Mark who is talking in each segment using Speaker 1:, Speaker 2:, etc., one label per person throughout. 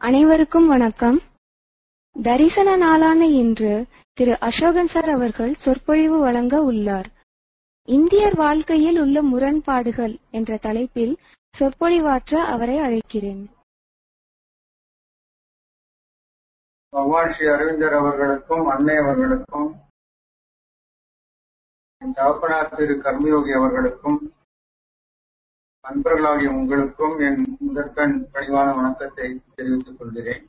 Speaker 1: அனைவருக்கும் வணக்கம் தரிசன நாளான இன்று திரு அசோகன் சார் அவர்கள் சொற்பொழிவு வழங்க உள்ளார் இந்தியர் வாழ்க்கையில் உள்ள முரண்பாடுகள் என்ற தலைப்பில் சொற்பொழிவாற்ற அவரை அழைக்கிறேன்
Speaker 2: பகவான் ஸ்ரீ அரவிந்தர் அவர்களுக்கும் அன்னை அவர்களுக்கும் என் தகப்பனார் திரு கர்மயோகி அவர்களுக்கும் நண்பர்களாகிய உங்களுக்கும் என் முதற்கண் பணிவான வணக்கத்தை தெரிவித்துக் கொள்கிறேன்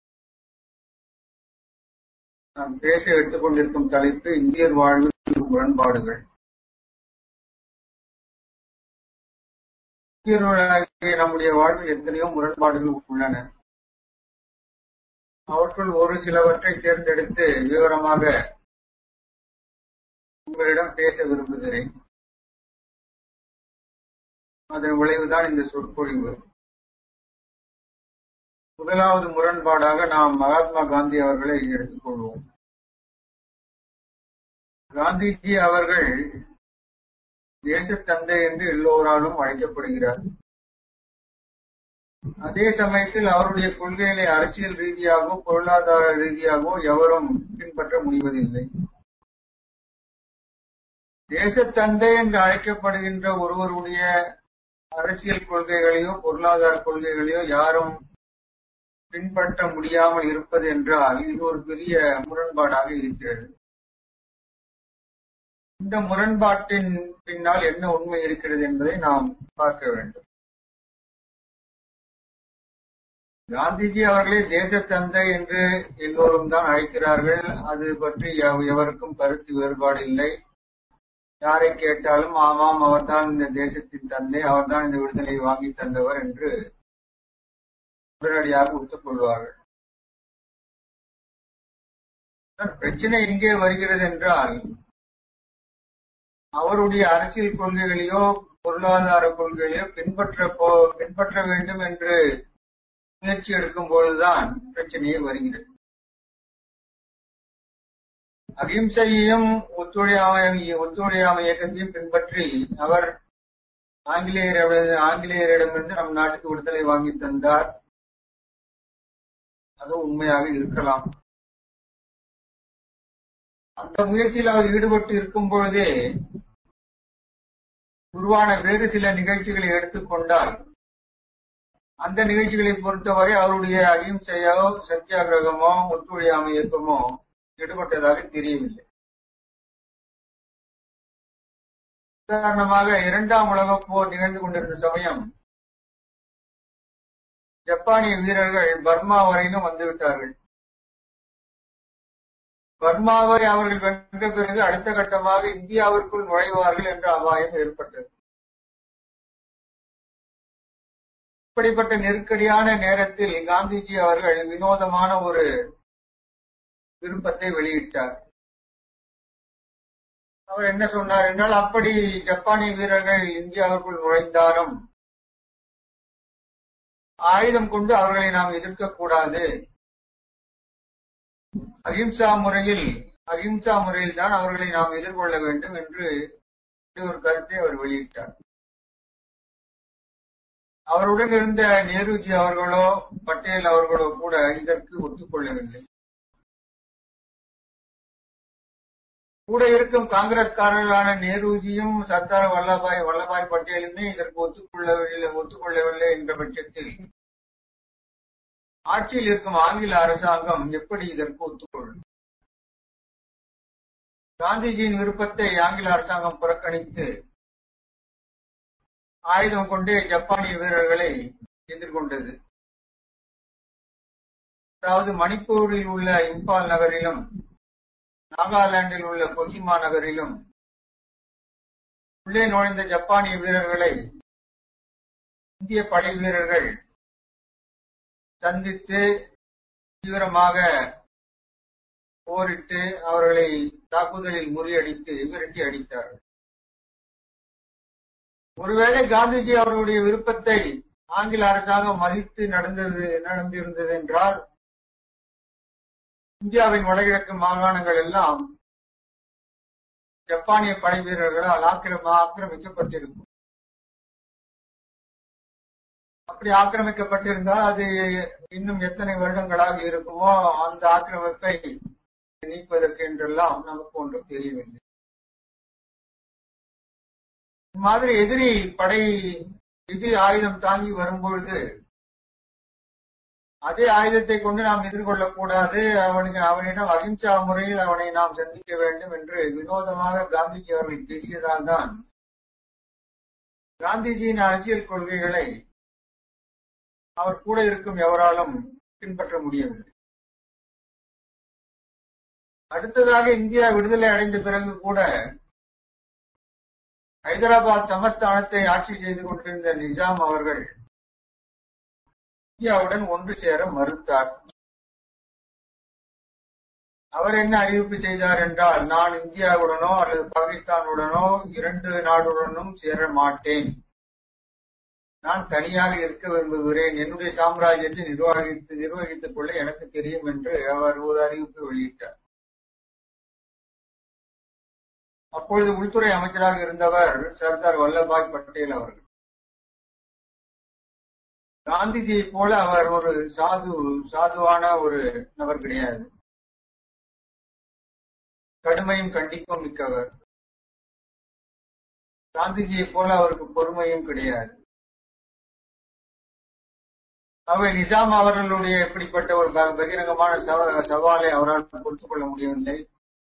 Speaker 2: நாம் பேச எடுத்துக்கொண்டிருக்கும் தலைப்பு இந்தியர் வாழ்வில் முரண்பாடுகள் இந்தியர்களாகிய நம்முடைய வாழ்வில் எத்தனையோ முரண்பாடுகள் உள்ளன அவற்றுள் ஒரு சிலவற்றை தேர்ந்தெடுத்து விவரமாக உங்களிடம் பேச விரும்புகிறேன் அதன் விளைவுதான் இந்த சொற்பொழிவு முதலாவது முரண்பாடாக நாம் மகாத்மா காந்தி அவர்களை எடுத்துக்கொள்வோம் காந்திஜி அவர்கள் தேசத்தந்தை என்று எல்லோராலும் அழைக்கப்படுகிறார் அதே சமயத்தில் அவருடைய கொள்கைகளை அரசியல் ரீதியாகவோ பொருளாதார ரீதியாகவோ எவரும் பின்பற்ற முடிவதில்லை தேசத்தந்தை என்று அழைக்கப்படுகின்ற ஒருவருடைய அரசியல் கொள்கைகளையோ பொருளாதார கொள்கைகளையோ யாரும் பின்பற்ற முடியாமல் இருப்பது என்றால் இது ஒரு பெரிய முரண்பாடாக இருக்கிறது இந்த முரண்பாட்டின் பின்னால் என்ன உண்மை இருக்கிறது என்பதை நாம் பார்க்க வேண்டும் காந்திஜி அவர்களே தேசத்தந்தை என்று எல்லோரும் தான் அழைக்கிறார்கள் அது பற்றி எவருக்கும் கருத்து வேறுபாடு இல்லை யாரை கேட்டாலும் ஆமாம் அவர்தான் இந்த தேசத்தின் தந்தை அவர்தான் இந்த விடுதலை வாங்கி தந்தவர் என்று உடனடியாக ஒத்துக்கொள்வார்கள் பிரச்சனை எங்கே வருகிறது என்றால் அவருடைய அரசியல் கொள்கைகளையோ பொருளாதார கொள்கைகளையோ பின்பற்ற பின்பற்ற வேண்டும் என்று முயற்சி எடுக்கும் பொழுதுதான் பிரச்சனையே வருகிறது அகிம்சையையும் ஒத்துழையாமை ஒத்துழையாமை இயக்கத்தையும் பின்பற்றி அவர் ஆங்கிலேயர் ஆங்கிலேயரிடமிருந்து நம் நாட்டுக்கு விடுதலை வாங்கி தந்தார் அது உண்மையாக இருக்கலாம் அந்த முயற்சியில் அவர் ஈடுபட்டு இருக்கும் பொழுதே உருவான வேறு சில நிகழ்ச்சிகளை எடுத்துக்கொண்டால் அந்த நிகழ்ச்சிகளை பொறுத்தவரை அவருடைய அகிம்சையோ சத்தியாகிரகமோ ஒத்துழையாமை இயக்கமோ ஈடுபட்டதாக தெரியவில்லை உதாரணமாக இரண்டாம் உலகப் போர் நிகழ்ந்து கொண்டிருந்த சமயம் ஜப்பானிய வீரர்கள் பர்மா வரையிலும் வந்துவிட்டார்கள் பர்மாவை அவர்கள் வென்ற பிறகு அடுத்த கட்டமாக இந்தியாவிற்குள் நுழைவார்கள் என்ற அபாயம் ஏற்பட்டது இப்படிப்பட்ட நெருக்கடியான நேரத்தில் காந்திஜி அவர்கள் வினோதமான ஒரு விருப்பத்தை வெளியிட்டார் அவர் என்ன சொன்னார் என்றால் அப்படி ஜப்பானிய வீரர்கள் இந்தியாவிற்குள் நுழைந்தாலும் ஆயுதம் கொண்டு அவர்களை நாம் எதிர்க்கக்கூடாது அகிம்சா முறையில் அகிம்சா முறையில் தான் அவர்களை நாம் எதிர்கொள்ள வேண்டும் என்று ஒரு கருத்தை அவர் வெளியிட்டார் அவருடன் இருந்த நேருஜி அவர்களோ பட்டேல் அவர்களோ கூட இதற்கு ஒத்துக்கொள்ளவில்லை கூட இருக்கும் காங்கிரஸ்காரர்களான நேருஜியும் சர்தார் வல்லபாய் வல்லபாய் பட்டேலுமே இதற்கு ஒத்துக்கொள்ளவில்லை ஒத்துக்கொள்ளவில்லை என்ற பட்சத்தில் ஆட்சியில் இருக்கும் ஆங்கில அரசாங்கம் எப்படி இதற்கு ஒத்துக்கொள்ளும் காந்திஜியின் விருப்பத்தை ஆங்கில அரசாங்கம் புறக்கணித்து ஆயுதம் கொண்டே ஜப்பானிய வீரர்களை எதிர்கொண்டது அதாவது மணிப்பூரில் உள்ள இம்பால் நகரிலும் நாகாலாந்தில் உள்ள கொஹிமா நகரிலும் உள்ளே நுழைந்த ஜப்பானிய வீரர்களை இந்திய படை வீரர்கள் சந்தித்து தீவிரமாக போரிட்டு அவர்களை தாக்குதலில் முறியடித்து விரட்டி அடித்தார்கள் ஒருவேளை காந்திஜி அவர்களுடைய விருப்பத்தை ஆங்கில அரசாங்கம் மதித்து நடந்தது நடந்திருந்தது என்றால் இந்தியாவின் வடகிழக்கு மாகாணங்கள் எல்லாம் ஜப்பானிய படை வீரர்களால் ஆக்கிரம ஆக்கிரமிக்கப்பட்டிருக்கும் அப்படி ஆக்கிரமிக்கப்பட்டிருந்தால் அது இன்னும் எத்தனை வருடங்களாக இருக்குமோ அந்த ஆக்கிரமிப்பை நீக்குவதற்கு என்றெல்லாம் நமக்கு ஒன்றும் தெரியவில்லை மாதிரி எதிரி படை எதிரி ஆயுதம் தாங்கி வரும்பொழுது அதே ஆயுதத்தை கொண்டு நாம் எதிர்கொள்ளக் கூடாது அவனுக்கு அவனிடம் அகிம்சா முறையில் அவனை நாம் சந்திக்க வேண்டும் என்று வினோதமாக காந்திஜி அவர்கள் பேசியதால் தான் காந்திஜியின் அரசியல் கொள்கைகளை அவர் கூட இருக்கும் எவராலும் பின்பற்ற முடியவில்லை அடுத்ததாக இந்தியா விடுதலை அடைந்த பிறகு கூட ஹைதராபாத் சமஸ்தானத்தை ஆட்சி செய்து கொண்டிருந்த நிஜாம் அவர்கள் இந்தியாவுடன் ஒன்று சேர மறுத்தார் அவர் என்ன அறிவிப்பு செய்தார் என்றால் நான் இந்தியாவுடனோ அல்லது பாகிஸ்தானுடனோ இரண்டு நாடுடனும் சேர மாட்டேன் நான் தனியாக இருக்க விரும்புகிறேன் என்னுடைய சாம்ராஜ்யத்தை நிர்வகித்து நிர்வகித்துக் கொள்ள எனக்கு தெரியும் என்று அவர் ஒரு அறிவிப்பு வெளியிட்டார் அப்பொழுது உள்துறை அமைச்சராக இருந்தவர் சர்தார் வல்லபாய் பட்டேல் அவர்கள் காந்திஜியை போல அவர் ஒரு சாது சாதுவான ஒரு நபர் கிடையாது கடுமையும் கண்டிப்பும் மிக்கவர் காந்திஜியை போல அவருக்கு பொறுமையும் கிடையாது அவை நிஜாம் அவர்களுடைய இப்படிப்பட்ட ஒரு பகிரங்கமான சவாலை அவரால் பொறுத்துக் கொள்ள முடியவில்லை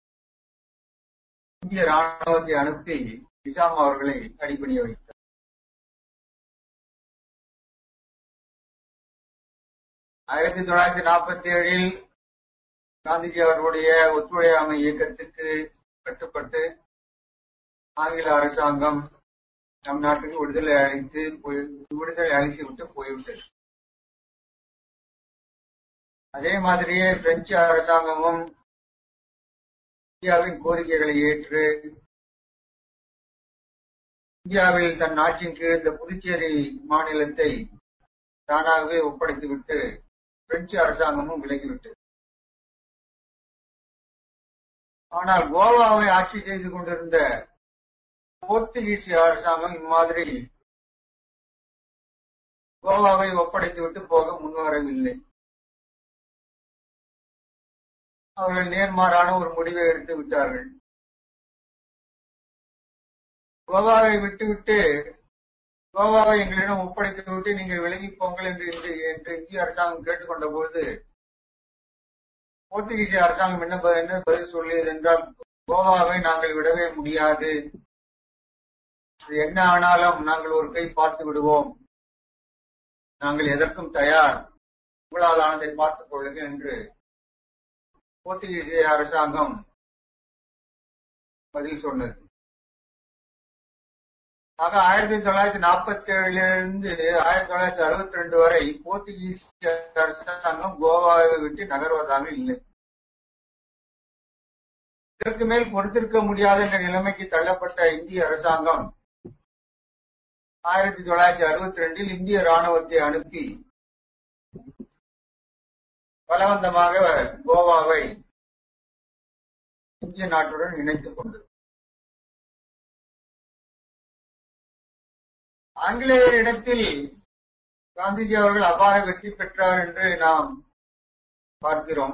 Speaker 2: இந்திய ராணுவத்தை அனுப்பி நிஜாம் அவர்களை அடிபணிய வைத்தார் ஆயிரத்தி தொள்ளாயிரத்தி நாற்பத்தி ஏழில் காந்திஜி அவர்களுடைய ஒத்துழையாமை இயக்கத்திற்கு கட்டுப்பட்டு ஆங்கில அரசாங்கம் நம் நாட்டுக்கு விடுதலை அளித்து விடுதலை அளித்து விட்டு போய்விட்டது அதே மாதிரியே பிரெஞ்சு அரசாங்கமும் இந்தியாவின் கோரிக்கைகளை ஏற்று இந்தியாவில் தன் நாட்டின் கீழ் இந்த புதுச்சேரி மாநிலத்தை தானாகவே ஒப்படைத்துவிட்டு பிரெஞ்சு அரசாங்கமும் விலகிவிட்டது ஆனால் கோவாவை ஆட்சி செய்து கொண்டிருந்த போர்த்துகீஸ் அரசாங்கம் இம்மாதிரி கோவாவை ஒப்படைத்துவிட்டு போக முன்வரவில்லை அவர்கள் நேர்மாறான ஒரு முடிவை எடுத்து விட்டார்கள் கோவாவை விட்டுவிட்டு கோவாவை எங்களிடம் ஒப்படைத்து விட்டு நீங்கள் விலகி போங்கள் என்று என்று இந்திய அரசாங்கம் கேட்டுக்கொண்ட போது போர்த்துகீசிய அரசாங்கம் என்ன என்ன பதில் சொல்லியது என்றால் கோவாவை நாங்கள் விடவே முடியாது என்ன ஆனாலும் நாங்கள் ஒரு கை பார்த்து விடுவோம் நாங்கள் எதற்கும் தயார் உங்களால் ஆனதை பார்த்துக் கொள்ளுங்கள் என்று போர்த்துகீசிய அரசாங்கம் பதில் சொன்னது ஆக ஆயிரத்தி தொள்ளாயிரத்தி நாற்பத்தி ஏழுல இருந்து ஆயிரத்தி தொள்ளாயிரத்தி அறுபத்தி ரெண்டு வரை போர்த்துகீசிய அரசாங்கம் கோவாவை விட்டு நகர்வதாக இல்லை இதற்கு மேல் பொறுத்திருக்க முடியாத என்ற நிலைமைக்கு தள்ளப்பட்ட இந்திய அரசாங்கம் ஆயிரத்தி தொள்ளாயிரத்தி அறுபத்தி ரெண்டில் இந்திய ராணுவத்தை அனுப்பி பலவந்தமாக கோவாவை இந்திய நாட்டுடன் இணைத்துக் கொண்டது ஆங்கிலேயரிடத்தில் காந்திஜி அவர்கள் அபார வெற்றி பெற்றார் என்று நாம் பார்க்கிறோம்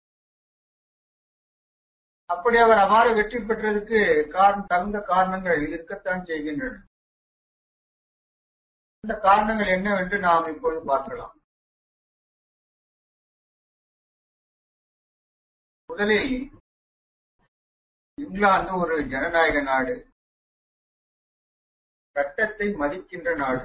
Speaker 2: அப்படி அவர் அபார வெற்றி பெற்றதுக்கு காரணம் தகுந்த காரணங்கள் இருக்கத்தான் செய்கின்றன அந்த காரணங்கள் என்னவென்று நாம் இப்பொழுது பார்க்கலாம் முதலில் இங்கிலாந்து ஒரு ஜனநாயக நாடு சட்டத்தை மதிக்கின்ற நாடு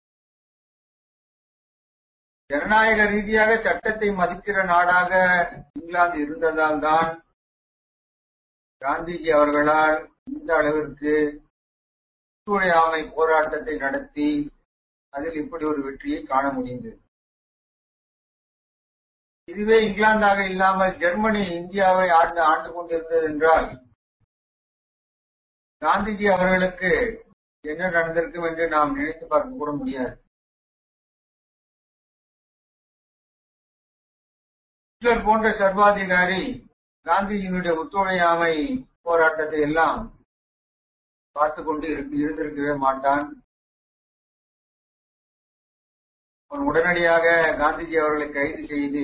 Speaker 2: ஜனநாயக ரீதியாக சட்டத்தை மதிக்கிற நாடாக இங்கிலாந்து இருந்ததால் தான் காந்திஜி அவர்களால் இந்த அளவிற்கு ஒத்துழையாமை போராட்டத்தை நடத்தி அதில் இப்படி ஒரு வெற்றியை காண முடிந்தது இதுவே இங்கிலாந்தாக இல்லாமல் ஜெர்மனி இந்தியாவை ஆண்டு ஆண்டு கொண்டிருந்தது என்றால் காந்திஜி அவர்களுக்கு என்ன நடந்திருக்கும் என்று நாம் நினைத்து பார்க்க கூட முடியாது ஹிட்லர் போன்ற சர்வாதிகாரி காந்திஜியினுடைய ஒத்துழையாமை போராட்டத்தை எல்லாம் பார்த்து கொண்டு இருக்கு இருந்திருக்கவே மாட்டான் அவன் உடனடியாக காந்திஜி அவர்களை கைது செய்து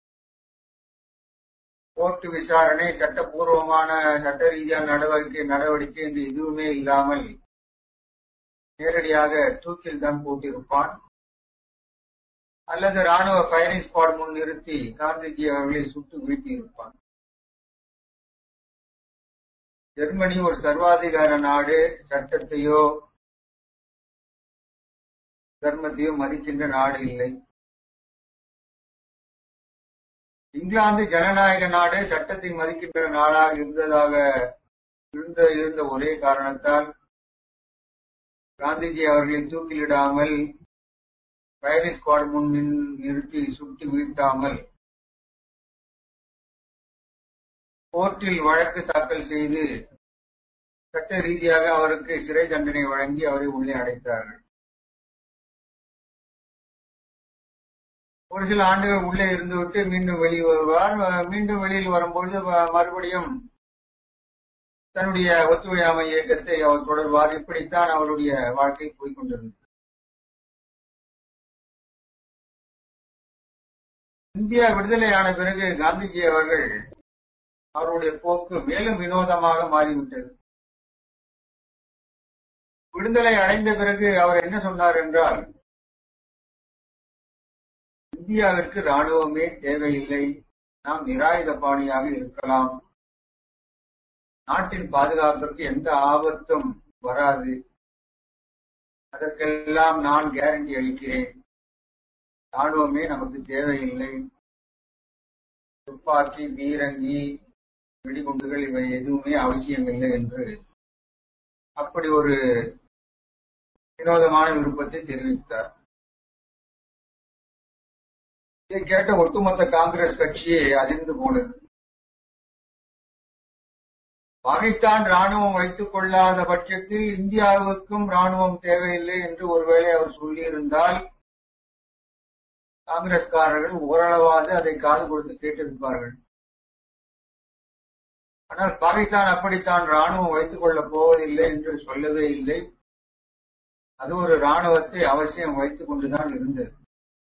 Speaker 2: கோர்ட்டு விசாரணை சட்டப்பூர்வமான சட்ட ரீதியான நடவடிக்கை நடவடிக்கை என்று எதுவுமே இல்லாமல் நேரடியாக தூக்கில் தான் போட்டிருப்பான் அல்லது ராணுவ ஃபயரிங் ஸ்குவாட் முன் நிறுத்தி காந்திஜி அவர்களை சுட்டு வீழ்த்தி இருப்பான் ஜெர்மனி ஒரு சர்வாதிகார நாடு சட்டத்தையோ தர்மத்தையோ மதிக்கின்ற நாடு இல்லை இங்கிலாந்து ஜனநாயக நாடு சட்டத்தை மதிக்கின்ற நாடாக இருந்ததாக இருந்த இருந்த ஒரே காரணத்தால் காந்திஜி அவர்களை தூக்கிலிடாமல் ஃபயரிங் ஸ்குவாட் முன் நிறுத்தி சுட்டு வீழ்த்தாமல் கோர்ட்டில் வழக்கு தாக்கல் செய்து சட்ட ரீதியாக அவருக்கு சிறை தண்டனை வழங்கி அவரை உள்ளே அடைத்தார்கள் ஒரு சில ஆண்டுகள் உள்ளே இருந்துவிட்டு மீண்டும் வெளியே வருவார் மீண்டும் வெளியில் வரும்பொழுது மறுபடியும் தன்னுடைய ஒத்துழையாமை இயக்கத்தை அவர் தொடர்வார் இப்படித்தான் அவருடைய வாழ்க்கை போய்கொண்டிருந்தது இந்தியா விடுதலையான பிறகு காந்திஜி அவர்கள் அவருடைய போக்கு மேலும் வினோதமாக மாறிவிட்டது விடுதலை அடைந்த பிறகு அவர் என்ன சொன்னார் என்றால் இந்தியாவிற்கு ராணுவமே தேவையில்லை நாம் நிராயுத பாணியாக இருக்கலாம் நாட்டின் பாதுகாப்பிற்கு எந்த ஆபத்தும் வராது அதற்கெல்லாம் நான் கேரண்டி அளிக்கிறேன் ராணுவமே நமக்கு தேவையில்லை துப்பாக்கி பீரங்கி வெடிகுண்டுகள் இவை எதுவுமே அவசியமில்லை என்று அப்படி ஒரு வினோதமான விருப்பத்தை தெரிவித்தார் இதை கேட்ட ஒட்டுமொத்த காங்கிரஸ் கட்சியே அதிர்ந்து போனது பாகிஸ்தான் ராணுவம் வைத்துக் கொள்ளாத பட்சத்தில் இந்தியாவுக்கும் ராணுவம் தேவையில்லை என்று ஒருவேளை அவர் சொல்லியிருந்தால் காங்கிரஸ்காரர்கள் ஓரளவாவது அதை காது கொடுத்து கேட்டிருப்பார்கள் ஆனால் பாகிஸ்தான் அப்படித்தான் ராணுவம் வைத்துக் கொள்ளப் போவதில்லை என்று சொல்லவே இல்லை அது ஒரு ராணுவத்தை அவசியம் வைத்துக் கொண்டுதான் இருந்தது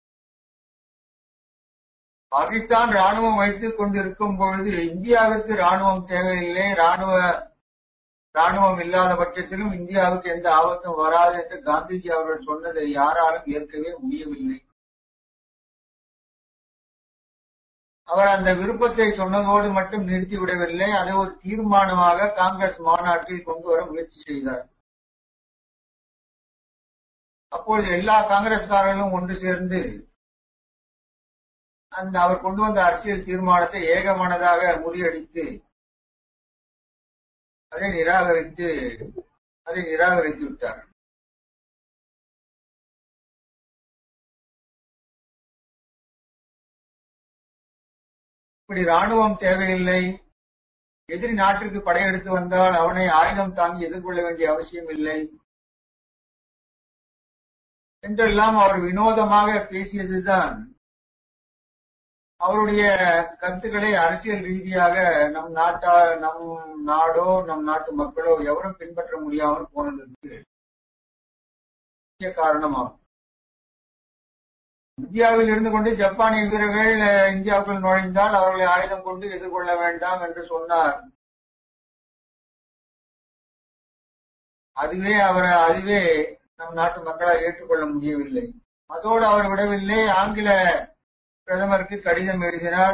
Speaker 2: பாகிஸ்தான் ராணுவம் வைத்துக் கொண்டிருக்கும் பொழுது இந்தியாவிற்கு ராணுவம் தேவையில்லை ராணுவ ராணுவம் இல்லாத பட்சத்திலும் இந்தியாவுக்கு எந்த ஆபத்தும் வராது என்று காந்திஜி அவர்கள் சொன்னதை யாராலும் ஏற்கவே முடியவில்லை அவர் அந்த விருப்பத்தை சொன்னதோடு மட்டும் நிறுத்திவிடவில்லை அதை ஒரு தீர்மானமாக காங்கிரஸ் மாநாட்டில் கொண்டு வர முயற்சி செய்தார் அப்பொழுது எல்லா காங்கிரஸ்காரர்களும் ஒன்று சேர்ந்து அந்த அவர் கொண்டு வந்த அரசியல் தீர்மானத்தை ஏகமனதாக முறியடித்து அதை நிராகரித்து அதை நிராகரித்து விட்டார் இப்படி ராணுவம் தேவையில்லை எதிரி நாட்டிற்கு படையெடுத்து வந்தால் அவனை ஆயுதம் தாங்கி எதிர்கொள்ள வேண்டிய அவசியம் இல்லை என்றெல்லாம் அவர் வினோதமாக பேசியதுதான் அவருடைய கருத்துக்களை அரசியல் ரீதியாக நம் நாட்டா நம் நாடோ நம் நாட்டு மக்களோ எவரும் பின்பற்ற முடியாமல் போனதற்கு முக்கிய காரணமாகும் இந்தியாவில் இருந்து கொண்டு ஜப்பானிய வீரர்கள் இந்தியாவுக்குள் நுழைந்தால் அவர்களை ஆயுதம் கொண்டு எதிர்கொள்ள வேண்டாம் என்று சொன்னார் அதுவே அவரை அதுவே நம் நாட்டு மக்களால் ஏற்றுக்கொள்ள முடியவில்லை அதோடு அவர் விடவில்லை ஆங்கில பிரதமருக்கு கடிதம் எழுதினார்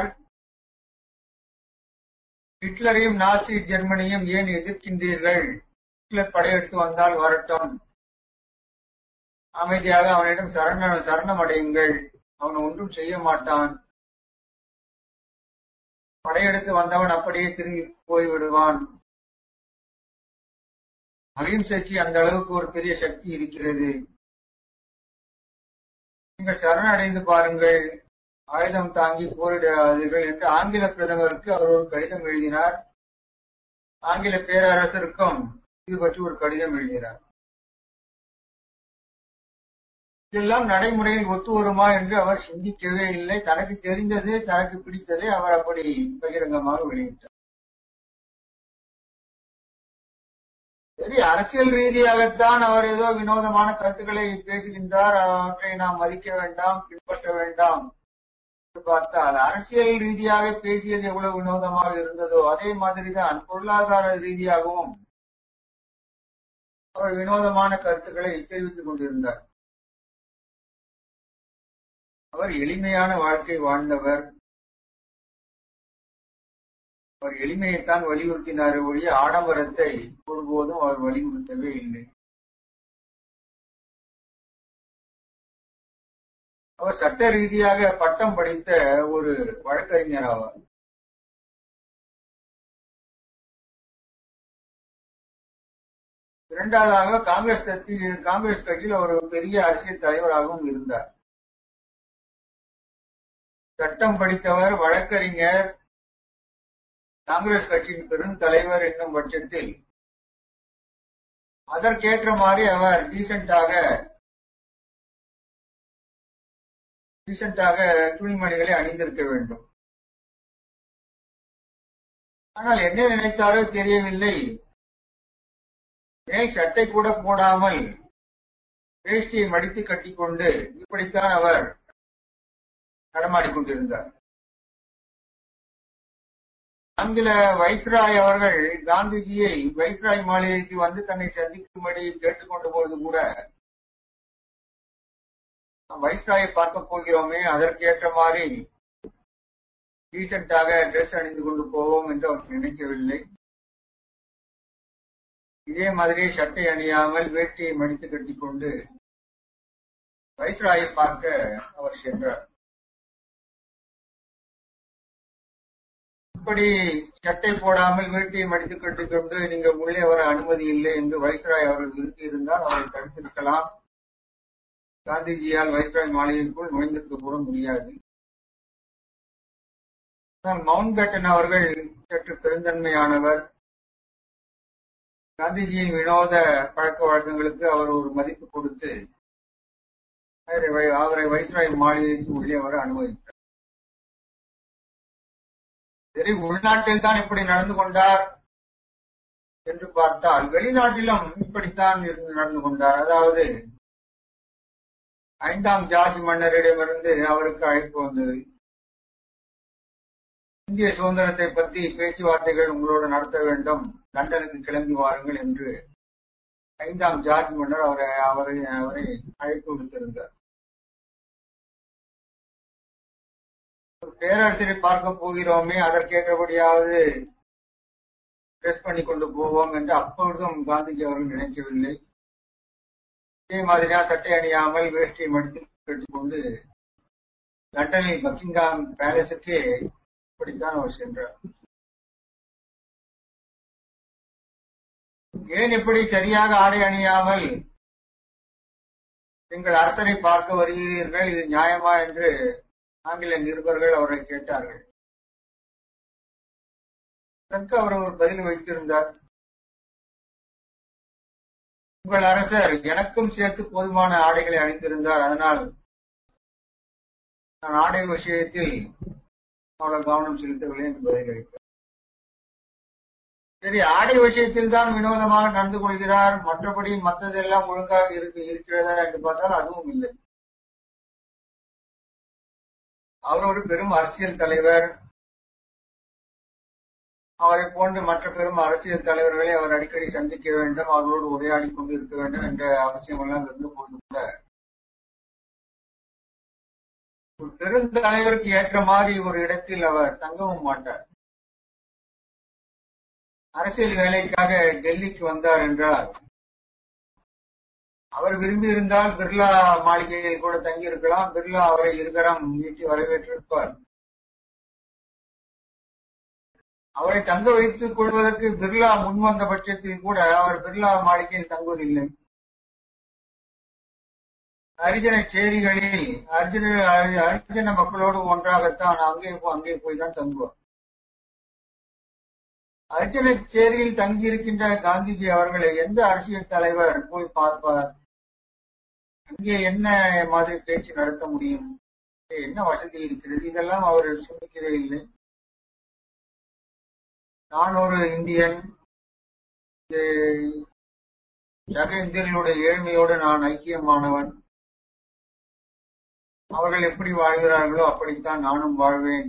Speaker 2: ஹிட்லரையும் நாசி ஜெர்மனியும் ஏன் எதிர்க்கின்றீர்கள் ஹிட்லர் படையெடுத்து வந்தால் வரட்டும் அமைதியாக அவனிடம் சரண சரணம் அடையுங்கள் அவன் ஒன்றும் செய்ய மாட்டான் படையெடுத்து வந்தவன் அப்படியே திரும்பி போய்விடுவான் அகிம்சைக்கு அந்த அளவுக்கு ஒரு பெரிய சக்தி இருக்கிறது நீங்கள் சரணடைந்து பாருங்கள் ஆயுதம் தாங்கி போரிடாதீர்கள் என்று ஆங்கில பிரதமருக்கு அவர் ஒரு கடிதம் எழுதினார் ஆங்கில பேரரசருக்கும் இது பற்றி ஒரு கடிதம் எழுதினார் இதெல்லாம் நடைமுறையில் ஒத்து வருமா என்று அவர் சிந்திக்கவே இல்லை தனக்கு தெரிந்தது தனக்கு பிடித்ததை அவர் அப்படி பகிரங்கமாக வெளியிட்டார் சரி அரசியல் ரீதியாகத்தான் அவர் ஏதோ வினோதமான கருத்துக்களை பேசுகின்றார் அவற்றை நாம் மதிக்க வேண்டாம் பின்பற்ற வேண்டாம் என்று பார்த்தால் அரசியல் ரீதியாக பேசியது எவ்வளவு வினோதமாக இருந்ததோ அதே மாதிரிதான் பொருளாதார ரீதியாகவும் அவர் வினோதமான கருத்துக்களை தெரிவித்துக் கொண்டிருந்தார் அவர் எளிமையான வாழ்க்கை வாழ்ந்தவர் அவர் எளிமையைத்தான் வலியுறுத்தினார் ஒழிய ஆடம்பரத்தை ஒருபோதும் அவர் வலியுறுத்தவே இல்லை அவர் சட்ட ரீதியாக பட்டம் படித்த ஒரு வழக்கறிஞர் ஆவார் இரண்டாவதாக காங்கிரஸ் கட்சி காங்கிரஸ் கட்சியில் அவர் ஒரு பெரிய அரசியல் தலைவராகவும் இருந்தார் சட்டம் படித்தவர் வழக்கறிஞர் காங்கிரஸ் கட்சியின் பெரும் தலைவர் என்னும் பட்சத்தில் அதற்கேற்ற மாதிரி அவர் டீசென்டாக டீசென்டாக துணிமணிகளை அணிந்திருக்க வேண்டும் ஆனால் என்ன நினைத்தாரோ தெரியவில்லை மேல் சட்டை கூட போடாமல் வேஷ்டியை மடித்து கட்டிக்கொண்டு இப்படித்தான் அவர் நடமாடிக்கொண்டிருந்தார் ஆங்கில வைஸ்ராய் அவர்கள் காந்திஜியை வைஸ்ராய் மாளிகைக்கு வந்து தன்னை சந்திக்கும்படி கேட்டுக்கொண்ட போது கூட வைஸ்ராயை பார்க்க போகிறோமே அதற்கேற்ற மாதிரி டீசென்டாக ட்ரெஸ் அணிந்து கொண்டு போவோம் என்று அவர் நினைக்கவில்லை இதே மாதிரி சட்டை அணியாமல் வேட்டியை மடித்து கட்டிக்கொண்டு வைஸ்ராயை பார்க்க அவர் சென்றார் இப்படி சட்டை போடாமல் வேட்டியை மடித்து கட்டிக்கொண்டு நீங்க உள்ளே வர அனுமதி இல்லை என்று வைஸ்ராய் அவர்கள் விரும்பி இருந்தால் அவரை தடுத்திருக்கலாம் காந்திஜியால் வைஸ்ராய் மாளிகைக்குள் நுழைந்திருக்க கூட முடியாது ஆனால் மவுண்ட் பேட்டன் அவர்கள் சற்று பெருந்தன்மையானவர் காந்திஜியின் வினோத பழக்க வழக்கங்களுக்கு அவர் ஒரு மதிப்பு கொடுத்து அவரை வைஸ்ராய் மாளிகைக்கு உள்ளே வர அனுமதித்தார் சரி உள்நாட்டில் தான் இப்படி நடந்து கொண்டார் என்று பார்த்தால் வெளிநாட்டிலும் இப்படித்தான் நடந்து கொண்டார் அதாவது ஐந்தாம் ஜார்ஜ் மன்னரிடமிருந்து அவருக்கு அழைப்பு வந்தது இந்திய சுதந்திரத்தை பற்றி பேச்சுவார்த்தைகள் உங்களோடு நடத்த வேண்டும் லண்டனுக்கு கிளம்பி வாருங்கள் என்று ஐந்தாம் ஜார்ஜ் மன்னர் அவரை அவரை அவரை அழைப்பு விடுத்திருந்தார் பேரரசரை பார்க்க போகிறோமே அதற்கேற்றபடியாவது ட்ரெஸ் பண்ணி கொண்டு போவோம் என்று அப்பொழுதும் காந்திஜி அவர்கள் நினைக்கவில்லை இதே மாதிரியா சட்டை அணியாமல் வேஷ்டியை மடித்து கட்டிக்கொண்டு லண்டனில் பக்கிங்காம் பேலஸுக்கு இப்படித்தான் அவர் சென்றார் ஏன் இப்படி சரியாக ஆடை அணியாமல் எங்கள் அரசரை பார்க்க வருகிறீர்கள் இது நியாயமா என்று ஆங்கில நிருபர்கள் அவரை கேட்டார்கள் அதற்கு அவர் ஒரு பதில் வைத்திருந்தார் உங்கள் அரசர் எனக்கும் சேர்த்து போதுமான ஆடைகளை அணிந்திருந்தார் அதனால் நான் ஆடை விஷயத்தில் அவ்வளவு கவனம் செலுத்தவில்லை என்று பதிலளித்தார் சரி ஆடை விஷயத்தில் தான் வினோதமாக நடந்து கொள்கிறார் மற்றபடி மற்றதெல்லாம் ஒழுங்காக இருக்கு இருக்கிறதா என்று பார்த்தால் அதுவும் இல்லை அவர் ஒரு பெரும் அரசியல் தலைவர் அவரை போன்று மற்ற பெரும் அரசியல் தலைவர்களை அவர் அடிக்கடி சந்திக்க வேண்டும் அவர்களோடு உரையாடி கொண்டு இருக்க வேண்டும் என்ற அவசியம் எல்லாம் இருந்த போது கூட ஒரு பெருந்தலைவருக்கு ஏற்ற மாதிரி ஒரு இடத்தில் அவர் தங்கவும் மாட்டார் அரசியல் வேலைக்காக டெல்லிக்கு வந்தார் என்றால் அவர் விரும்பி இருந்தால் பிர்லா மாளிகையில் கூட தங்கி இருக்கலாம் பிர்லா அவரை இருகரம் நீட்டி வரவேற்றிருப்பார் அவரை தங்க வைத்துக் கொள்வதற்கு பிர்லா முன்வந்த பட்சத்தில் கூட அவர் பிர்லா மாளிகையில் தங்குவதில்லை அரிஜன சேரிகளில் அர்ஜுன அரிஜன மக்களோடு ஒன்றாகத்தான் அங்கே அங்கே போய் தான் தங்குவார் அர்ஜுன சேரியில் தங்கியிருக்கின்ற காந்திஜி அவர்களை எந்த அரசியல் தலைவர் போய் பார்ப்பார் அங்கே என்ன மாதிரி பேச்சு நடத்த முடியும் என்ன வசதி இருக்கிறது இதெல்லாம் அவர் சிந்திக்கவே இல்லை நான் ஒரு இந்தியன் சக இந்தியர்களுடைய ஏழ்மையோடு நான் ஐக்கியமானவன் அவர்கள் எப்படி வாழ்கிறார்களோ அப்படித்தான் நானும் வாழ்வேன்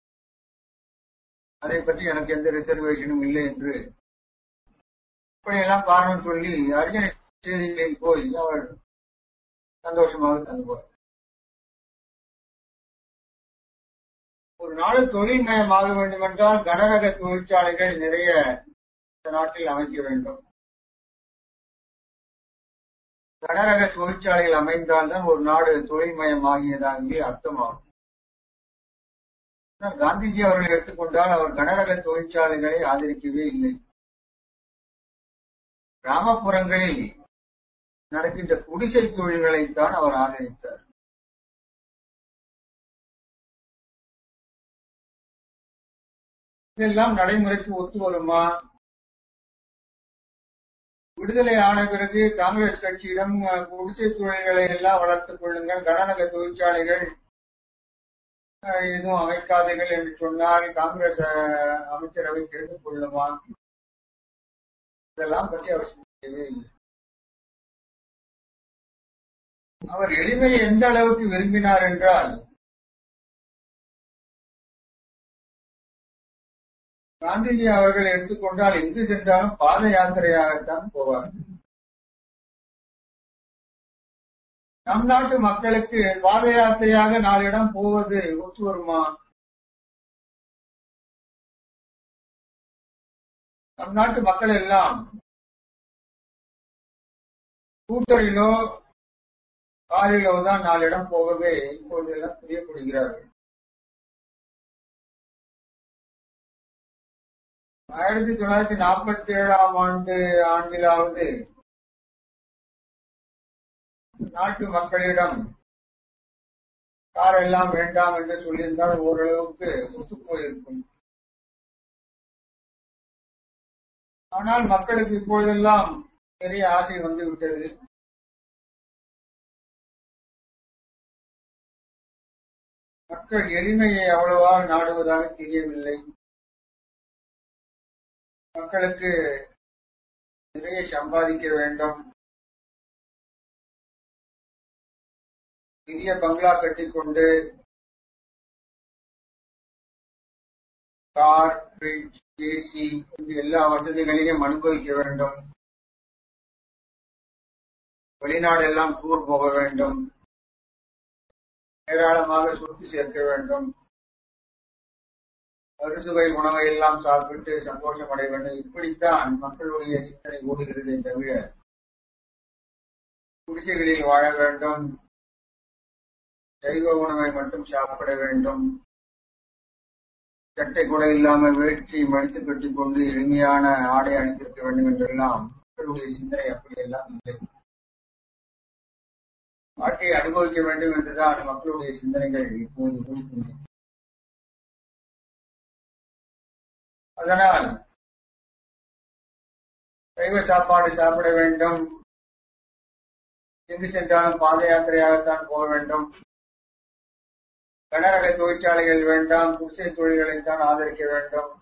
Speaker 2: அதை பற்றி எனக்கு எந்த ரிசர்வேஷனும் இல்லை என்று இப்படியெல்லாம் காரணம் சொல்லி அர்ஜுன செய்திகளில் போய் அவர் சந்தோஷமாக தங்குவார் ஒரு நாடு தொழில்மயமாக வேண்டும் என்றால் கனரக தொழிற்சாலைகள் நிறைய இந்த நாட்டில் அமைக்க வேண்டும் கனரக தொழிற்சாலைகள் அமைந்தால்தான் ஒரு நாடு தொழில்மயமாகியதாகவே அர்த்தமாகும் காந்திஜி அவர்கள் எடுத்துக்கொண்டால் அவர் கனரக தொழிற்சாலைகளை ஆதரிக்கவே இல்லை கிராமப்புறங்களில் நடக்கின்ற குடிசை தொழில்களைத்தான் அவர் ஆதரித்தார் இதெல்லாம் நடைமுறைக்கு ஒத்து வருமா விடுதலை ஆன பிறகு காங்கிரஸ் கட்சியிடம் குடிசை தொழில்களை எல்லாம் வளர்த்துக் கொள்ளுங்கள் கனநக தொழிற்சாலைகள் எதுவும் அமைக்காதீர்கள் என்று சொன்னால் காங்கிரஸ் அமைச்சரவை தெரிந்து கொள்ளுமா இதெல்லாம் பற்றி அவர் சிந்திக்கவே இல்லை அவர் எளிமையை எந்த அளவுக்கு விரும்பினார் என்றால் காந்திஜி அவர்கள் எடுத்துக்கொண்டால் எங்கு சென்றாலும் பாத யாத்திரையாகத்தான் போவார் நம் நாட்டு மக்களுக்கு பாத யாத்திரையாக நாளிடம் போவது ஒத்து வருமா நம் நாட்டு மக்கள் எல்லாம் கூட்டரிலோ காரிலோ தான் நாளிடம் போகவே இப்போதெல்லாம் பிரியப்படுகிறார்கள் ஆயிரத்தி தொள்ளாயிரத்தி நாற்பத்தி ஏழாம் ஆண்டு ஆண்டிலாவது நாட்டு மக்களிடம் கார் எல்லாம் வேண்டாம் என்று சொல்லியிருந்தால் ஓரளவுக்கு ஒத்து போயிருக்கும் ஆனால் மக்களுக்கு இப்பொழுதெல்லாம் பெரிய ஆசை வந்து விட்டது மக்கள் எளிமையை அவ்வளவா நாடுவதாக தெரியவில்லை மக்களுக்கு நிறைய சம்பாதிக்க வேண்டும் பெரிய பங்களா கட்டிக்கொண்டு கார் ஃப்ரிட்ஜ் ஏசி எல்லா வசதிகளையும் அனுபவிக்க வேண்டும் வெளிநாடு எல்லாம் டூர் போக வேண்டும் ஏராளமாக சொத்து சேர்க்க வேண்டும் அறுசுவை உணவை எல்லாம் சாப்பிட்டு சந்தோஷம் அடைய வேண்டும் இப்படித்தான் மக்களுடைய சிந்தனை ஓடுகிறதே தவிர குடிசைகளில் வாழ வேண்டும் சைவ உணவை மட்டும் சாப்பிட வேண்டும் சட்டை கூட இல்லாமல் வேட்சி மடித்து கட்டிக் கொண்டு எளிமையான ஆடை அணிந்திருக்க வேண்டும் என்றெல்லாம் மக்களுடைய சிந்தனை அப்படியெல்லாம் இல்லை வாழ்க்கையை அனுபவிக்க வேண்டும் என்றுதான் மக்களுடைய சிந்தனைகள் இப்போது கூடிக்கொண்டே அதனால் சைவ சாப்பாடு சாப்பிட வேண்டும் எங்கு சென்றாலும் பாத யாத்திரையாகத்தான் போக வேண்டும் கனரக தொழிற்சாலைகள் வேண்டாம் குடிசை தொழில்களைத்தான் ஆதரிக்க வேண்டும்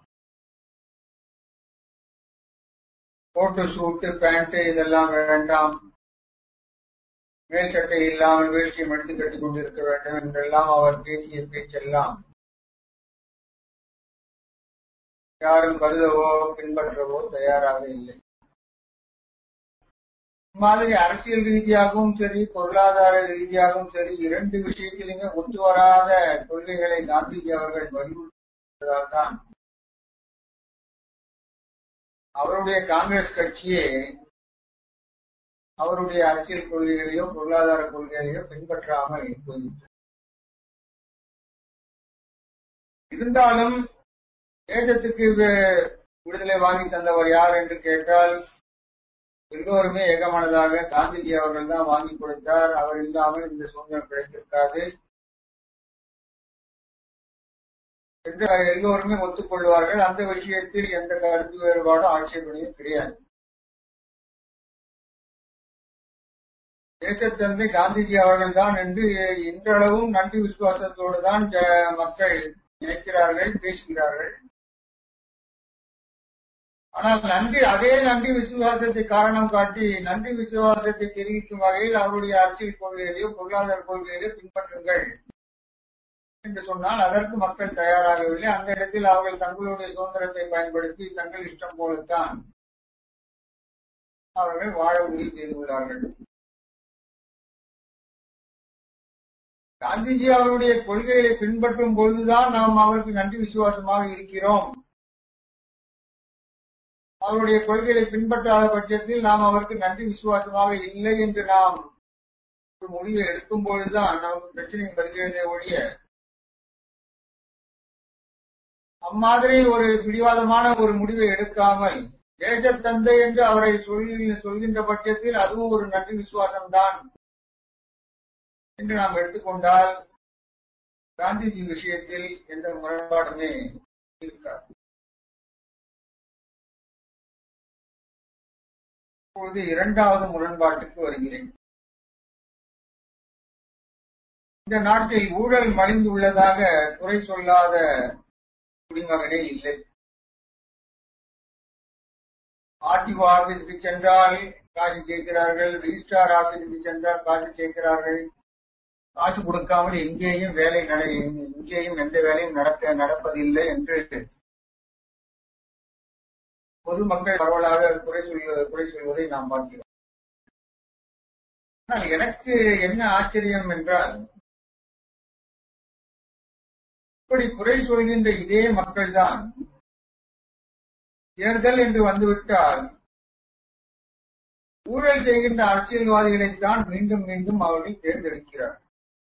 Speaker 2: கோட்டு சூட்டு பேண்ட் இதெல்லாம் வேண்டாம் மேல் சட்டை இல்லாமல் வேஷ்டியை மடித்து கட்டிக் கொண்டிருக்க வேண்டும் என்றெல்லாம் அவர் பேசிய பேச்செல்லாம் யாரும் கருதவோ பின்பற்றவோ தயாராக இல்லை மாதிரி அரசியல் ரீதியாகவும் சரி பொருளாதார ரீதியாகவும் சரி இரண்டு விஷயத்திலுமே ஒத்து வராத கொள்கைகளை காந்திஜி அவர்கள் வலியுறுத்தியதால் தான் அவருடைய காங்கிரஸ் கட்சியே அவருடைய அரசியல் கொள்கைகளையோ பொருளாதார கொள்கைகளையோ பின்பற்றாமல் போயிற்று இருந்தாலும் தேசத்துக்கு விடுதலை வாங்கி தந்தவர் யார் என்று கேட்டால் எல்லோருமே ஏகமானதாக காந்திஜி அவர்கள் தான் வாங்கி கொடுத்தார் அவர் இல்லாமல் இந்த சுதந்திரம் கிடைத்திருக்காது என்று எல்லோருமே ஒத்துக்கொள்வார்கள் அந்த விஷயத்தில் எந்த கருத்து வேறுபாடும் ஆட்சேபனையும் கிடையாது தேசத்தந்தை காந்திஜி அவர்கள் தான் என்று இன்றளவும் நன்றி விசுவாசத்தோடு தான் மக்கள் நினைக்கிறார்கள் பேசுகிறார்கள் ஆனால் நன்றி அதே நன்றி விசுவாசத்தை காரணம் காட்டி நன்றி விசுவாசத்தை தெரிவிக்கும் வகையில் அவருடைய அரசியல் கொள்கைகளையோ பொருளாதார கொள்கைகளையோ பின்பற்றுங்கள் என்று சொன்னால் அதற்கு மக்கள் தயாராகவில்லை அந்த இடத்தில் அவர்கள் தங்களுடைய சுதந்திரத்தை பயன்படுத்தி தங்கள் இஷ்டம் போலத்தான் அவர்கள் வாழ முடிவு செய்துள்ளார்கள் காந்திஜி அவருடைய கொள்கைகளை பின்பற்றும் பொழுதுதான் நாம் அவருக்கு நன்றி விசுவாசமாக இருக்கிறோம் அவருடைய கொள்கைகளை பின்பற்றாத பட்சத்தில் நாம் அவருக்கு நன்றி விசுவாசமாக இல்லை என்று நாம் ஒரு முடிவை எடுக்கும் பொழுதுதான் நமக்கு பிரச்சனை வருகிறதே ஒழிய அம்மாதிரி ஒரு பிடிவாதமான ஒரு முடிவை எடுக்காமல் தேசத்தந்தை என்று அவரை சொல்லி சொல்கின்ற பட்சத்தில் அதுவும் ஒரு நன்றி விசுவாசம்தான் என்று நாம் எடுத்துக்கொண்டால் காந்திஜி விஷயத்தில் எந்த முரண்பாடுமே இருக்காது இப்பொழுது இரண்டாவது முரண்பாட்டுக்கு வருகிறேன் இந்த நாட்டில் ஊழல் மலிந்துள்ளதாக குறை சொல்லாத குடிமகனே இல்லை ஆர்டிஓ ஆபீஸுக்கு சென்றால் காசு கேட்கிறார்கள் ரிஜிஸ்டார் ஆபீஸுக்கு சென்றால் காசு கேட்கிறார்கள் காசு கொடுக்காமல் எங்கேயும் வேலை நட எங்கேயும் எந்த வேலையும் நடக்க நடப்பதில்லை என்று பொதுமக்கள் பரவலாக குறை சொல்ல குறை சொல்வதை நாம் பார்க்கிறோம் ஆனால் எனக்கு என்ன ஆச்சரியம் என்றால் இப்படி குறை சொல்கின்ற இதே மக்கள்தான் தேர்தல் என்று வந்துவிட்டால் ஊழல் செய்கின்ற அரசியல்வாதிகளைத்தான் மீண்டும் மீண்டும் அவர்கள் தேர்ந்தெடுக்கிறார்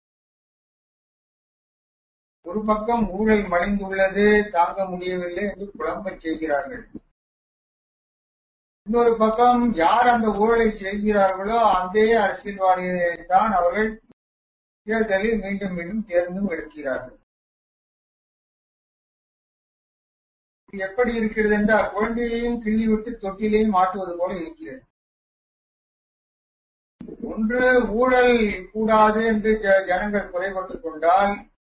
Speaker 2: ஒரு பக்கம் ஊழல் மறைந்துள்ளது தாங்க முடியவில்லை என்று புலம்பச் செய்கிறார்கள் இன்னொரு பக்கம் யார் அந்த ஊழலை செய்கிறார்களோ அதே அரசியல்வாதிகளைத்தான் அவர்கள் தேர்தலில் மீண்டும் மீண்டும் தேர்ந்தும் எடுக்கிறார்கள் எப்படி இருக்கிறது என்றால் குழந்தையையும் கிள்ளிவிட்டு தொட்டிலையும் மாட்டுவது போல இருக்கிறது ஒன்று ஊழல் கூடாது என்று ஜனங்கள் குறைபட்டுக் கொண்டால்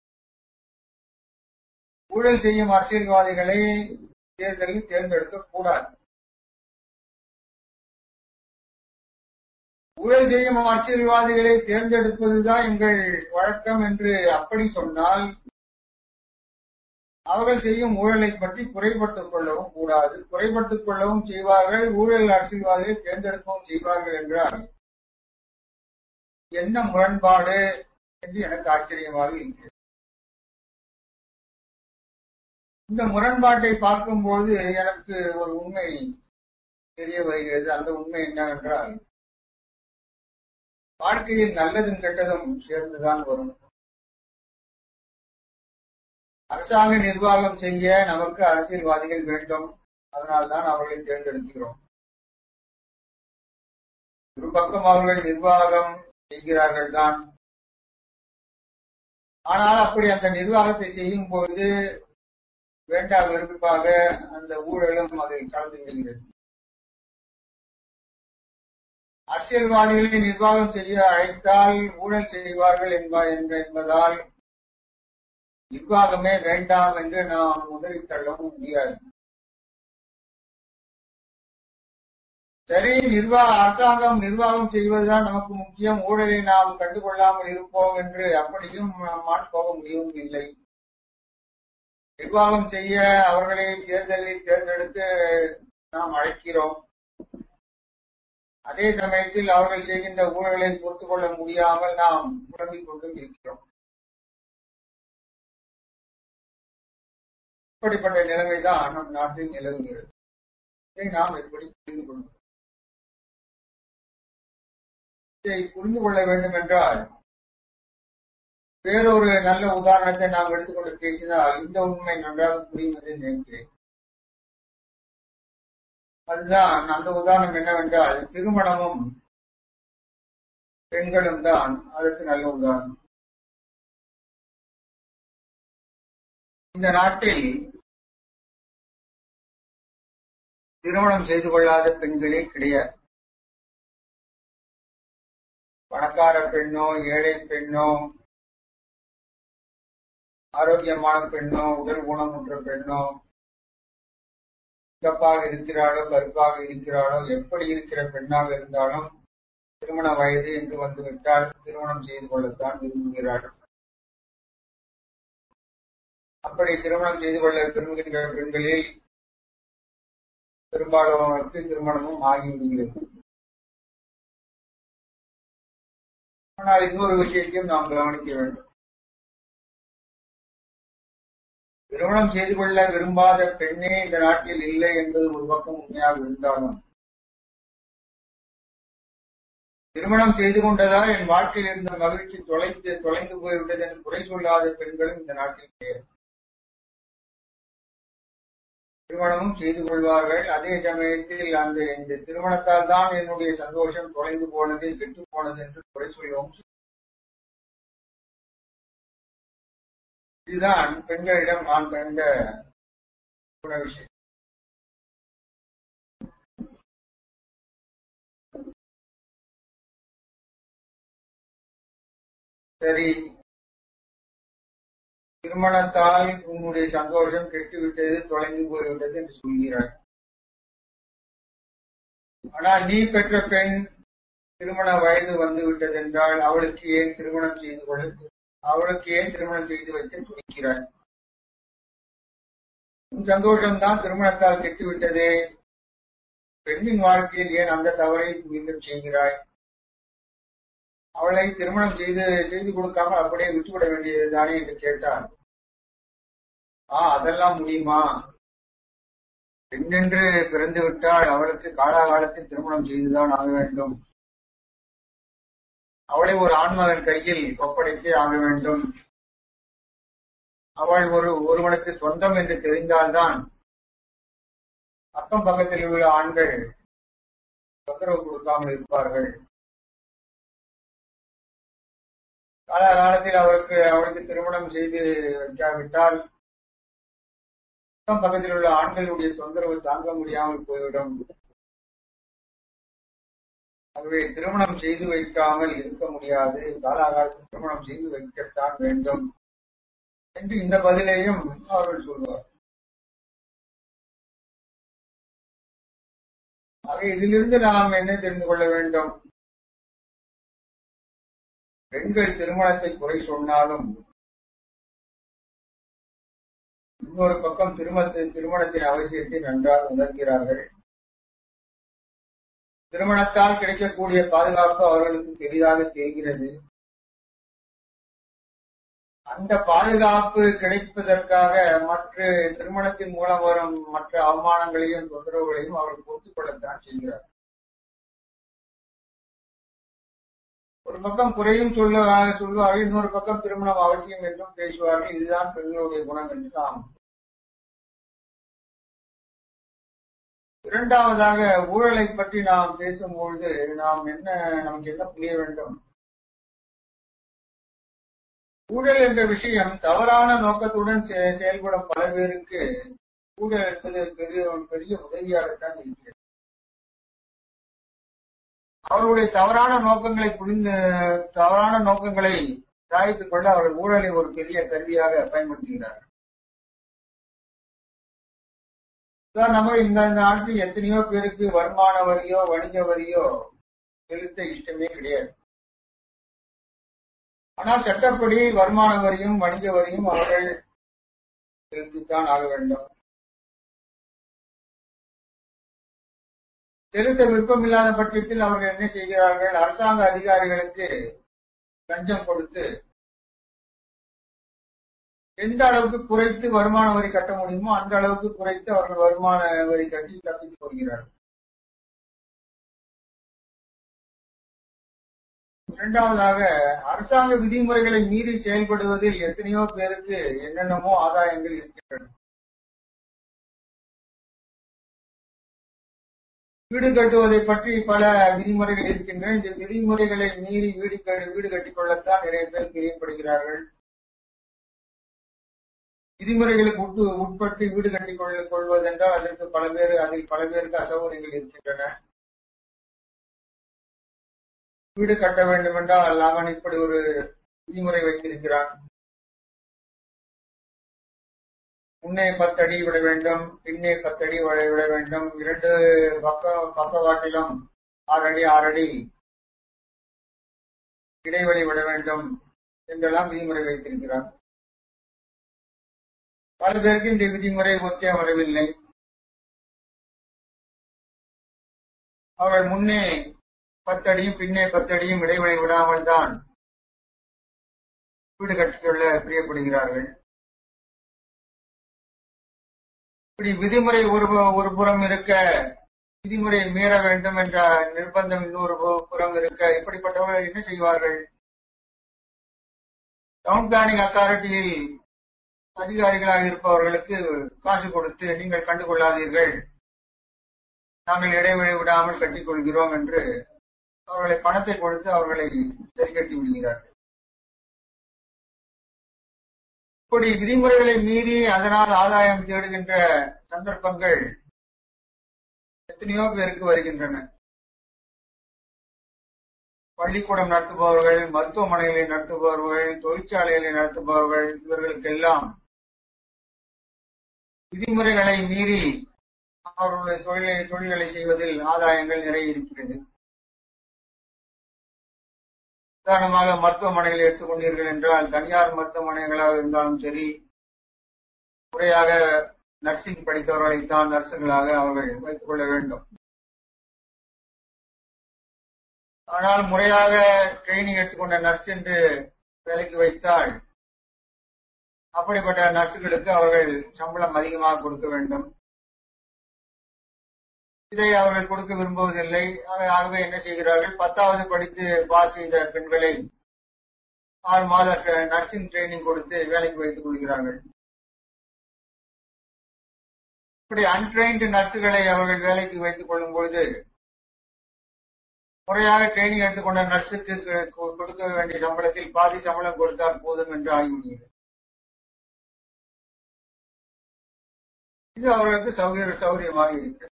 Speaker 2: ஊழல் செய்யும் அரசியல்வாதிகளை தேர்தலில் தேர்ந்தெடுக்க கூடாது ஊழல் செய்யும் அரசியல்வாதிகளை தேர்ந்தெடுப்பதுதான் எங்கள் வழக்கம் என்று அப்படி சொன்னால் அவர்கள் செய்யும் ஊழலை பற்றி குறைபட்டுக் கொள்ளவும் கூடாது குறைபட்டுக் கொள்ளவும் செய்வார்கள் ஊழல் அரசியல்வாதிகளை தேர்ந்தெடுக்கவும் செய்வார்கள் என்றால் என்ன முரண்பாடு என்று எனக்கு ஆச்சரியமாக இருக்கிறது இந்த முரண்பாட்டை பார்க்கும்போது எனக்கு ஒரு உண்மை தெரிய வருகிறது அந்த உண்மை என்னவென்றால் வாழ்க்கையில் நல்லதும் கெட்டதும் சேர்ந்துதான் வரும் அரசாங்க நிர்வாகம் செய்ய நமக்கு அரசியல்வாதிகள் வேண்டும் அதனால்தான் அவர்களை தேர்ந்தெடுக்கிறோம் ஒரு பக்கம் அவர்கள் நிர்வாகம் செய்கிறார்கள் தான் ஆனால் அப்படி அந்த நிர்வாகத்தை செய்யும் பொழுது வேண்டா வெறுப்பாக அந்த ஊழலும் அதில் கலந்து விடுகிறது அரசியல்வாதிகளை நிர்வாகம் செய்ய அழைத்தால் ஊழல் செய்வார்கள் என்பதால் நிர்வாகமே வேண்டாம் என்று நாம் உதவி தள்ளவும் முடியாது சரி நிர்வாக அரசாங்கம் நிர்வாகம் செய்வதுதான் நமக்கு முக்கியம் ஊழலை நாம் கண்டுகொள்ளாமல் இருப்போம் என்று அப்படியும் நாம் போக முடியவும் இல்லை நிர்வாகம் செய்ய அவர்களை தேர்தலில் தேர்ந்தெடுத்து நாம் அழைக்கிறோம் அதே சமயத்தில் அவர்கள் செய்கின்ற ஊழலை பொறுத்து கொள்ள முடியாமல் நாம் புலம்பிக் கொண்டும் இருக்கிறோம் இப்படிப்பட்ட நிலைமைதான் நம் நாட்டில் நிலவுகிறது இதை நாம் எப்படி புரிந்து கொள்வோம் இதை புரிந்து கொள்ள வேண்டும் என்றால் வேறொரு நல்ல உதாரணத்தை நாம் எடுத்துக்கொண்டு பேசினால் இந்த உண்மை நன்றாக புரியும் என்று நினைக்கிறேன் அதுதான் அந்த உதாரணம் என்னவென்றால் திருமணமும் பெண்களும் தான் அதற்கு நல்ல உதாரணம் இந்த நாட்டில் திருமணம் செய்து கொள்ளாத பெண்களே கிடையாது பணக்கார பெண்ணோ ஏழை பெண்ணோ ஆரோக்கியமான பெண்ணோ உடல் ஊனமுற்ற பெண்ணோ சிகப்பாக இருக்கிறாளோ கருப்பாக இருக்கிறாளோ எப்படி இருக்கிற பெண்ணாக இருந்தாலும் திருமண வயது என்று வந்துவிட்டால் திருமணம் செய்து கொள்ளத்தான் விரும்புகிறாள் அப்படி திருமணம் செய்து கொள்ள விரும்புகின்ற பெண்களில் பெரும்பாலானவருக்கு திருமணமும் ஆகிவிடுகிறது ஆனால் இன்னொரு விஷயத்தையும் நாம் கவனிக்க வேண்டும் திருமணம் செய்து கொள்ள விரும்பாத பெண்ணே இந்த நாட்டில் இல்லை என்பது ஒரு பக்கம் உண்மையாக இருந்தாலும் திருமணம் செய்து கொண்டதால் என் வாழ்க்கையில் இருந்த மகிழ்ச்சி தொலைந்து தொலைந்து போய்விட்டது என்று குறை சொல்லாத பெண்களும் இந்த நாட்டில் கிடையாது திருமணமும் செய்து கொள்வார்கள் அதே சமயத்தில் அந்த இந்த திருமணத்தால் தான் என்னுடைய சந்தோஷம் தொலைந்து போனது கெட்டு போனது என்று குறை சொல்லவும் இதுதான் பெண்களிடம் நான் கண்ட குண விஷயம் சரி திருமணத்தால் உன்னுடைய சந்தோஷம் கெட்டுவிட்டது தொலைந்து போய்விட்டது என்று சொல்கிறார் ஆனால் நீ பெற்ற பெண் திருமண வயது வந்து விட்டது என்றால் அவளுக்கு ஏன் திருமணம் செய்து கொள்ள அவளுக்கு ஏன் திருமணம் செய்து வைக்க துணிக்கிறாய் உன் சந்தோஷம்தான் திருமணத்தால் கெட்டுவிட்டதே பெண்ணின் வாழ்க்கையில் ஏன் அந்த தவறை மீண்டும் செய்கிறாய் அவளை திருமணம் செய்து செய்து கொடுக்காமல் அப்படியே விட்டுவிட வேண்டியதுதானே என்று கேட்டார் ஆ அதெல்லாம் முடியுமா பெண்ணென்று பிறந்து விட்டால் அவளுக்கு காலாகாலத்தில் திருமணம் செய்துதான் ஆக வேண்டும் அவளை ஒரு ஆண்மகன் கையில் ஒப்படைத்தே ஆக வேண்டும் அவள் ஒரு ஒருவனுக்கு சொந்தம் என்று தெரிந்தால்தான் அக்கம் பக்கத்தில் உள்ள ஆண்கள் தொந்தரவு கொடுக்காமல் இருப்பார்கள் காலகாலத்தில் அவருக்கு அவளுக்கு திருமணம் செய்து வைக்காவிட்டால் அக்கம் பக்கத்தில் உள்ள ஆண்களுடைய தொந்தரவு தாங்க முடியாமல் போய்விடும் ஆகவே திருமணம் செய்து வைக்காமல் இருக்க முடியாது காலாகாலத்தில் திருமணம் செய்து வைக்கத்தான் வேண்டும் என்று இந்த பதிலையும் அவர்கள் சொல்வார் ஆக இதிலிருந்து நாம் என்ன தெரிந்து கொள்ள வேண்டும் பெண்கள் திருமணத்தை குறை சொன்னாலும் இன்னொரு பக்கம் திருமணத்தின் திருமணத்தின் அவசியத்தை நன்றாக உணர்கிறார்கள் திருமணத்தால் கிடைக்கக்கூடிய பாதுகாப்பு அவர்களுக்கு பெரிதாக தெரிகிறது அந்த பாதுகாப்பு கிடைப்பதற்காக மற்ற திருமணத்தின் மூலம் வரும் மற்ற அவமானங்களையும் தொந்தரவுகளையும் அவர்கள் பொறுத்துக் கொள்ளத்தான் செய்கிறார் ஒரு பக்கம் குறையும் சொல்ல சொல்வார்கள் இன்னொரு பக்கம் திருமணம் அவசியம் என்றும் பேசுவார்கள் இதுதான் பெண்களுடைய குணம் என்று நாம் இரண்டாவதாக ஊழலை பற்றி நாம் பேசும்பொழுது நாம் என்ன நமக்கு என்ன புரிய வேண்டும் ஊழல் என்ற விஷயம் தவறான நோக்கத்துடன் செயல்படும் பல பேருக்கு ஊழல் என்பது பெரிய பெரிய உதவியாகத்தான் இருக்கிறது அவர்களுடைய தவறான நோக்கங்களை புரிந்து தவறான நோக்கங்களை சாய்த்துக் கொள்ள அவர்கள் ஊழலை ஒரு பெரிய கருவியாக பயன்படுத்துகிறார்கள் நம்ம இந்த நாட்டில் எத்தனையோ பேருக்கு வருமான வரியோ வணிக வரியோ செலுத்த இஷ்டமே கிடையாது ஆனால் சட்டப்படி வருமான வரியும் வணிக வரியும் அவர்கள் செலுத்தித்தான் ஆக வேண்டும் செலுத்த விருப்பமில்லாத பட்சத்தில் அவர்கள் என்ன செய்கிறார்கள் அரசாங்க அதிகாரிகளுக்கு லஞ்சம் கொடுத்து எந்த அளவுக்கு குறைத்து வருமான வரி கட்ட முடியுமோ அந்த அளவுக்கு குறைத்து அவர்கள் வருமான வரி கட்டி தப்பித்துக் கொள்கிறார்கள் இரண்டாவதாக அரசாங்க விதிமுறைகளை மீறி செயல்படுவதில் எத்தனையோ பேருக்கு என்னென்னமோ ஆதாயங்கள் இருக்கின்றன வீடு கட்டுவதை பற்றி பல விதிமுறைகள் இருக்கின்றன இந்த விதிமுறைகளை மீறி வீடு வீடு கட்டிக் கொள்ளத்தான் நிறைய பேர் பிரியப்படுகிறார்கள் விதிமுறைகளுக்கு உட்பு உட்பட்டு வீடு கட்டிக் கொள்ள கொள்வதென்றால் அதற்கு பல பேர் அதில் பல பேருக்கு அசௌகரியங்கள் இருக்கின்றன வீடு கட்ட வேண்டும் என்றால் அவன் இப்படி ஒரு விதிமுறை வைத்திருக்கிறான் முன்னே பத்தடி விட வேண்டும் பின்னே பத்தடி விட விட வேண்டும் இரண்டு பக்க பக்கவாட்டிலும் ஆறடி ஆறடி இடைவெளி விட வேண்டும் என்றெல்லாம் விதிமுறை வைத்திருக்கிறார் பல பேருக்கு இந்த விதிமுறை ஒத்தே வரவில்லை அவர்கள் முன்னே பத்தடியும் பின்னே பத்தடியும் இடைவெளி விடாமல் தான் வீடு கட்டிக்கொள்ள பிரியப்படுகிறார்கள் இப்படி விதிமுறை ஒரு ஒரு புறம் இருக்க விதிமுறையை மீற வேண்டும் என்ற நிர்பந்தம் இன்னொரு புறம் இருக்க இப்படிப்பட்டவர்கள் என்ன செய்வார்கள் டவுன் பிளானிங் அத்தாரிட்டியில் அதிகாரிகளாக இருப்பவர்களுக்கு காசு கொடுத்து நீங்கள் கண்டுகொள்ளாதீர்கள் நாங்கள் இடைவெளி விடாமல் கட்டிக் கொள்கிறோம் என்று அவர்களை பணத்தை கொடுத்து அவர்களை சரி கட்டி விடுகிறார்கள் இப்படி விதிமுறைகளை மீறி அதனால் ஆதாயம் தேடுகின்ற சந்தர்ப்பங்கள் எத்தனையோ பேருக்கு வருகின்றன பள்ளிக்கூடம் நடத்துபவர்கள் மருத்துவமனைகளை நடத்துபவர்கள் தொழிற்சாலைகளை நடத்துபவர்கள் இவர்களுக்கெல்லாம் விதிமுறைகளை மீறி அவர்களுடைய தொழிலை தொழில்களை செய்வதில் ஆதாயங்கள் நிறைய இருக்கிறது உதாரணமாக மருத்துவமனைகளை எடுத்துக்கொண்டீர்கள் என்றால் தனியார் மருத்துவமனைகளாக இருந்தாலும் சரி முறையாக நர்சிங் படித்தவர்களைத்தான் நர்சுகளாக அவர்கள் வைத்துக் கொள்ள வேண்டும் ஆனால் முறையாக ட்ரைனிங் எடுத்துக்கொண்ட நர்ஸ் என்று வேலைக்கு வைத்தால் அப்படிப்பட்ட நர்சுகளுக்கு அவர்கள் சம்பளம் அதிகமாக கொடுக்க வேண்டும் இதை அவர்கள் கொடுக்க விரும்புவதில்லை ஆகவே என்ன செய்கிறார்கள் பத்தாவது படித்து பாஸ் செய்த பெண்களை ஆறு மாத நர்சிங் ட்ரைனிங் கொடுத்து வேலைக்கு வைத்துக் கொள்கிறார்கள் இப்படி அன்ட்ரெயின்டு நர்சுகளை அவர்கள் வேலைக்கு வைத்துக் கொள்ளும் பொழுது முறையாக ட்ரைனிங் எடுத்துக்கொண்ட நர்சுக்கு கொடுக்க வேண்டிய சம்பளத்தில் பாதி சம்பளம் கொடுத்தால் போதும் என்று ஆகிவிடுகிறது இது அவர்களுக்கு சௌகரிய சௌகரியமாக இருக்கிறது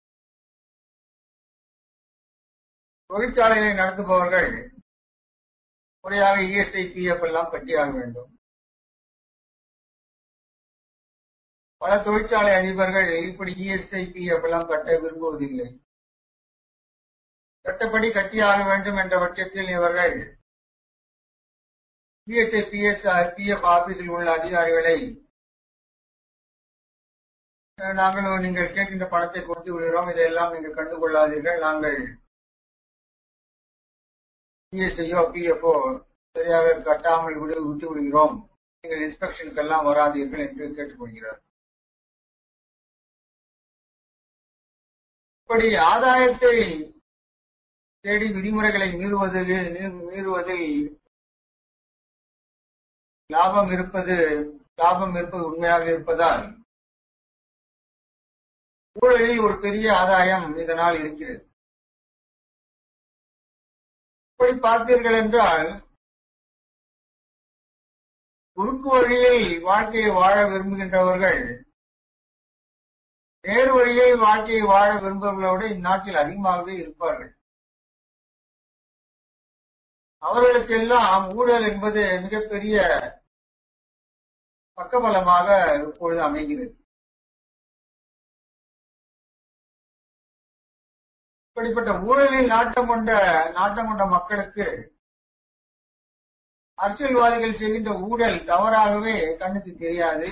Speaker 2: தொழிற்சாலைகளை நடத்துபவர்கள் முறையாக இஎஸ்ஐ பிஎஃப் எல்லாம் கட்டியாக வேண்டும் பல தொழிற்சாலை அதிபர்கள் இப்படி இஎஸ்ஐ பிஎஃப் எல்லாம் கட்ட விரும்புவதில்லை சட்டப்படி கட்டியாக வேண்டும் என்ற பட்சத்தில் இவர்கள் இஎஸ்ஐ பிஎஸ் பிஎஃப் ஆபீஸில் உள்ள அதிகாரிகளை நாங்கள் நீங்கள் கேட்கின்ற பணத்தை கொடுத்து விடுகிறோம் இதையெல்லாம் நீங்கள் கண்டுகொள்ளாதீர்கள் நாங்கள் பிஎஸ்ஐயோ பிஎஃப்ஓ சரியாக கட்டாமல் விடு விட்டு விடுகிறோம் நீங்கள் இன்ஸ்பெக்ஷனுக்கு எல்லாம் வராதீர்கள் என்று கேட்டுக்கொள்கிறார் இப்படி ஆதாயத்தை தேடி விதிமுறைகளை மீறுவதில் மீறுவதில் லாபம் இருப்பது லாபம் இருப்பது உண்மையாக இருப்பதால் ஊழலில் ஒரு பெரிய ஆதாயம் இதனால் இருக்கிறது இப்படி பார்த்தீர்கள் என்றால் குறுக்கு வழியில் வாழ்க்கையை வாழ விரும்புகின்றவர்கள் நேர் வழியில் வாழ்க்கையை வாழ விரும்புபவர்களோடு இந்நாட்டில் அதிகமாகவே இருப்பார்கள் அவர்களுக்கெல்லாம் ஊழல் என்பது மிகப்பெரிய பக்கபலமாக இப்பொழுது அமைகிறது இப்படிப்பட்ட ஊழலில் நாட்டம் கொண்ட நாட்டம் கொண்ட மக்களுக்கு அரசியல்வாதிகள் செய்கின்ற ஊழல் தவறாகவே கண்ணுக்கு தெரியாது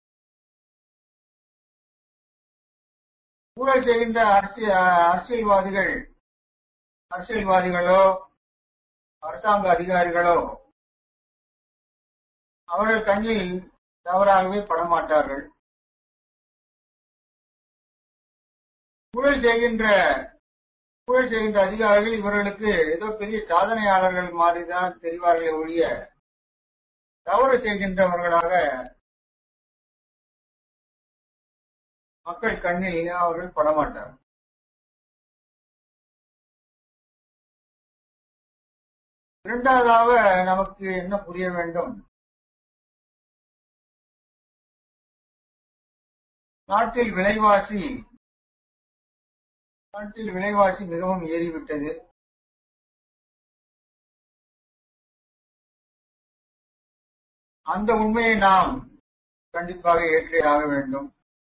Speaker 2: ஊழல் செய்கின்ற அரசியல் அரசியல்வாதிகள் அரசியல்வாதிகளோ அரசாங்க அதிகாரிகளோ அவர்கள் கண்ணில் தவறாகவே படமாட்டார்கள் ஊழல் செய்கின்ற ஊழல் செய்கின்ற அதிகாரிகள் இவர்களுக்கு ஏதோ பெரிய சாதனையாளர்கள் மாதிரிதான் தெரிவார்களே ஒழிய தவறு செய்கின்றவர்களாக மக்கள் கண்ணில் அவர்கள் படமாட்டார் இரண்டாவதாக நமக்கு என்ன புரிய வேண்டும் நாட்டில் விலைவாசி நாட்டில் விலைவாசி மிகவும் ஏறிவிட்டது அந்த உண்மையை நாம் கண்டிப்பாக ஏற்றே ஆக வேண்டும்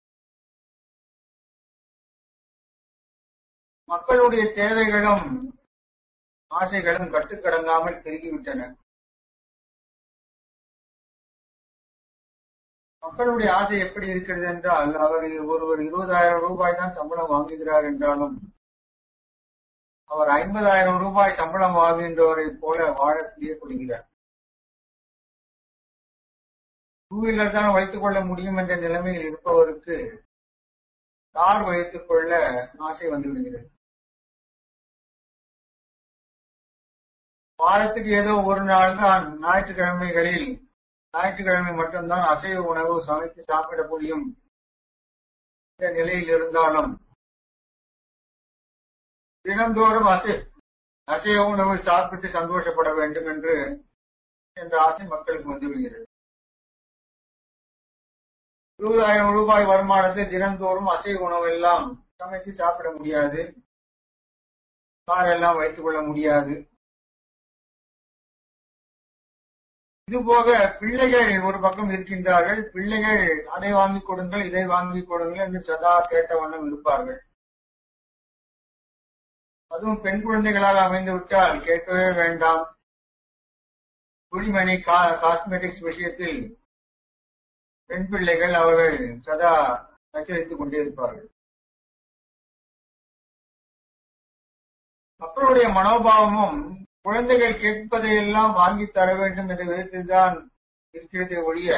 Speaker 2: மக்களுடைய தேவைகளும் ஆசைகளும் கட்டுக்கடங்காமல் பெருகிவிட்டன மக்களுடைய ஆசை எப்படி இருக்கிறது என்றால் அவர் ஒருவர் இருபதாயிரம் ரூபாய் தான் சம்பளம் வாங்குகிறார் என்றாலும் அவர் ஐம்பதாயிரம் ரூபாய் சம்பளம் வாங்குகின்றவரை போல வாழ பிரியப்படுகிறார் டூ வீலர் தான் வைத்துக் கொள்ள முடியும் என்ற நிலைமையில் இருப்பவருக்கு கார் வைத்துக் கொள்ள ஆசை வந்துவிடுகிறது வாரத்துக்கு ஏதோ ஒரு நாள் தான் ஞாயிற்றுக்கிழமைகளில் ஞாயிற்றுக்கிழமை மட்டும்தான் அசைவ உணவு சமைத்து சாப்பிட முடியும் இந்த நிலையில் இருந்தாலும் தினந்தோறும் அசை அசைவ உணவு சாப்பிட்டு சந்தோஷப்பட வேண்டும் என்று என்ற ஆசை மக்களுக்கு வந்துவிடுகிறது இருபதாயிரம் ரூபாய் வருமானத்தை தினந்தோறும் அசைவ உணவு எல்லாம் சமைத்து சாப்பிட முடியாது கார் எல்லாம் வைத்துக் கொள்ள முடியாது இது போக பிள்ளைகள் ஒரு பக்கம் இருக்கின்றார்கள் பிள்ளைகள் அதை வாங்கிக் கொடுங்கள் இதை வாங்கிக் கொடுங்கள் என்று சதா கேட்ட வண்ணம் இருப்பார்கள் அதுவும் பெண் குழந்தைகளாக அமைந்து விட்டால் கேட்கவே வேண்டாம் துணிமணி காஸ்மெட்டிக்ஸ் விஷயத்தில் பெண் பிள்ளைகள் அவர்கள் சதா நச்சரித்துக் கொண்டே இருப்பார்கள் மக்களுடைய மனோபாவமும் குழந்தைகள் கேட்பதையெல்லாம் வாங்கி தர வேண்டும் என்ற விதத்தில் தான் இருக்கிறதே ஒழிய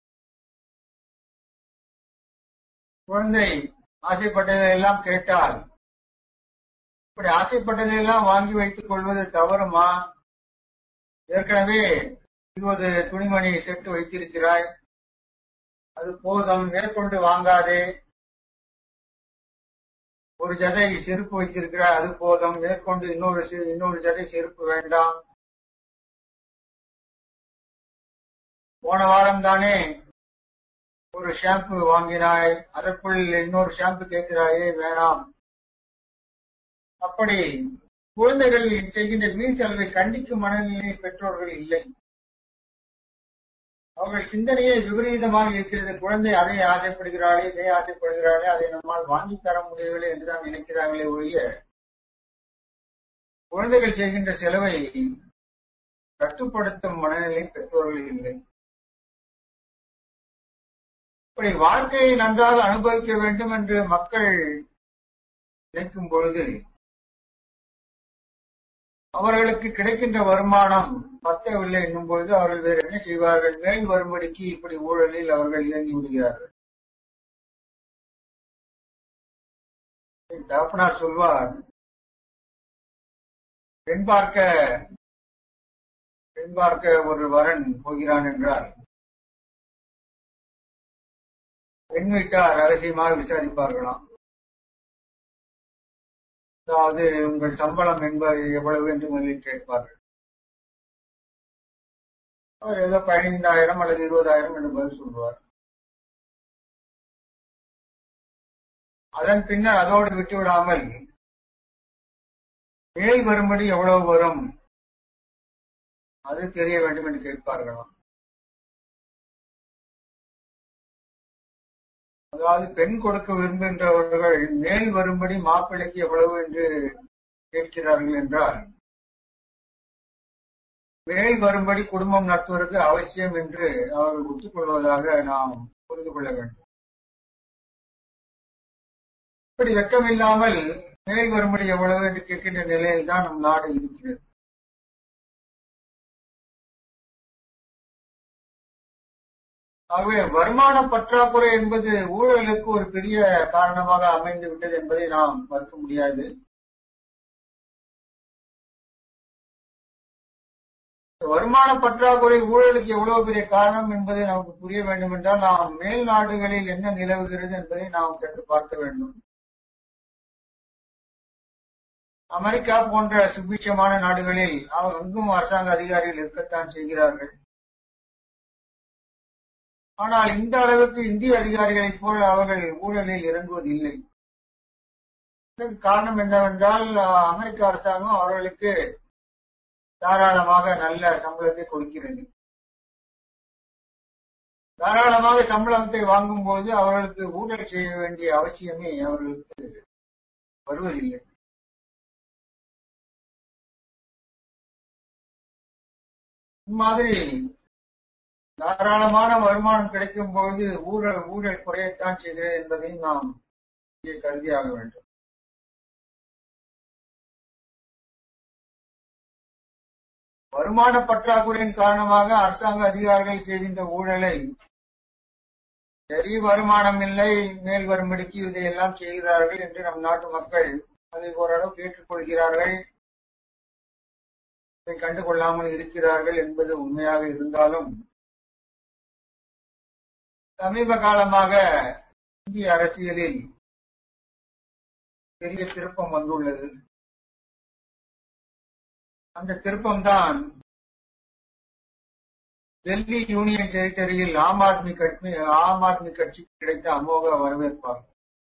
Speaker 2: குழந்தை ஆசைப்பட்டதையெல்லாம் கேட்டால் இப்படி ஆசைப்பட்டதையெல்லாம் வாங்கி வைத்துக் கொள்வது தவறுமா ஏற்கனவே இருபது துணிமணி செட்டு வைத்திருக்கிறாய் அது போதும் மேற்கொண்டு வாங்காதே ஒரு ஜதை செருப்பு வைத்திருக்கிறார் அது போதும் மேற்கொண்டு இன்னொரு இன்னொரு ஜதை செருப்பு வேண்டாம் போன வாரம் தானே ஒரு ஷாம்பு வாங்கினாய் அதற்குள் இன்னொரு ஷாம்பு கேட்கிறாயே வேணாம் அப்படி குழந்தைகள் செய்கின்ற வீண் செலவை கண்டிக்கும் மனநிலை பெற்றோர்கள் இல்லை அவர்கள் சிந்தனையே விபரீதமாக இருக்கிறது குழந்தை அதை ஆசைப்படுகிறாளே இதை ஆசைப்படுகிறாளே அதை நம்மால் வாங்கி தர முடியவில்லை என்றுதான் நினைக்கிறார்களே ஒழிய குழந்தைகள் செய்கின்ற செலவை கட்டுப்படுத்தும் மனநிலை பெற்றோர்கள் இல்லை இப்படி வாழ்க்கையை நன்றாக அனுபவிக்க வேண்டும் என்று மக்கள் நினைக்கும் பொழுது அவர்களுக்கு கிடைக்கின்ற வருமானம் பத்தவில்லை என்னும் பொழுது அவர்கள் வேறு என்ன செய்வார்கள் மேல் வரும்படிக்கு இப்படி ஊழலில் அவர்கள் இறங்கி விடுகிறார்கள் தகப்பனார் சொல்வார் பெண் பார்க்க பெண் பார்க்க ஒரு வரன் போகிறான் என்றால் பெண் வீட்டார் ரகசியமாக விசாரிப்பார்களாம் அதாவது உங்கள் சம்பளம் என்பது எவ்வளவு என்று முதலில் கேட்பார்கள் அவர் ஏதோ பதினைந்தாயிரம் அல்லது இருபதாயிரம் என்று பதில் சொல்வார் அதன் பின்னர் அதோடு விட்டு விடாமல் மேல் வரும்படி எவ்வளவு வரும் அது தெரிய வேண்டும் என்று கேட்பார்களாம் அதாவது பெண் கொடுக்க விரும்புகின்றவர்கள் மேல் வரும்படி மாப்பிள்ளைக்கு எவ்வளவு என்று கேட்கிறார்கள் என்றால் மேல் வரும்படி குடும்பம் நடத்துவதற்கு அவசியம் என்று அவர்கள் ஒத்துக்கொள்வதாக நாம் புரிந்து கொள்ள வேண்டும் இப்படி வெக்கமில்லாமல் மேல் வரும்படி எவ்வளவு என்று கேட்கின்ற நிலையில் தான் நம் நாடு இருக்கிறது ஆகவே வருமான பற்றாக்குறை என்பது ஊழலுக்கு ஒரு பெரிய காரணமாக அமைந்து விட்டது என்பதை நாம் மறுக்க முடியாது வருமான பற்றாக்குறை ஊழலுக்கு எவ்வளவு பெரிய காரணம் என்பதை நமக்கு புரிய வேண்டும் என்றால் நாம் மேல் நாடுகளில் என்ன நிலவுகிறது என்பதை நாம் சென்று பார்க்க வேண்டும் அமெரிக்கா போன்ற சுபிட்சமான நாடுகளில் அங்கும் அரசாங்க அதிகாரிகள் இருக்கத்தான் செய்கிறார்கள் ஆனால் இந்த அளவுக்கு இந்திய அதிகாரிகளைப் போல் அவர்கள் ஊழலில் இறங்குவதில்லை இதற்கு காரணம் என்னவென்றால் அமெரிக்க அரசாங்கம் அவர்களுக்கு தாராளமாக நல்ல சம்பளத்தை கொடுக்கிறது தாராளமாக சம்பளத்தை வாங்கும்போது அவர்களுக்கு ஊழல் செய்ய வேண்டிய அவசியமே அவர்களுக்கு வருவதில்லை இம்மாதிரி தாராளமான வருமானம் கிடைக்கும் பொழுது ஊழல் ஊழல் குறையத்தான் செய்கிறது என்பதையும் நாம் இங்கே கருதியாக வேண்டும் வருமான பற்றாக்குறையின் காரணமாக அரசாங்க அதிகாரிகள் செய்கின்ற ஊழலை சரி வருமானம் இல்லை மேல் வரும்படிக்கு இதையெல்லாம் செய்கிறார்கள் என்று நம் நாட்டு மக்கள் அதை ஓரளவு ஏற்றுக்கொள்கிறார்கள் இதை கண்டுகொள்ளாமல் இருக்கிறார்கள் என்பது உண்மையாக இருந்தாலும் சமீப காலமாக இந்திய அரசியலில் பெரிய திருப்பம் வந்துள்ளது அந்த திருப்பம்தான் டெல்லி யூனியன் டெரிட்டரியில் ஆம் ஆத்மி கட்சி ஆம் ஆத்மி கட்சிக்கு கிடைத்த அமோக வரவேற்பாகும்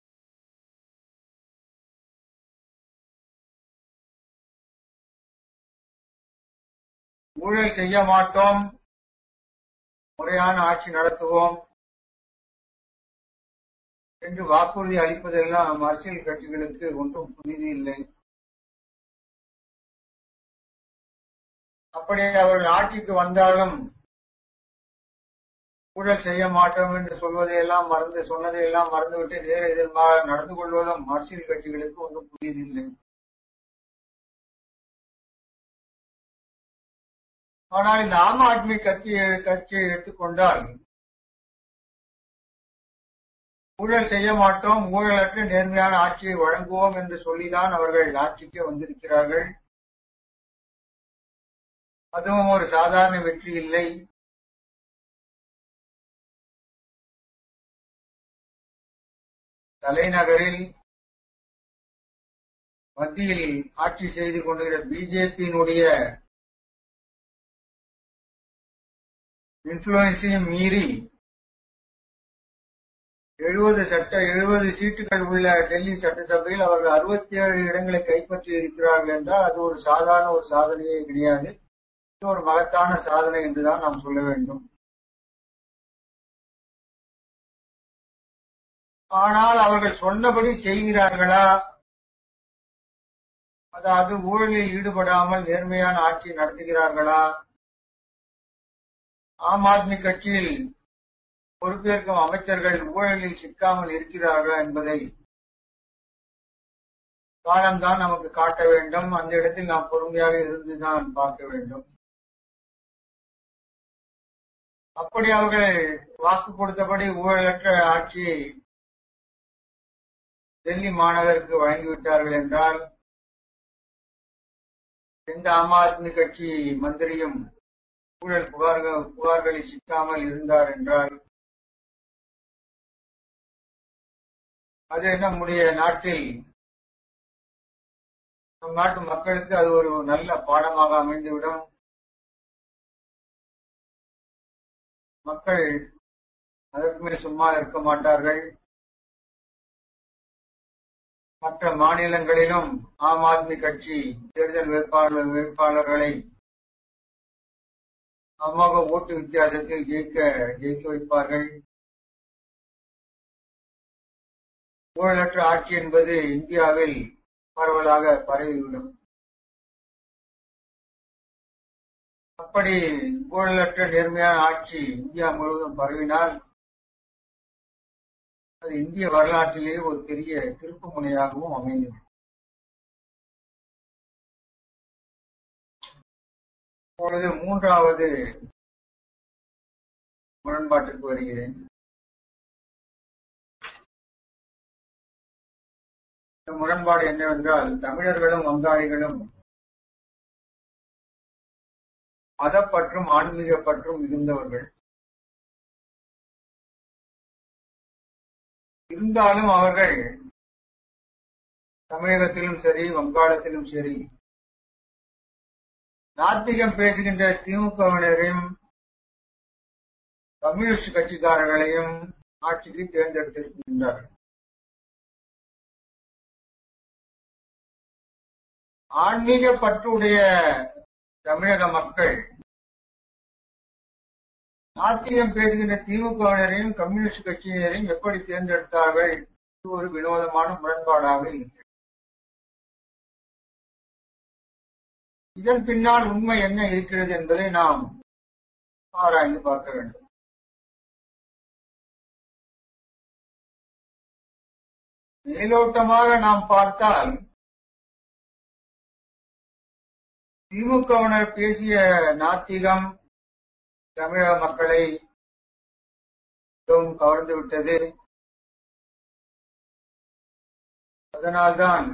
Speaker 2: ஊழல் செய்ய மாட்டோம் முறையான ஆட்சி நடத்துவோம் என்று வாக்குறுதி அளிப்பதெல்லாம் அரசியல் கட்சிகளுக்கு ஒன்றும் புதிது இல்லை அப்படி அவர்கள் ஆட்சிக்கு வந்தாலும் ஊழல் செய்ய மாட்டோம் என்று சொல்வதையெல்லாம் மறந்து சொன்னதையெல்லாம் மறந்துவிட்டு நேர எதிர்மாக நடந்து கொள்வதும் அரசியல் கட்சிகளுக்கு ஒன்றும் புதியதில்லை ஆனால் இந்த ஆம் ஆத்மி கட்சி கட்சியை எடுத்துக்கொண்டால் ஊழல் செய்ய மாட்டோம் ஊழலற்ற நேர்மையான ஆட்சியை வழங்குவோம் என்று சொல்லிதான் அவர்கள் ஆட்சிக்கு வந்திருக்கிறார்கள் அதுவும் ஒரு சாதாரண வெற்றி இல்லை தலைநகரில் மத்தியில் ஆட்சி செய்து கொண்டிருக்கிற பிஜேபியினுடைய இன்ஃபுளுன்ஸையும் மீறி எழுபது சட்ட எழுபது சீட்டுகள் உள்ள டெல்லி சட்டசபையில் அவர்கள் அறுபத்தி ஏழு இடங்களை கைப்பற்றி இருக்கிறார்கள் என்றால் அது ஒரு சாதாரண ஒரு சாதனையே கிடையாது இது ஒரு மகத்தான சாதனை என்றுதான் நாம் சொல்ல வேண்டும் ஆனால் அவர்கள் சொன்னபடி செய்கிறார்களா அதாவது ஊழலில் ஈடுபடாமல் நேர்மையான ஆட்சி நடத்துகிறார்களா ஆம் ஆத்மி கட்சியில் பொறுப்பேற்கும் அமைச்சர்கள் ஊழலில் சிக்காமல் இருக்கிறார்களா என்பதை காலம்தான் நமக்கு காட்ட வேண்டும் அந்த இடத்தில் நாம் பொறுமையாக இருந்துதான் பார்க்க வேண்டும் அப்படி அவர்கள் வாக்கு கொடுத்தபடி ஊழலற்ற ஆட்சியை டெல்லி மாநகருக்கு வழங்கிவிட்டார்கள் என்றால் எந்த ஆம் ஆத்மி கட்சி மந்திரியும் ஊழல் புகார்கள் புகார்களில் சிக்காமல் இருந்தார் என்றால் அது நம்முடைய நாட்டில் நம் நாட்டு மக்களுக்கு அது ஒரு நல்ல பாடமாக அமைந்துவிடும் மக்கள் அதற்கு மேல் சும்மா இருக்க மாட்டார்கள் மற்ற மாநிலங்களிலும் ஆம் ஆத்மி கட்சி தேர்தல் வேட்பாளர் வேட்பாளர்களை அமோக ஓட்டு வித்தியாசத்தில் ஜெயிக்க ஜெயிக்க வைப்பார்கள் ஊழலற்ற ஆட்சி என்பது இந்தியாவில் பரவலாக பரவிவிடும் அப்படி ஊழலற்ற நேர்மையான ஆட்சி இந்தியா முழுவதும் பரவினால் அது இந்திய வரலாற்றிலேயே ஒரு பெரிய திருப்பு முனையாகவும் அமைந்தது இப்பொழுது மூன்றாவது முரண்பாட்டுக்கு வருகிறேன் இந்த முரண்பாடு என்னவென்றால் தமிழர்களும் வங்காளிகளும் மதப்பற்றும் ஆன்மீக பற்றும் மிகுந்தவர்கள் இருந்தாலும் அவர்கள் தமிழகத்திலும் சரி வங்காளத்திலும் சரி நாத்திகம் பேசுகின்ற திமுகவினரையும் கம்யூனிஸ்ட் கட்சிக்காரர்களையும் ஆட்சிக்கு தேர்ந்தெடுத்திருக்கின்றார்கள் ஆன்மீக பற்றுடைய தமிழக மக்கள் நாத்திகம் பேசுகின்ற திமுகவினரையும் கம்யூனிஸ்ட் கட்சியினரையும் எப்படி தேர்ந்தெடுத்தார்கள் இது ஒரு வினோதமான முரண்பாடாக இருக்கிறது இதன் பின்னால் உண்மை என்ன இருக்கிறது என்பதை நாம் ஆராய்ந்து பார்க்க வேண்டும் மேலோட்டமாக நாம் பார்த்தால் திமுகவினர் பேசிய நாத்திகம் தமிழக மக்களை மிகவும் கவர்ந்து விட்டது அதனால்தான்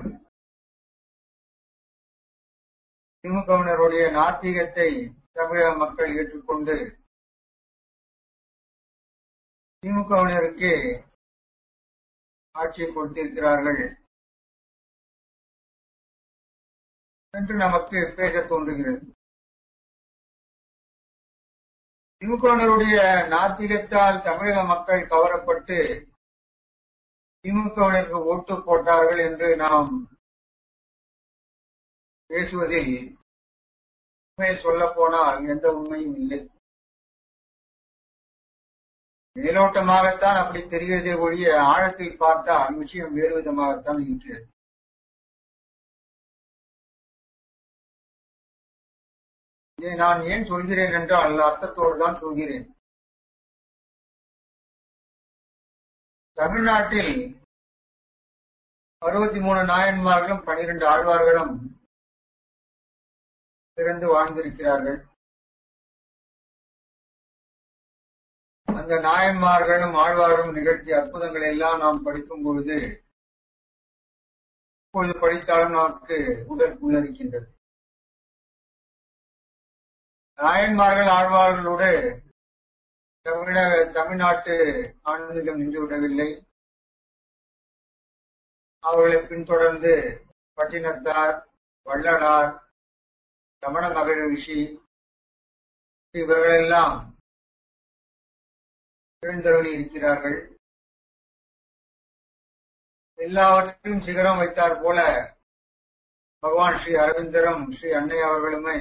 Speaker 2: திமுகவினருடைய நாத்திகத்தை தமிழக மக்கள் ஏற்றுக்கொண்டு திமுகவினருக்கு ஆட்சியை கொடுத்திருக்கிறார்கள் என்று நமக்கு பேச தோன்றுகிறது திமுகவினருடைய நாத்திகத்தால் தமிழக மக்கள் கவரப்பட்டு திமுகவினருக்கு ஓட்டு போட்டார்கள் என்று நாம் பேசுவதில் உண்மையை சொல்ல போனால் எந்த உண்மையும் இல்லை மேலோட்டமாகத்தான் அப்படி தெரிகிறதே ஒழிய ஆழத்தில் பார்த்தால் விஷயம் வேறு விதமாகத்தான் இருக்கிறது இதை நான் ஏன் சொல்கிறேன் என்றால் அர்த்தத்தோடு தான் சொல்கிறேன் தமிழ்நாட்டில் அறுபத்தி மூணு நாயன்மார்களும் பனிரெண்டு ஆழ்வார்களும் பிறந்து வாழ்ந்திருக்கிறார்கள் அந்த நாயன்மார்களும் ஆழ்வாரும் நிகழ்த்திய அற்புதங்களை எல்லாம் நாம் படிக்கும் பொழுது இப்பொழுது படித்தாலும் நமக்கு உடல் புல்லரிக்கின்றது நாயன்மார்கள் ஆழ்வார்களோடு தமிழக தமிழ்நாட்டு ஆன்மீகம் நின்று விடவில்லை அவர்களை பின்தொடர்ந்து பட்டினத்தார் வள்ளலார் ரமண மகரிஷி இவர்களெல்லாம் எழுந்தருளி இருக்கிறார்கள் எல்லாவற்றையும் சிகரம் வைத்தார் போல பகவான் ஸ்ரீ அரவிந்தரும் ஸ்ரீ அன்னை அவர்களுமே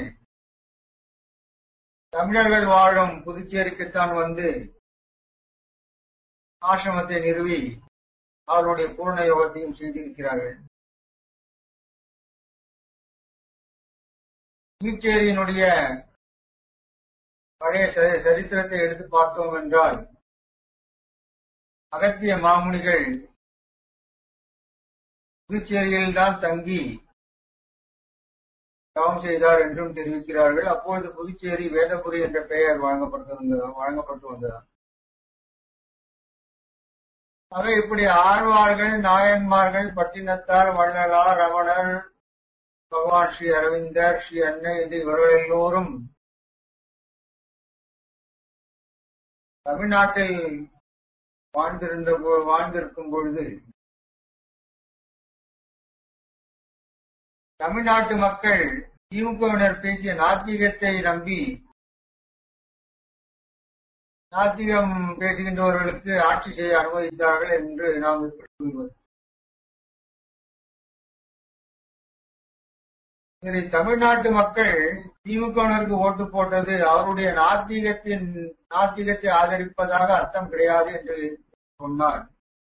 Speaker 2: தமிழர்கள் வாழும் புதுச்சேரிக்குத்தான் வந்து ஆசிரமத்தை நிறுவி அவருடைய பூர்ண யோகத்தையும் செய்திருக்கிறார்கள் புதுச்சேரியினுடைய பழைய சரி- சரித்திரத்தை எடுத்து பார்த்தோம் என்றால் அகத்திய மாமுனிகள் புதுச்சேரியில் தான் தங்கி தவம் செய்தார் என்றும் தெரிவிக்கிறார்கள் அப்பொழுது புதுச்சேரி வேதபுரி என்ற பெயர் வழங்கப்பட்டு வந்ததா வழங்கப்பட்டு வந்ததா ஆக இப்படி ஆழ்வார்கள் நாயன்மார்கள் பட்டினத்தார் வள்ளலார் ரமணர் பகவான் ஸ்ரீ அரவிந்தர் ஸ்ரீ அன்னை என்று இவர்கள் எல்லோரும் தமிழ்நாட்டில் வாழ்ந்திருந்த போ- வாழ்ந்திருக்கும் பொழுது தமிழ்நாட்டு மக்கள் திமுகவினர் பேசிய நாத்திகத்தை நம்பி நாத்திகம் பேசுகின்றவர்களுக்கு ஆட்சி செய்ய அனுமதித்தார்கள் என்று நாம் எப்படி கூறுவது சரி தமிழ்நாட்டு மக்கள் திமுகவினருக்கு ஓட்டு போட்டது அவருடைய நாத்திகத்தின் நாத்திகத்தை ஆதரிப்பதாக அர்த்தம் கிடையாது என்று சொன்னார்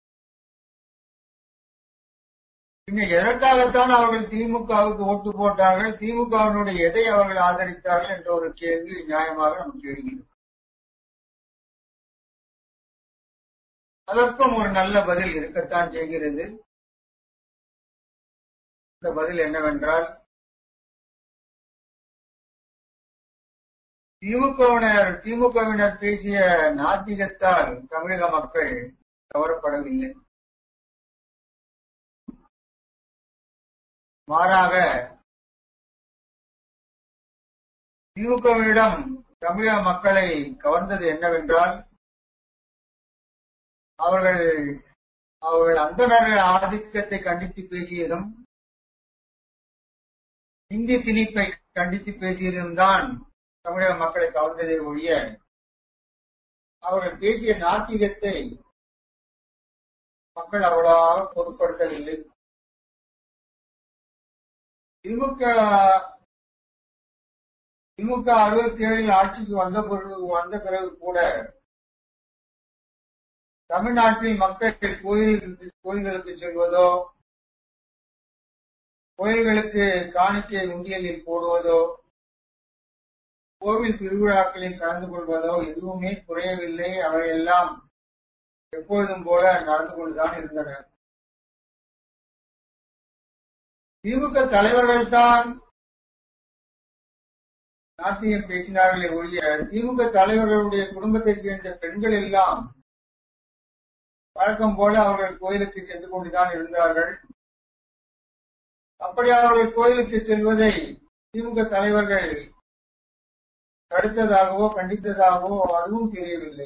Speaker 2: பின்ன எதற்காகத்தான் அவர்கள் திமுகவுக்கு ஓட்டு போட்டார்கள் திமுகவினுடைய எதை அவர்கள் ஆதரித்தார்கள் என்ற ஒரு கேள்வி நியாயமாக நமக்கு எழுகிறது அதற்கும் ஒரு நல்ல பதில் இருக்கத்தான் செய்கிறது இந்த பதில் என்னவென்றால் திமுகவினர் திமுகவினர் பேசிய நாத்திகத்தால் தமிழக மக்கள் கவரப்படவில்லை மாறாக திமுகவிடம் தமிழக மக்களை கவர்ந்தது என்னவென்றால் அவர்கள் அவர்கள் அந்தணர்கள் ஆதிக்கத்தை கண்டித்து பேசியதும் இந்தி திணிப்பை கண்டித்து பேசியதும் தான் தமிழக மக்களை கவர்ந்ததை ஒழிய அவர்கள் பேசிய நாத்திகத்தை மக்கள் அவ்வளவாக பொருட்படுத்தவில்லை திமுக திமுக அறுபத்தி ஏழில் ஆட்சிக்கு வந்த பிறகு வந்த பிறகு கூட தமிழ்நாட்டில் மக்கள் கோயில் கோயில்களுக்கு செல்வதோ கோயில்களுக்கு காணிக்கை உண்டியலில் போடுவதோ கோவில் திருவிழாக்களில் கலந்து கொள்வதோ எதுவுமே குறையவில்லை அவையெல்லாம் எப்பொழுதும் போல நடந்து கொண்டுதான் இருந்தனர் திமுக தலைவர்கள் தான் நாட்டியம் பேசினார்களே ஒழிய திமுக தலைவர்களுடைய குடும்பத்தை சேர்ந்த பெண்கள் எல்லாம் வழக்கம் போல அவர்கள் கோயிலுக்கு சென்று கொண்டுதான் இருந்தார்கள் அப்படி அவர்கள் கோயிலுக்கு செல்வதை திமுக தலைவர்கள் தடுத்ததாகவோ கண்டித்ததாகவோ அதுவும் தெரியவில்லை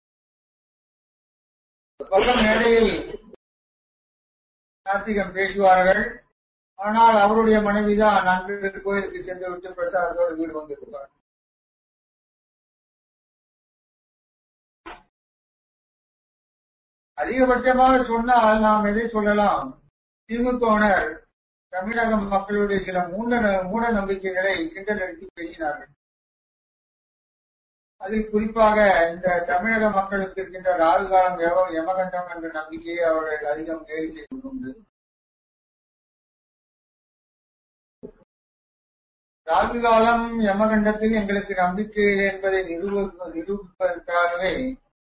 Speaker 2: பக்கம் மேடையில் நாத்திகம் பேசுவார்கள் ஆனால் அவருடைய மனைவிதான் நான்கு கோயிலுக்கு சென்று விட்டு பிரசாதத்தோடு வீடு வந்திருப்பார் அதிகபட்சமாக சொன்னால் நாம் எதை சொல்லலாம் திமுகவினர் தமிழக மக்களுடைய சில மூட மூட நம்பிக்கைகளை கிண்டல் அடித்து பேசினார்கள் அதில் குறிப்பாக இந்த தமிழக மக்களுக்கு இருக்கின்ற ராகு காலம் யமகண்டம் என்ற நம்பிக்கையை அவர்கள் அதிகம் கேலி செய்து கொண்டு ராகு காலம் யமகண்டத்தில் எங்களுக்கு நம்பிக்கை என்பதை நிரூப நிரூபிப்பதற்காகவே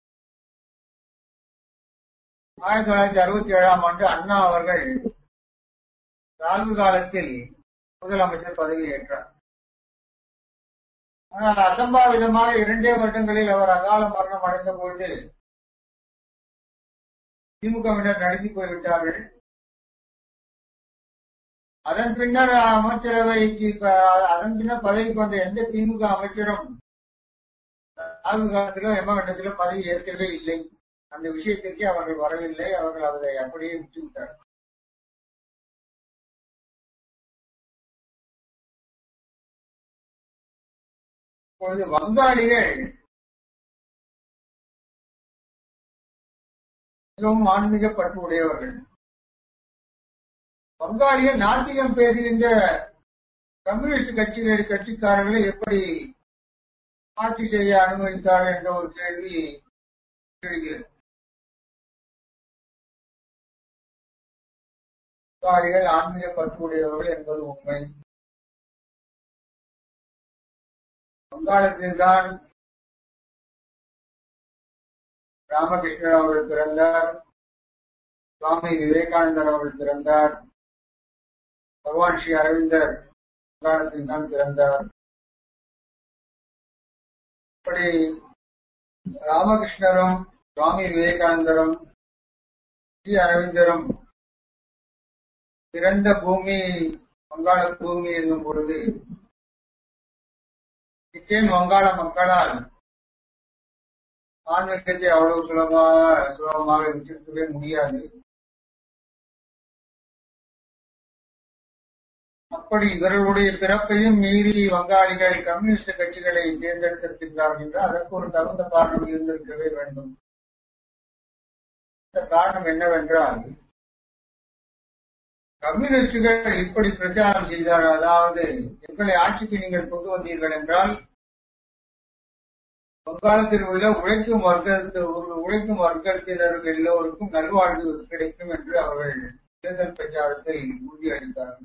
Speaker 2: ஆயிரத்தி தொள்ளாயிரத்தி அறுபத்தி ஏழாம் ஆண்டு அண்ணா அவர்கள் ராகு காலத்தில் முதலமைச்சர் பதவியேற்றார் ஆனால் அசம்பாவிதமாக இரண்டே வருடங்களில் அவர் அகால மரணம் அடைந்த பொழுது திமுகவினர் நடத்தி போய்விட்டார்கள் அதன் பின்னர் அமைச்சரவைக்கு அதன் பின்னர் பதவிக்கு வந்த எந்த திமுக அமைச்சரும் ராகு காலத்திலோ எமகண்டத்திலோ பதவி ஏற்கவே இல்லை அந்த விஷயத்திற்கே அவர்கள் வரவில்லை அவர்கள் அதை அப்படியே விட்டுவிட்டார் இப்பொழுது வங்காளிகள் மிகவும் ஆன்மீக பற்று உடையவர்கள் வங்காளிகள் நாத்திகம் பேசுகின்ற கம்யூனிஸ்ட் கட்சிகள் கட்சிக்காரர்களை எப்படி ஆட்சி செய்ய அனுமதித்தார்கள் என்ற ஒரு கேள்வி எழுகிறது வங்காளிகள் ஆன்மீக பற்று உடையவர்கள் என்பது உண்மை வங்காளத்தில்தான் ராமகிருஷ்ணன் அவர்கள் பிறந்தார் சுவாமி விவேகானந்தர் அவர்கள் பிறந்தார் பகவான் ஸ்ரீ அரவிந்தர் வங்காளத்தில் தான் பிறந்தார் இப்படி ராமகிருஷ்ணரும் சுவாமி விவேகானந்தரும் ஸ்ரீ அரவிந்தரும் பிறந்த பூமி வங்காள பூமி என்னும் பொழுது நிச்சயம் வங்காள மக்களால் ஆன்மீகத்தை அவ்வளவு சுலபமாக சுலபமாக விட்டிருக்கவே முடியாது அப்படி இவர்களுடைய பிறப்பையும் மீறி வங்காளிகள் கம்யூனிஸ்ட் கட்சிகளை தேர்ந்தெடுத்திருக்கிறார்கள் என்று அதற்கு ஒரு தகுந்த காரணம் இருந்திருக்கவே வேண்டும் இந்த காரணம் என்னவென்றால் கம்யூனிஸ்டுகள் இப்படி பிரச்சாரம் செய்தார்கள் அதாவது எங்களை ஆட்சிக்கு நீங்கள் கொண்டு வந்தீர்கள் என்றால் வங்காளத்தில் உள்ள உழைக்கும் வர்க்கத்து உழைக்கும் வர்க்கத்தினர்கள் எல்லோருக்கும் நல்வாழ்வு கிடைக்கும் என்று அவர்கள் தேர்தல் பிரச்சாரத்தில் உறுதியளித்தார்கள்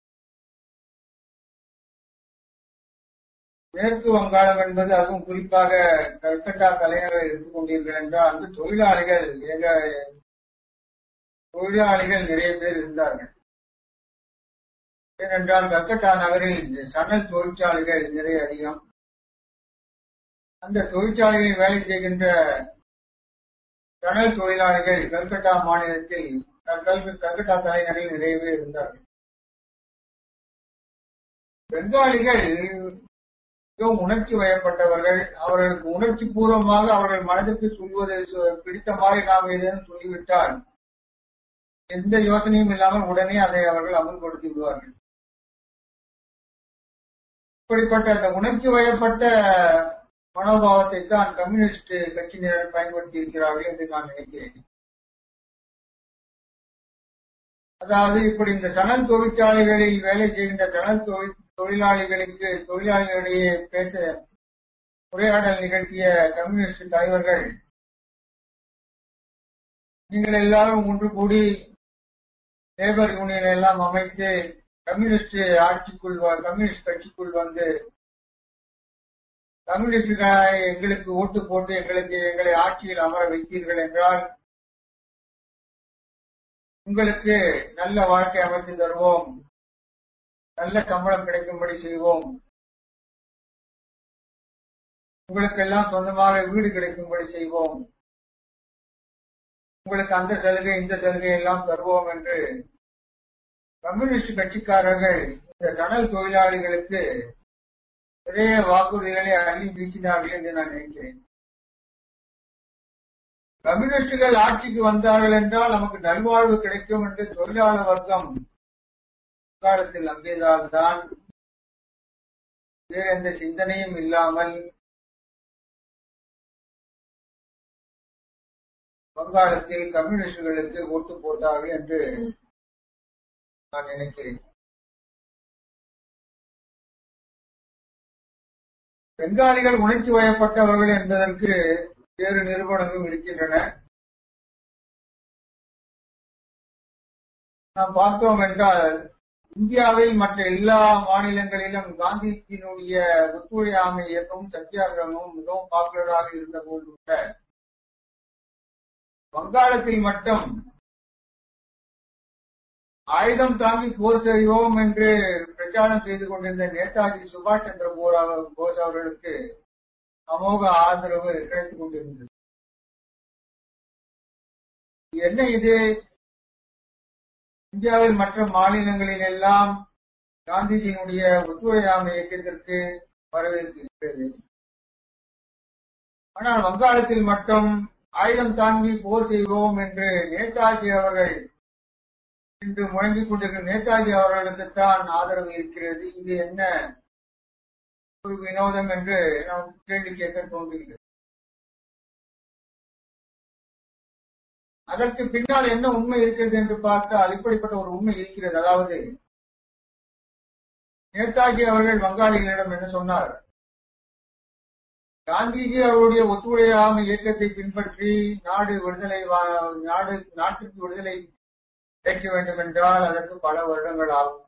Speaker 2: மேற்கு வங்காளம் என்பது அதுவும் குறிப்பாக கல்கட்டா தலைநகரை எடுத்துக்கொண்டீர்கள் என்றால் அங்கு தொழிலாளிகள் ஏக தொழிலாளிகள் நிறைய பேர் இருந்தார்கள் ஏனென்றால் கல்கட்டா நகரில் சணல் தொழிற்சாலைகள் நிறைய அதிகம் அந்த தொழிற்சாலையில் வேலை செய்கின்ற சணல் தொழிலாளிகள் கல்கட்டா மாநிலத்தில் கல்கட்டா தலைநகரில் நிறையவே இருந்தார்கள் பெங்காலிகள் மிகவும் உணர்ச்சி வயப்பட்டவர்கள் அவர்களுக்கு உணர்ச்சி பூர்வமாக அவர்கள் மனதிற்கு சொல்வதை பிடித்த மாதிரி நாம் ஏதேனும் சொல்லிவிட்டால் எந்த யோசனையும் இல்லாமல் உடனே அதை அவர்கள் அமல்படுத்தி விடுவார்கள் இப்படிப்பட்ட அந்த உணர்ச்சி வயப்பட்ட மனோபாவத்தை தான் கம்யூனிஸ்ட் கட்சியினர் பயன்படுத்தி இருக்கிறார்கள் என்று நான் நினைக்கிறேன் அதாவது இப்படி இந்த சணல் தொழிற்சாலைகளில் வேலை செய்கின்ற சணல் தொழில் தொழிலாளிகளுக்கு தொழிலாளிகளிடையே பேச உரையாடல் நிகழ்த்திய கம்யூனிஸ்ட் தலைவர்கள் நீங்கள் எல்லாரும் ஒன்று கூடி லேபர் யூனியன் எல்லாம் அமைத்து கம்யூனிஸ்ட் ஆட்சிக்குள் வ- கம்யூனிஸ்ட் கட்சிக்குள் வந்து கம்யூனிஸ்டுகளை எங்களுக்கு ஓட்டு போட்டு எங்களுக்கு எங்களை ஆட்சியில் அமர வைத்தீர்கள் என்றால் உங்களுக்கு நல்ல வாழ்க்கை அமைத்து தருவோம் நல்ல சம்பளம் கிடைக்கும்படி செய்வோம் உங்களுக்கெல்லாம் சொந்தமாக வீடு கிடைக்கும்படி செய்வோம் உங்களுக்கு அந்த சலுகை இந்த சலுகை எல்லாம் தருவோம் என்று கம்யூனிஸ்ட் கட்சிக்காரர்கள் இந்த சணல் தொழிலாளிகளுக்கு நிறைய வாக்குறுதிகளை அள்ளி வீசினார்கள் என்று நான் நினைக்கிறேன் கம்யூனிஸ்டுகள் ஆட்சிக்கு வந்தார்கள் என்றால் நமக்கு நல்வாழ்வு கிடைக்கும் என்று தொழிலாளர் வர்க்கம் காலத்தில் நம்பியதால் தான் வேறு எந்த சிந்தனையும் இல்லாமல் வங்காளத்தில் கம்யூனிஸ்டுகளுக்கு ஓட்டு போட்டார்கள் என்று நான் நினைக்கிறேன் பெங்காலிகள் உணர்ச்சி வயப்பட்டவர்கள் என்பதற்கு வேறு நிறுவனங்களும் இருக்கின்றன நாம் பார்த்தோம் என்றால் இந்தியாவில் மற்ற எல்லா மாநிலங்களிலும் காந்திஜியினுடைய ஒத்துழையாமை இயக்கமும் சத்தியாகிரகமும் மிகவும் பாப்புலராக இருந்த போது கூட வங்காளத்தில் மட்டும் ஆயுதம் தாங்கி போர் செய்வோம் என்று பிரச்சாரம் செய்து கொண்டிருந்த நேதாஜி சுபாஷ் சந்திர போஸ் போஸ் அவர்களுக்கு அமோக ஆதரவு கிடைத்துக் கொண்டிருந்தது என்ன இது இந்தியாவில் மற்ற மாநிலங்களில் எல்லாம் காந்திஜியினுடைய ஒத்துழையாமை இயக்கத்திற்கு வரவேற்பு இருக்கிறது ஆனால் வங்காளத்தில் மட்டும் ஆயுதம் தாங்கி போர் செய்வோம் என்று நேதாஜி அவர்கள் இன்று முழங்கிக் கொண்டிருக்கிற நேதாஜி அவர்களுக்குத்தான் ஆதரவு இருக்கிறது இது என்ன ஒரு வினோதம் என்று நமக்கு கேள்வி கேட்க தோன்றுகிறது அதற்கு பின்னால் என்ன உண்மை இருக்கிறது என்று பார்த்தால் இப்படிப்பட்ட ஒரு உண்மை இருக்கிறது அதாவது நேதாஜி அவர்கள் வங்காளிகளிடம் என்ன சொன்னார் காந்திஜி அவருடைய ஒத்துழையாமை இயக்கத்தை பின்பற்றி நாடு விடுதலை வா- நாடு நாட்டுக்கு விடுதலை கிடைக்க வேண்டும் என்றால் அதற்கு பல வருடங்கள் ஆகும்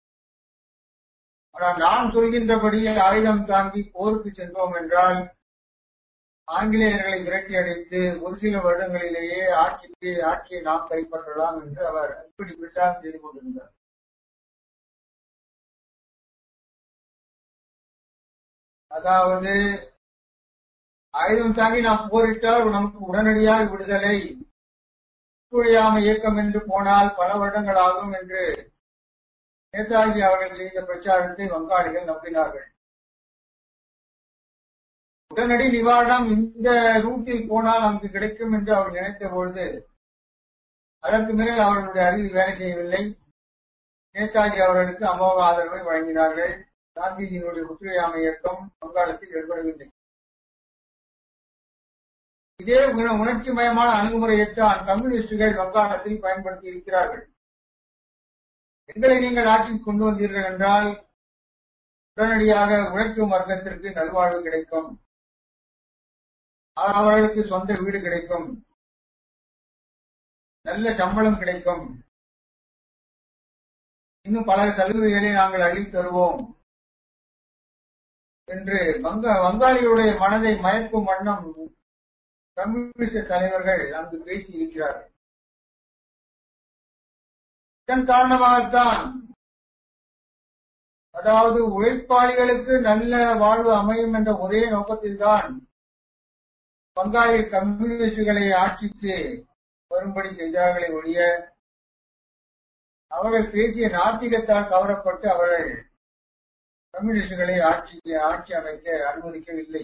Speaker 2: ஆனால் நான் சொல்கின்றபடி ஆயுதம் தாங்கி போருக்கு சென்றோம் என்றால் ஆங்கிலேயர்களை விரட்டி அடித்து ஒரு சில வருடங்களிலேயே ஆட்சிக்கு ஆட்சியை நாம் கைப்பற்றலாம் என்று அவர் இப்படி பிரச்சாரம் செய்து கொண்டிருந்தார் அதாவது ஆயுதம் தாங்கி நாம் போரிட்டால் நமக்கு உடனடியாக விடுதலை ஒத்துழையாமை இயக்கம் என்று போனால் பல வருடங்கள் ஆகும் என்று நேதாஜி அவர்கள் செய்த பிரச்சாரத்தை வங்காளிகள் நம்பினார்கள் உடனடி நிவாரணம் இந்த ரூட்டில் போனால் நமக்கு கிடைக்கும் என்று அவர் நினைத்த பொழுது அதற்கு மேல் அவர்களுடைய அறிவு வேலை செய்யவில்லை நேதாஜி அவர்களுக்கு அமோக ஆதரவை வழங்கினார்கள் காந்திஜியினுடைய ஒத்துழையாமை இயக்கம் வங்காளத்தில் ஏற்படவில்லை இதே உண- உணர்ச்சி மயமான அணுகுமுறையைத்தான் கம்யூனிஸ்டுகள் வங்காளத்தில் பயன்படுத்தி இருக்கிறார்கள் எங்களை நீங்கள் ஆட்சிக்கு கொண்டு வந்தீர்கள் என்றால் உடனடியாக உழைக்கும் வர்க்கத்திற்கு நல்வாழ்வு கிடைக்கும் அவர்களுக்கு சொந்த வீடு கிடைக்கும் நல்ல சம்பளம் கிடைக்கும் இன்னும் பல சலுகைகளை நாங்கள் அள்ளித் தருவோம் என்று வங்க வங்காளிகளுடைய மனதை மயக்கும் வண்ணம் கம்யூனிஸ்ட் தலைவர்கள் அங்கு பேசி இருக்கிறார்கள் இதன் காரணமாகத்தான் அதாவது உழைப்பாளிகளுக்கு நல்ல வாழ்வு அமையும் என்ற ஒரே நோக்கத்தில்தான் பங்காளி கம்யூனிஸ்டுகளை ஆட்சிக்கு வரும்படி செய்தார்களே ஒழிய அவர்கள் பேசிய நாத்திகத்தால் கவரப்பட்டு அவர்கள் கம்யூனிஸ்டுகளை ஆட்சிக்கு ஆட்சி அமைக்க அனுமதிக்கவில்லை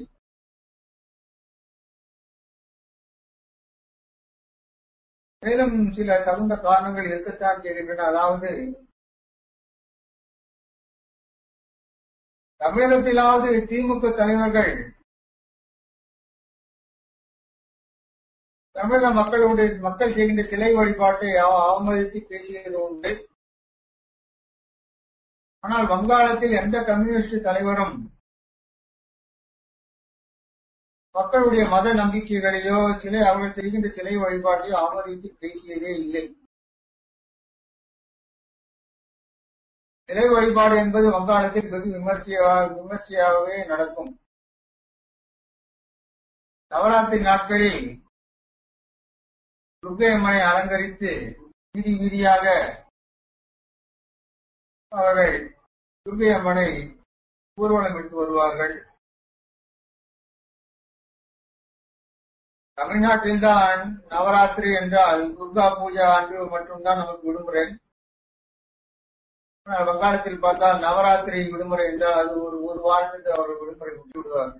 Speaker 2: மேலும் சில தகுந்த காரணங்கள் இருக்கத்தான் செய்கின்றன அதாவது தமிழகத்திலாவது திமுக தலைவர்கள் தமிழக மக்களுடைய மக்கள் செய்கின்ற சிலை வழிபாட்டை அவ- அவமதித்து பேசியது உண்டு ஆனால் வங்காளத்தில் எந்த கம்யூனிஸ்ட் தலைவரும் மக்களுடைய மத நம்பிக்கைகளையோ சிலை அவர்கள் செய்கின்ற சிலை வழிபாட்டையோ ஆமதித்து பேசியதே இல்லை சிலை வழிபாடு என்பது வங்காளத்தில் வெகு விமர்சையாக விமர்சையாகவே நடக்கும் நவராத்திரி நாட்களில் துர்க்கையம்மனை அலங்கரித்து வீதி வீதியாக அவர்கள் துர்க்கையம்மனை ஊர்வலமிட்டு வருவார்கள் தமிழ்நாட்டில்தான் நவராத்திரி என்றால் துர்கா பூஜா அன்று மட்டும்தான் நமக்கு விடுமுறை ஆனால் வங்காளத்தில் பார்த்தால் நவராத்திரி விடுமுறை என்றால் அது ஒரு ஒரு வாரத்துக்கு அவர்கள் விடுமுறை விட்டு விடுவார்கள்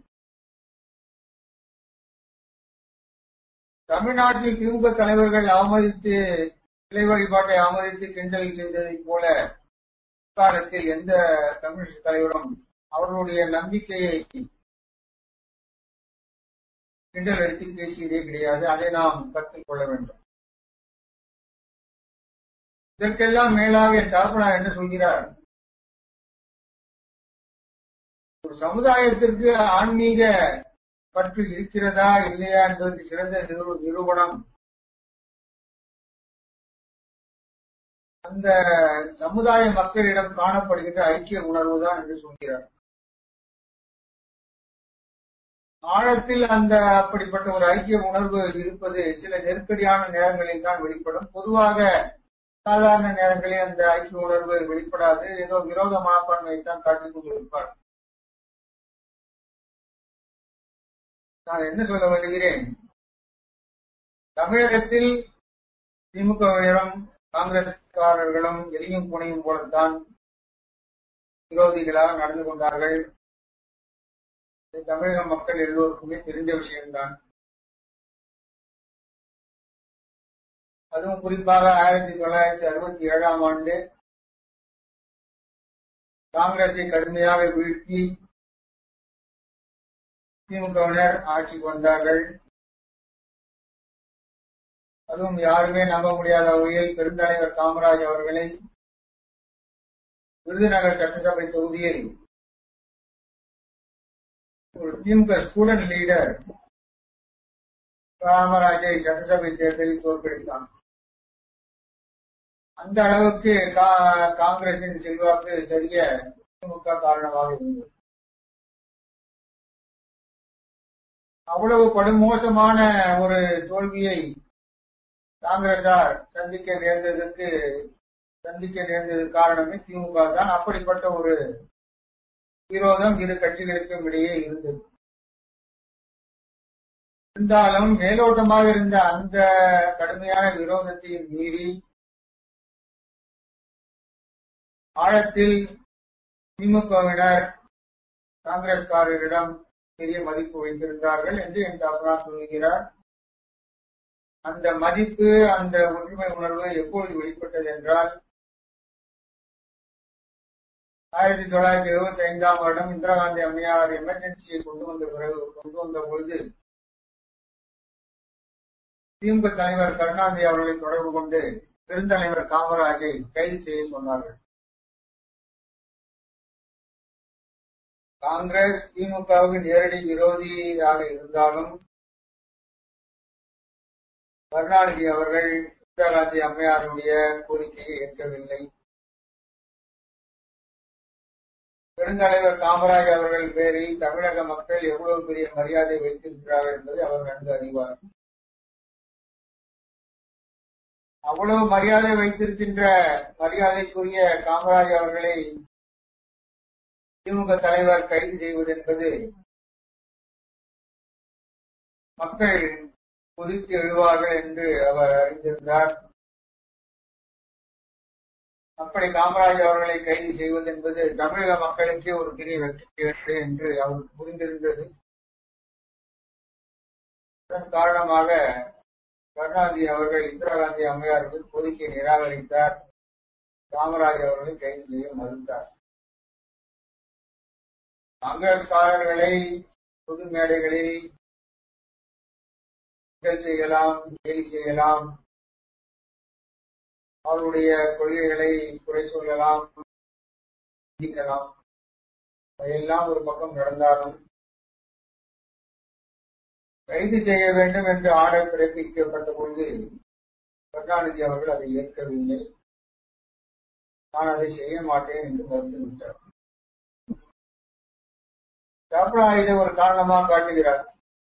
Speaker 2: தமிழ்நாட்டில் திமுக தலைவர்கள் அவமதித்து சிலை வழிபாட்டை அவமதித்து கிண்டல் செய்ததைப் போல காலத்தில் எந்த கம்யூனிஸ்ட் தலைவரும் அவர்களுடைய நம்பிக்கையை கிண்டல் எடுத்து பேசியதே கிடையாது அதை நாம் கற்றுக் கொள்ள வேண்டும் இதற்கெல்லாம் மேலாக என் தரப்பனார் என்ன சொல்கிறார் ஒரு சமுதாயத்திற்கு ஆன்மீக பற்று இருக்கிறதா இல்லையா என்பதற்கு சிறந்த நிரூ- நிரூபணம் அந்த சமுதாய மக்களிடம் காணப்படுகின்ற ஐக்கிய உணர்வுதான் என்று சொல்கிறார் ஆழத்தில் அந்த அப்படிப்பட்ட ஒரு ஐக்கிய உணர்வு இருப்பது சில நெருக்கடியான நேரங்களில் தான் வெளிப்படும் பொதுவாக சாதாரண நேரங்களில் அந்த ஐக்கிய உணர்வு வெளிப்படாது ஏதோ விரோத மனப்பான்மையை தான் காட்டிக் கொண்டிருப்பார் நான் என்ன சொல்ல வருகிறேன் தமிழகத்தில் திமுகவினரும் காங்கிரஸ்காரர்களும் எலியும் புனையும் போலத்தான் விரோதிகளாக நடந்து கொண்டார்கள் இது தமிழக மக்கள் எல்லோருக்குமே தெரிந்த விஷயம்தான் அதுவும் குறிப்பாக ஆயிரத்தி தொள்ளாயிரத்தி அறுபத்தி ஏழாம் ஆண்டு காங்கிரஸை கடுமையாக வீழ்த்தி திமுகவினர் ஆட்சிக்கு வந்தார்கள் அதுவும் யாருமே நம்ப முடியாத வகையில் பெருந்தலைவர் காமராஜ் அவர்களை விருதுநகர் சட்டசபை தொகுதியில் ஒரு திமுக ஸ்டூடெண்ட் லீடர் காமராஜை சட்டசபை தேர்தலில் தோற்கடித்தான் அந்த அளவுக்கு கா- காங்கிரசின் செல்வாக்கு சரிய திமுக காரணமாக இருந்தது அவ்வளவு படுமோசமான ஒரு தோல்வியை காங்கிரசார் சந்திக்க நேர்ந்ததற்கு சந்திக்க நேர்ந்தது காரணமே திமுக தான் அப்படிப்பட்ட ஒரு விரோதம் இரு கட்சிகளுக்கும் இடையே இருந்தது இருந்தாலும் மேலோட்டமாக இருந்த அந்த கடுமையான விரோதத்தையும் மீறி ஆழத்தில் திமுகவினர் காங்கிரஸ்காரரிடம் பெரிய மதிப்பு வைத்திருந்தார்கள் என்று என் தவறா சொல்கிறார் அந்த மதிப்பு அந்த ஒற்றுமை உணர்வு எப்பொழுது வெளிப்பட்டது என்றால் ஆயிரத்தி தொள்ளாயிரத்தி எழுபத்தி ஐந்தாம் வருடம் இந்திரா காந்தி அம்மையார் எமர்ஜென்சியை கொண்டு வந்த பிறகு கொண்டு வந்த பொழுது திமுக தலைவர் கருணாநிதி அவர்களை தொடர்பு கொண்டு பெருந்தலைவர் காமராஜை கைது செய்ய சொன்னார்கள் காங்கிரஸ் திமுகவுக்கு நேரடி விரோதியாக இருந்தாலும் கருணாநிதி அவர்கள் இந்திரா காந்தி அம்மையாருடைய கோரிக்கையை ஏற்கவில்லை பெருந்தலைவர் காமராஜ் அவர்கள் பேரில் தமிழக மக்கள் எவ்வளவு பெரிய மரியாதை வைத்திருக்கிறார்கள் என்பதை அவர் நன்கு அறிவார் அவ்வளவு மரியாதை வைத்திருக்கின்ற மரியாதைக்குரிய காமராஜ் அவர்களை திமுக தலைவர் கைது செய்வது என்பது மக்கள் குதித்து எழுவார்கள் என்று அவர் அறிந்திருந்தார் அப்படி காமராஜ் அவர்களை கைது செய்வது என்பது தமிழக மக்களுக்கே ஒரு பெரிய வெற்றி என்று அவருக்கு புரிந்திருந்தது இதன் காரணமாக கருணாநிதி அவர்கள் இந்திரா காந்தி அம்மையாருக்கு கோரிக்கை நிராகரித்தார் காமராஜ் அவர்களை கைது செய்ய மறுத்தார் காங்கிரஸ்காரர்களை பொது மேடைகளில் கிண்டல் செய்யலாம் கேலி செய்யலாம் அவருடைய கொள்கைகளை குறை சொல்லலாம் சிந்திக்கலாம் அதையெல்லாம் ஒரு பக்கம் நடந்தாலும் கைது செய்ய வேண்டும் என்று ஆர்டர் பிறப்பிக்கப்பட்ட பொழுது கருணாநிதி அவர்கள் அதை ஏற்கவில்லை நான் அதை செய்ய மாட்டேன் என்று மறுத்துவிட்டார் சாப்டா இதை ஒரு காரணமாக காட்டுகிறார்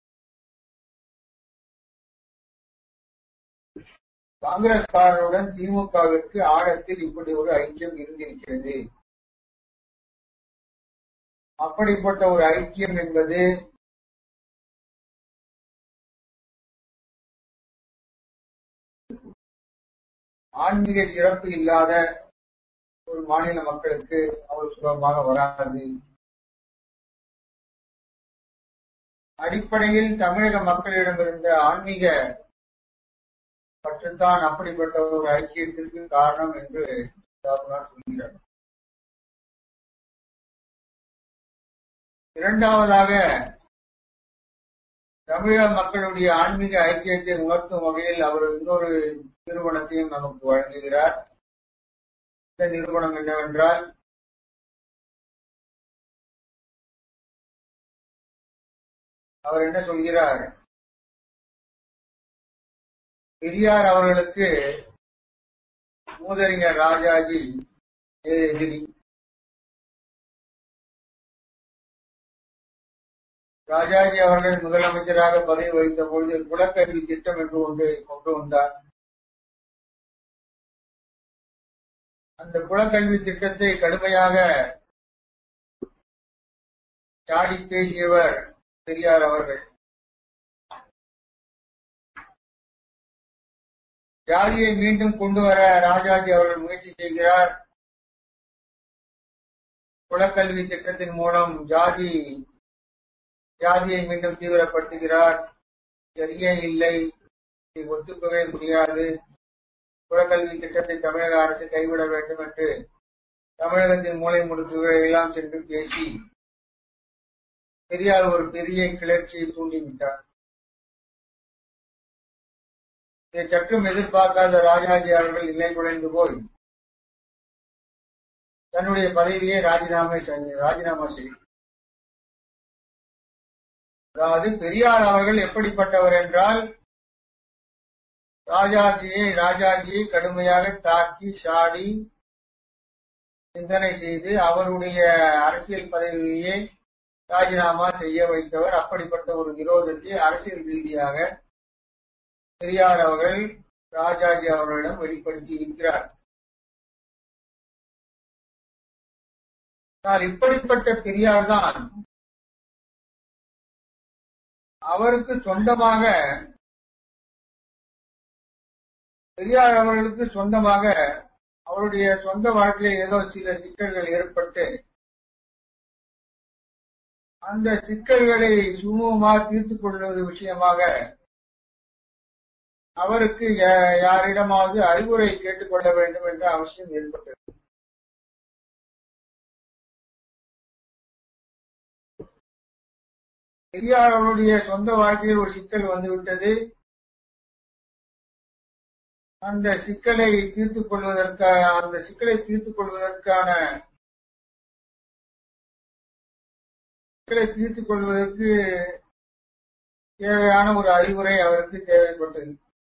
Speaker 2: காங்கிரஸ்காரருடன் திமுகவிற்கு ஆழத்தில் இப்படி ஒரு ஐக்கியம் இருந்திருக்கிறது அப்படிப்பட்ட ஒரு ஐக்கியம் என்பது ஆன்மீக சிறப்பு இல்லாத ஒரு மாநில மக்களுக்கு அவ்வளவு சுலபமாக வராது அடிப்படையில் தமிழக மக்களிடம் இருந்த ஆன்மீக பற்றுத்தான் அப்படிப்பட்ட ஒரு ஐக்கியத்திற்கு காரணம் என்று சொல்கிறார் இரண்டாவதாக தமிழக மக்களுடைய ஆன்மீக ஐக்கியத்தை உணர்த்தும் வகையில் அவர் இன்னொரு நிறுவனத்தையும் நமக்கு வழங்குகிறார் இந்த நிறுவனம் என்னவென்றால் அவர் என்ன சொல்கிறார் பெரியார் அவர்களுக்கு மூதறிஞர் ராஜாஜி எதிரி ராஜாஜி அவர்கள் முதலமைச்சராக பதவி வகித்த பொழுது குலக்கல்வி திட்டம் என்று ஒன்று கொண்டு வந்தார் அந்த குலக்கல்வி திட்டத்தை கடுமையாக சாடி பேசியவர் பெரியார் அவர்கள் ஜாதியை மீண்டும் கொண்டு வர ராஜாஜி அவர்கள் முயற்சி செய்கிறார் குலக்கல்வி திட்டத்தின் மூலம் ஜாதி ஜாதியை மீண்டும் தீவிரப்படுத்துகிறார் சரியே இல்லை இதை ஒத்துக்கவே முடியாது குலக்கல்வி திட்டத்தை தமிழக அரசு கைவிட வேண்டும் என்று தமிழகத்தின் மூலை முடுக்குகளை எல்லாம் சென்று பேசி பெரியார் ஒரு பெரிய கிளர்ச்சியை தூண்டிவிட்டார் இதை சற்றும் எதிர்பார்க்காத ராஜாஜி அவர்கள் நிலை குலைந்து போய் தன்னுடைய பதவியை ராஜினாமா ராஜினாமா செய்தார் அதாவது பெரியார் அவர்கள் எப்படிப்பட்டவர் என்றால் ராஜாஜியை ராஜாஜியை கடுமையாக தாக்கி சாடி சிந்தனை செய்து அவருடைய அரசியல் பதவியை ராஜினாமா செய்ய வைத்தவர் அப்படிப்பட்ட ஒரு விரோதத்தை அரசியல் ரீதியாக பெரியார் அவர்கள் ராஜாஜி அவர்களிடம் வெளிப்படுத்தி இருக்கிறார் ஆனால் இப்படிப்பட்ட பெரியார் தான் அவருக்கு சொந்தமாக பெரியார் அவர்களுக்கு சொந்தமாக அவருடைய சொந்த வாழ்க்கையில் ஏதோ சில சிக்கல்கள் ஏற்பட்டு அந்த சிக்கல்களை சுமூகமாக தீர்த்துக் கொள்வது விஷயமாக அவருக்கு யாரிடமாவது அறிவுரை கேட்டுக்கொள்ள வேண்டும் என்ற அவசியம் ஏற்பட்டது பெரியார் அவருடைய சொந்த வாழ்க்கையில் ஒரு சிக்கல் வந்துவிட்டது அந்த சிக்கலை தீர்த்துக் கொள்வதற்கான அந்த சிக்கலை தீர்த்துக் கொள்வதற்கான சிக்கலை தீர்த்துக் கொள்வதற்கு தேவையான ஒரு அறிவுரை அவருக்கு தேவைப்பட்டது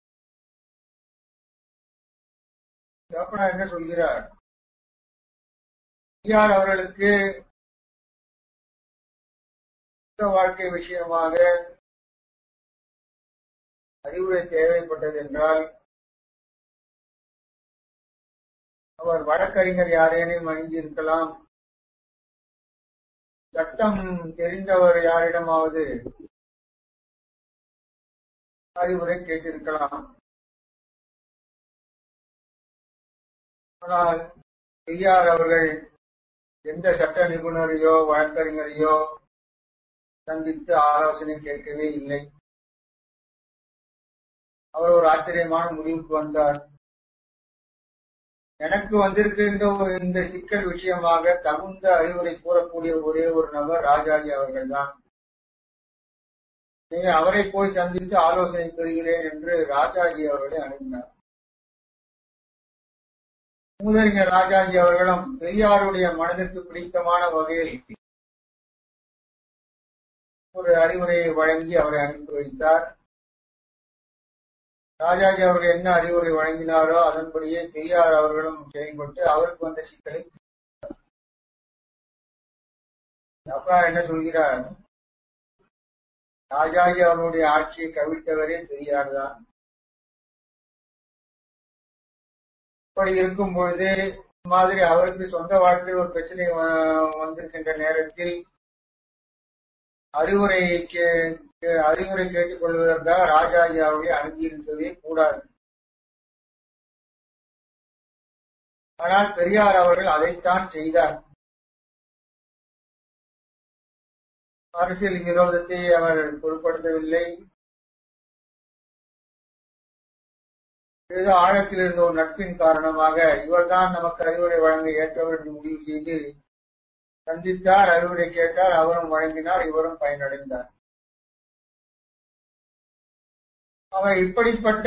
Speaker 2: ஜாப்பனா என்ன சொல்கிறார் பெரியார் அவர்களுக்கு வாழ்க்கை விஷயமாக அறிவுரை தேவைப்பட்டது என்றால் அவர் வழக்கறிஞர் யாரேனும் அணிஞ்சிருக்கலாம் சட்டம் தெரிந்தவர் யாரிடமாவது அறிவுரை கேட்டிருக்கலாம் ஆனால் பெரியார் அவர்கள் எந்த சட்ட நிபுணரையோ வழக்கறிஞரையோ சந்தித்து ஆலோசனை கேட்கவே இல்லை அவர் ஒரு ஆச்சரியமான முடிவுக்கு வந்தார் எனக்கு வந்திருக்கின்ற இந்த சிக்கல் விஷயமாக தகுந்த அறிவுரை கூறக்கூடிய ஒரே ஒரு நபர் ராஜாஜி அவர்கள் தான் நீங்க அவரை போய் சந்தித்து ஆலோசனை பெறுகிறேன் என்று ராஜாஜி அவர்களை அணுகினார் மூதறிஞர் ராஜாஜி அவர்களும் பெரியாருடைய மனதிற்கு பிடித்தமான வகையில் ஒரு அறிவுரையை வழங்கி அவரை அனுப்பி வைத்தார் ராஜாஜி அவர்கள் என்ன அறிவுரை வழங்கினாரோ அதன்படியே பெரியார் அவர்களும் செயல்பட்டு அவருக்கு வந்த சிக்கலை அப்பா என்ன சொல்கிறார் ராஜாஜி அவர்களுடைய ஆட்சியை கவிழ்த்தவரே பெரியார் தான் அப்படி இருக்கும் பொழுது மாதிரி அவருக்கு சொந்த வாழ்க்கையில் ஒரு பிரச்சனை வந்திருக்கின்ற நேரத்தில் அறிவுரை அறிவுரை கேட்டுக் கொள்வதற்காக ராஜாஜி அவர்களை அணுகியிருக்கவே கூடாது ஆனால் பெரியார் அவர்கள் அதைத்தான் செய்தார் அரசியல் விரோதத்தை அவர் பொருட்படுத்தவில்லை ஏதோ ஆழத்தில் இருந்த ஒரு நட்பின் காரணமாக இவர்தான் நமக்கு அறிவுரை வழங்க ஏற்றவர் என்று முடிவு செய்து சந்தித்தார் அறிவுரை கேட்டார் அவரும் வழங்கினார் இவரும் பயனடைந்தார் அவர் இப்படிப்பட்ட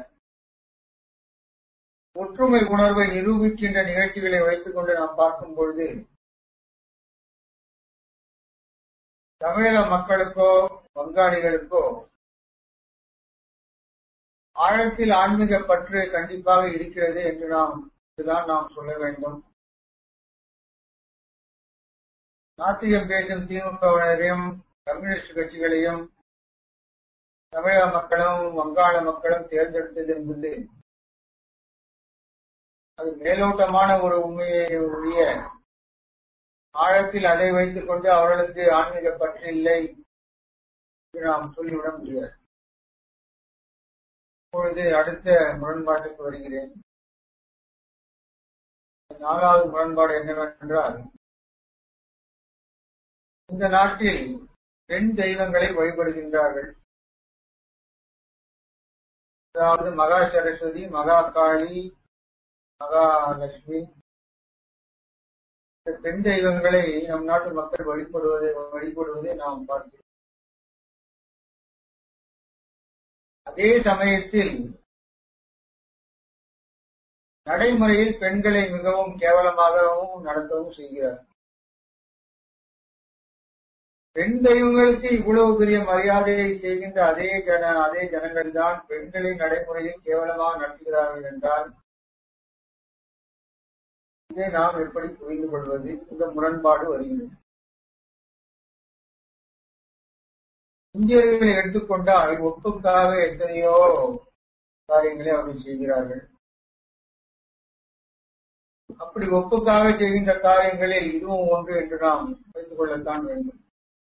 Speaker 2: ஒற்றுமை உணர்வை நிரூபிக்கின்ற நிகழ்ச்சிகளை வைத்துக் கொண்டு நாம் பார்க்கும் பொழுது தமிழக மக்களுக்கோ வங்காளிகளுக்கோ ஆழத்தில் ஆன்மீக பற்று கண்டிப்பாக இருக்கிறது என்று நாம் இதுதான் நாம் சொல்ல வேண்டும் நாத்திகம் பேசும் திமுகவினரையும் கம்யூனிஸ்ட் கட்சிகளையும் தமிழக மக்களும் வங்காள மக்களும் தேர்ந்தெடுத்தது என்பது அது மேலோட்டமான ஒரு உண்மையை உரிய ஆழத்தில் அதை வைத்துக் கொண்டு அவர்களுக்கு ஆன்மீக பற்று இல்லை என்று நாம் சொல்லிவிட முடியாது இப்பொழுது அடுத்த முரண்பாட்டுக்கு வருகிறேன் நாலாவது முரண்பாடு என்னவென்றால் இந்த நாட்டில் பெண் தெய்வங்களை வழிபடுகின்றார்கள் அதாவது மகா சரஸ்வதி மகா காளி மகாலட்சுமி பெண் தெய்வங்களை நம் நாட்டு மக்கள் வழிபடுவதை வழிபடுவதை நாம் பார்க்கிறோம் அதே சமயத்தில் நடைமுறையில் பெண்களை மிகவும் கேவலமாகவும் நடத்தவும் செய்கிறார் பெண் தெய்வங்களுக்கு இவ்வளவு பெரிய மரியாதையை செய்கின்ற அதே ஜன அதே ஜனங்கள் தான் பெண்களை நடைமுறையில் கேவலமாக நடத்துகிறார்கள் என்றால் இதை நாம் எப்படி புரிந்து கொள்வது இந்த முரண்பாடு வருகிறது இந்தியர்களை எடுத்துக்கொண்டால் ஒப்புக்காக எத்தனையோ காரியங்களை அவர்கள் செய்கிறார்கள் அப்படி ஒப்புக்காக செய்கின்ற காரியங்களில் இதுவும் ஒன்று என்று நாம் வைத்துக் கொள்ளத்தான் வேண்டும்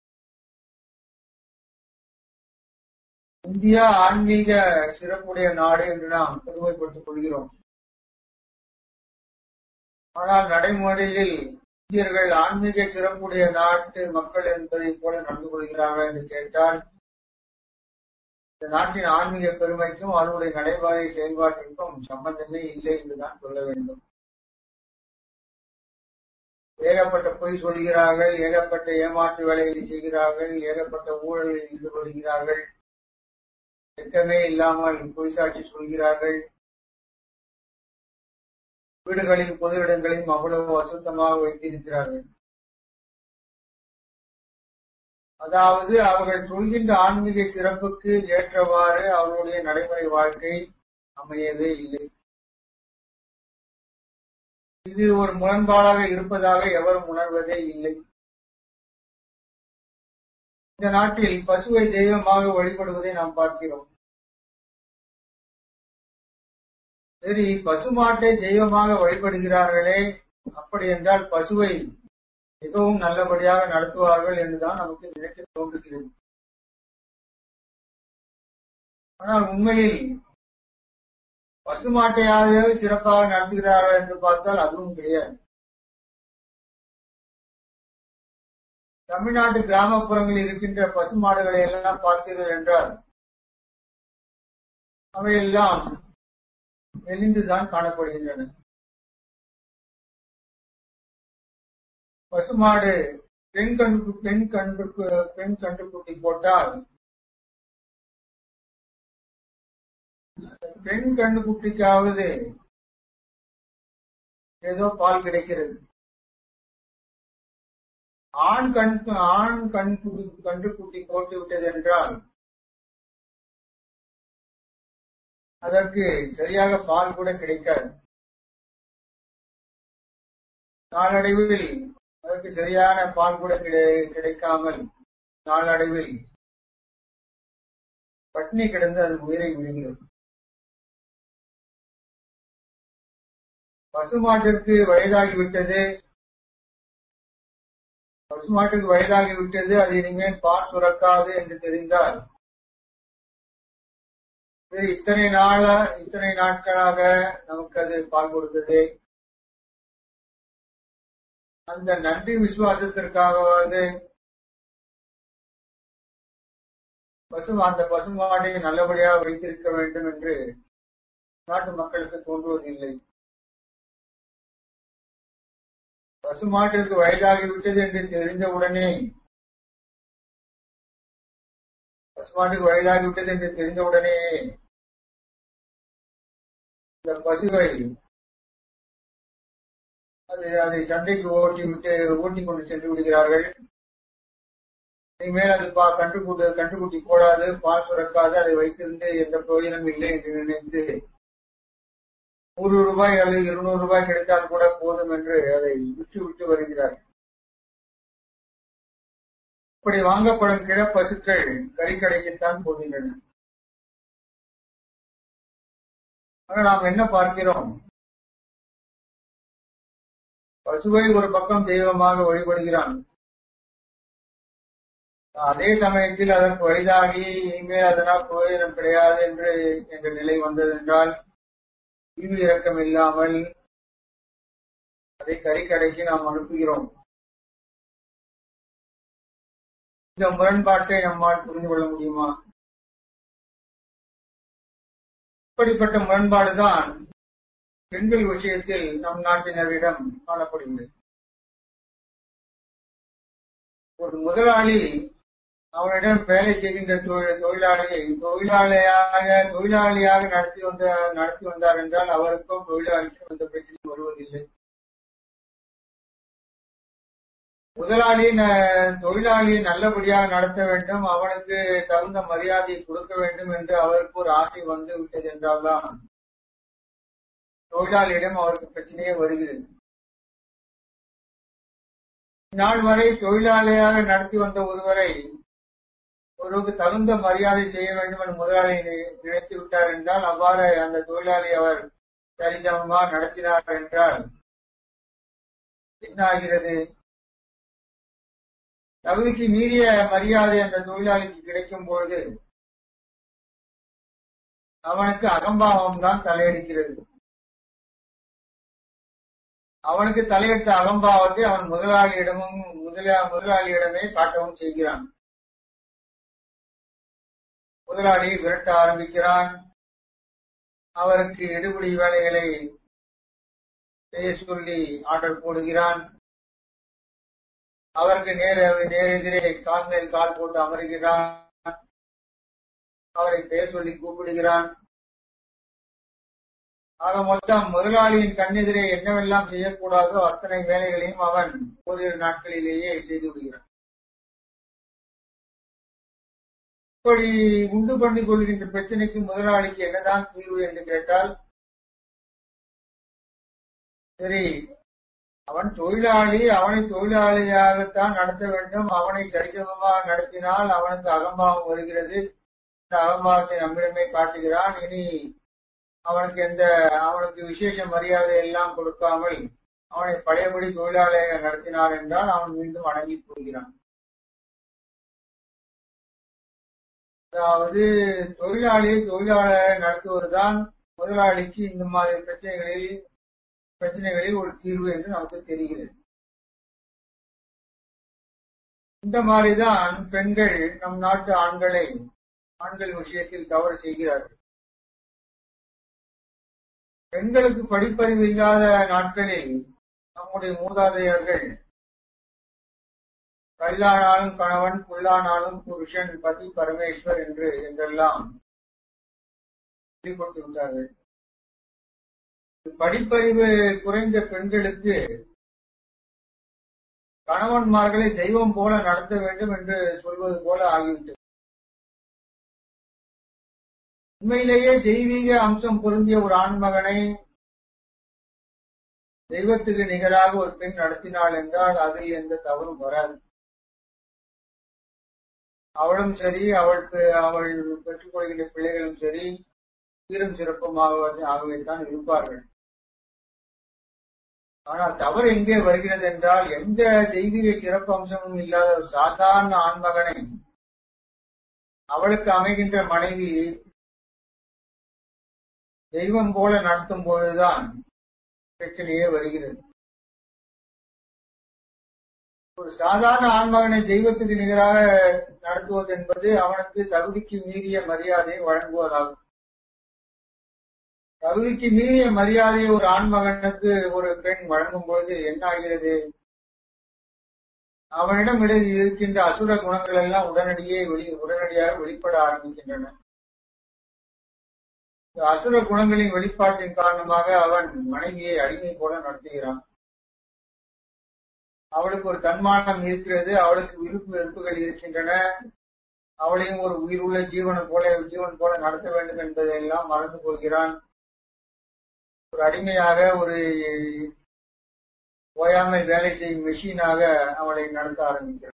Speaker 2: இந்தியா ஆன்மீக சிறப்புடைய நாடு என்று நாம் பெருமைப்பட்டுக் கொள்கிறோம் ஆனால் நடைமுறையில் இந்தியர்கள் ஆன்மீக சிறப்புடைய நாட்டு மக்கள் என்பதை போல நடந்து கொள்கிறார்கள் என்று கேட்டால் இந்த நாட்டின் ஆன்மீக பெருமைக்கும் அதனுடைய நடைமுறை செயல்பாட்டிற்கும் சம்பந்தமே இல்லை என்றுதான் சொல்ல வேண்டும் ஏகப்பட்ட பொய் சொல்கிறார்கள் ஏகப்பட்ட ஏமாற்று வேலைகளை செய்கிறார்கள் ஏகப்பட்ட ஊழலில் ஈடுபடுகிறார்கள் திட்டமே இல்லாமல் பொய் சாட்சி சொல்கிறார்கள் வீடுகளின் பொது இடங்களையும் அவ்வளவு அசுத்தமாக வைத்திருக்கிறார்கள் அதாவது அவர்கள் சொல்கின்ற ஆன்மீக சிறப்புக்கு ஏற்றவாறு அவர்களுடைய நடைமுறை வாழ்க்கை அமையவே இல்லை இது ஒரு முரண்பாடாக இருப்பதாக எவரும் உணர்வதே இல்லை இந்த நாட்டில் பசுவை தெய்வமாக வழிபடுவதை நாம் பார்க்கிறோம் சரி பசுமாட்டை தெய்வமாக வழிபடுகிறார்களே அப்படி என்றால் பசுவை மிகவும் நல்லபடியாக நடத்துவார்கள் என்றுதான் நமக்கு நினைக்க தோன்றுகிறது ஆனால் உண்மையில் பசுமாட்டையாவது சிறப்பாக நடத்துகிறார்கள் என்று பார்த்தால் அதுவும் கிடையாது தமிழ்நாட்டு கிராமப்புறங்களில் இருக்கின்ற பசுமாடுகளை எல்லாம் பார்த்தீர்கள் என்றால் அவையெல்லாம் மெலிந்துதான் காணப்படுகின்றன பசுமாடு பெண் கண்டு பெண் கண்டு பெண் கண்டுக்குட்டி போட்டால் பெண் கண்டுக்குட்டிக்காவது ஏதோ பால் கிடைக்கிறது ஆண் கண் ஆண் கண் கன்று குட்டி போட்டு விட்டது என்றால் அதற்கு சரியாக பால் கூட கிடைக்காது நாளடைவில் அதற்கு சரியான பால் கூட கிடைக்காமல் நாளடைவில் பட்னி கிடந்து அது உயிரை விடுகிறது பசுமாட்டிற்கு வயதாகிவிட்டது பசுமாட்டுக்கு வயதாகிவிட்டது அது இனிமேல் பால் சுரக்காது என்று தெரிந்தால் இத்தனை நாள இத்தனை நாட்களாக நமக்கு அது பால் கொடுத்தது அந்த நன்றி விசுவாசத்திற்காகவாது பசு அந்த பசுமாட்டை நல்லபடியாக வைத்திருக்க வேண்டும் என்று நாட்டு மக்களுக்கு தோன்றுவதில்லை பசுமாட்டிற்கு வயதாகிவிட்டது என்று தெரிந்தவுடனே பசுமாட்டுக்கு வயதாகிவிட்டது என்று தெரிந்தவுடனே இந்த பசுவை அது அதை சந்தைக்கு ஓட்டி விட்டு ஓட்டி கொண்டு சென்று விடுகிறார்கள் இனிமேல் அது பா கண்டுகூட்டு கண்டுக்குட்டி போடாது பால் சுரக்காது அதை வைத்திருந்து எந்த பிரயோஜனம் இல்லை என்று நினைத்து நூறு ரூபாய் அல்லது இருநூறு ரூபாய் கிடைத்தால் கூட போதும் என்று அதை விட்டு விட்டு வருகிறார் இப்படி வாங்கப்படும் கிட பசுக்கள் கறிக்கடைக்குத்தான் போகின்றன ஆனால் நாம் என்ன பார்க்கிறோம் பசுவை ஒரு பக்கம் தெய்வமாக வழிபடுகிறான் அதே சமயத்தில் அதற்கு வயதாகி இனிமேல் அதனால் பிரயோஜனம் கிடையாது என்று என்ற நிலை வந்ததென்றால் ஈவு இறக்கம் இல்லாமல் அதை கறிக்கடைக்கு நாம் அனுப்புகிறோம் இந்த முரண்பாட்டை நம்மால் புரிந்து கொள்ள முடியுமா இப்படிப்பட்ட முரண்பாடுதான் பெண்கள் விஷயத்தில் நம் நாட்டினரிடம் காணப்படுகிறது ஒரு முதலாளி அவனிடம் வேலை செய்கின்ற தொழிலாளியை தொழிலாளியாக தொழிலாளியாக நடத்தி வந்த நடத்தி வந்தார் என்றால் அவருக்கும் தொழிலாளிக்கும் எந்த பிரச்சனையும் வருவதில்லை முதலாளி தொழிலாளியை நல்லபடியாக நடத்த வேண்டும் அவனுக்கு தகுந்த மரியாதையை கொடுக்க வேண்டும் என்று அவருக்கு ஒரு ஆசை வந்து விட்டது என்றால்தான் தொழிலாளியிடம் அவருக்கு பிரச்சனையே வருகிறது நாள் வரை தொழிலாளியாக நடத்தி வந்த ஒருவரை ஒருவருக்கு தகுந்த மரியாதை செய்ய வேண்டும் என்று முதலாளி நினைத்து விட்டார் என்றால் அவ்வாறு அந்த தொழிலாளி அவர் சரிசமமாக நடத்தினார் என்றால் என்ன ஆகிறது தகுதிக்கு மீறிய மரியாதை அந்த தொழிலாளிக்கு கிடைக்கும் பொழுது அவனுக்கு அகம்பாவம் தான் தலையெடுக்கிறது அவனுக்கு தலையெடுத்த அகம்பாவத்தை அவன் முதலாளியிடமும் முதலா முதலாளியிடமே காட்டவும் செய்கிறான் முதலாளியை விரட்ட ஆரம்பிக்கிறான் அவருக்கு எடுபடி வேலைகளை செய்ய சொல்லி ஆர்டர் போடுகிறான் அவருக்கு நேர நேரெதிரே கால் மேல் கால் போட்டு அமருகிறான் அவரை பெயர் சொல்லி கூப்பிடுகிறான் ஆக மொத்தம் முதலாளியின் கண்ணெதிரே என்னவெல்லாம் செய்யக்கூடாதோ அத்தனை வேலைகளையும் அவன் ஓரிரு நாட்களிலேயே செய்து விடுகிறான் இப்படி உண்டு பண்ணிக் கொள்கின்ற பிரச்சனைக்கு முதலாளிக்கு என்னதான் தீர்வு என்று கேட்டால் சரி அவன் தொழிலாளி அவனை தொழிலாளியாகத்தான் நடத்த வேண்டும் அவனை சரிசமமாக நடத்தினால் அவனுக்கு அகம்பாவம் வருகிறது இந்த அகம்பாவத்தை நம்மிடமே காட்டுகிறான் இனி அவனுக்கு எந்த அவனுக்கு விசேஷ மரியாதை எல்லாம் கொடுக்காமல் அவனை பழையபடி தொழிலாளியாக நடத்தினார் என்றால் அவன் மீண்டும் அடங்கி போகிறான் அதாவது தொழிலாளியை தொழிலாளர் நடத்துவதுதான் முதலாளிக்கு இந்த மாதிரி பிரச்சனைகளில் பிரச்சனைகளில் ஒரு தீர்வு என்று நமக்கு தெரிகிறது இந்த மாதிரிதான் பெண்கள் நம் நாட்டு ஆண்களை ஆண்கள் விஷயத்தில் தவறு செய்கிறார்கள் பெண்களுக்கு படிப்பறிவு இல்லாத நாட்களில் நம்முடைய மூதாதையர்கள் கல்லானாலும் கணவன் புல்லானாலும் புருஷன் பதி பரமேஸ்வர் என்று என்றெல்லாம் சொல்லிக் கொடுத்து விட்டார்கள் படிப்பறிவு குறைந்த பெண்களுக்கு கணவன்மார்களை தெய்வம் போல நடத்த வேண்டும் என்று சொல்வது போல ஆகிவிட்டது உண்மையிலேயே தெய்வீக அம்சம் பொருந்திய ஒரு ஆண்மகனை தெய்வத்துக்கு நிகராக ஒரு பெண் நடத்தினாள் என்றால் அதில் எந்த தவறும் வராது அவளும் சரி அவளுக்கு அவள் பெற்றுக் கொள்கின்ற பிள்ளைகளும் சரி சீரும் சிறப்புமாக ஆகவேத்தான் இருப்பார்கள் ஆனால் தவறு எங்கே வருகிறது என்றால் எந்த தெய்வீக சிறப்பு அம்சமும் இல்லாத ஒரு சாதாரண ஆண்மகனை அவளுக்கு அமைகின்ற மனைவி தெய்வம் போல நடத்தும் போதுதான் பிரச்சனையே வருகிறது ஒரு சாதாரண ஆண்மகனை தெய்வத்துக்கு நிகராக நடத்துவது என்பது அவனுக்கு தகுதிக்கு மீறிய மரியாதையை வழங்குவதாகும் தகுதிக்கு மீறிய மரியாதையை ஒரு ஆண்மகனுக்கு ஒரு பெண் வழங்கும் பொழுது என்ன ஆகிறது அவனிடம் இருக்கின்ற அசுர குணங்கள் எல்லாம் உடனடியே வெளி உடனடியாக வெளிப்பட ஆரம்பிக்கின்றன அசுர குணங்களின் வெளிப்பாட்டின் காரணமாக அவன் மனைவியை அடிமை போல நடத்துகிறான் அவளுக்கு ஒரு தன்மானம் இருக்கிறது அவளுக்கு விருப்பு வெறுப்புகள் இருக்கின்றன அவளையும் ஒரு உயிருள்ள ஜீவனை போல ஜீவன் போல நடத்த வேண்டும் என்பதையெல்லாம் மறந்து போகிறான் ஒரு அடிமையாக ஒரு ஓயாமல் வேலை செய்யும் மெஷினாக அவளை நடத்த ஆரம்பிக்கிறான்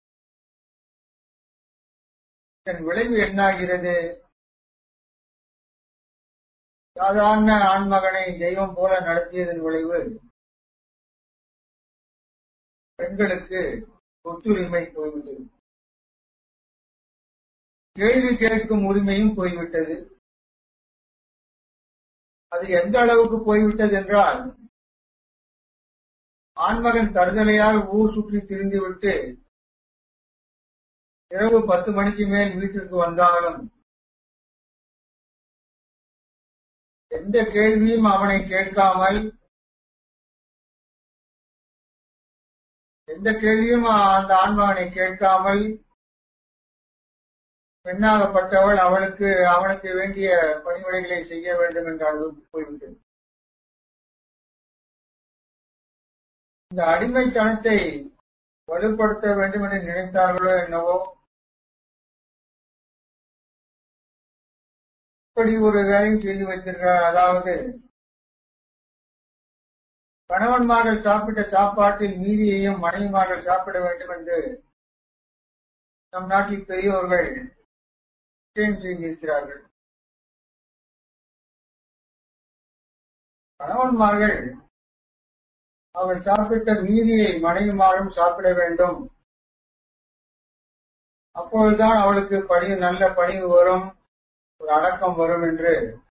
Speaker 2: இதன் விளைவு என்னாகிறது சாதாரண ஆண்மகனை தெய்வம் போல நடத்தியதன் விளைவு பெண்களுக்கு சொத்துரிமை போய்விட்டது கேள்வி கேட்கும் உரிமையும் போய்விட்டது அது எந்த அளவுக்கு போய்விட்டது என்றால் ஆண்மகன் தருதலையால் ஊர் சுற்றி திரிந்துவிட்டு இரவு பத்து மணிக்கு மேல் வீட்டிற்கு வந்தாலும் எந்த கேள்வியும் அவனை கேட்காமல் எந்த கேள்வியும் அந்த ஆண்மகனை கேட்காமல் பெண்ணாகப்பட்டவள் அவளுக்கு அவனுக்கு வேண்டிய பணிவிடைகளை செய்ய வேண்டும் என்ற அளவுக்கு போய்விட்டது இந்த அடிமைத்தனத்தை வலுப்படுத்த வேண்டும் என்று நினைத்தார்களோ என்னவோ இப்படி ஒரு வேலையும் செய்து வைத்திருக்கிறார் அதாவது கணவன்மார்கள் சாப்பிட்ட சாப்பாட்டில் மீதியையும் மனைவிமார்கள் சாப்பிட வேண்டும் என்று நம் நாட்டில் பெரியோர்கள் நிச்சயம் செய்திருக்கிறார்கள் கணவன்மார்கள் அவள் சாப்பிட்ட மீதியை மனைவிமாரும் சாப்பிட வேண்டும் அப்பொழுதுதான் அவளுக்கு பணி நல்ல பணிவு வரும் ஒரு அடக்கம் வரும் என்று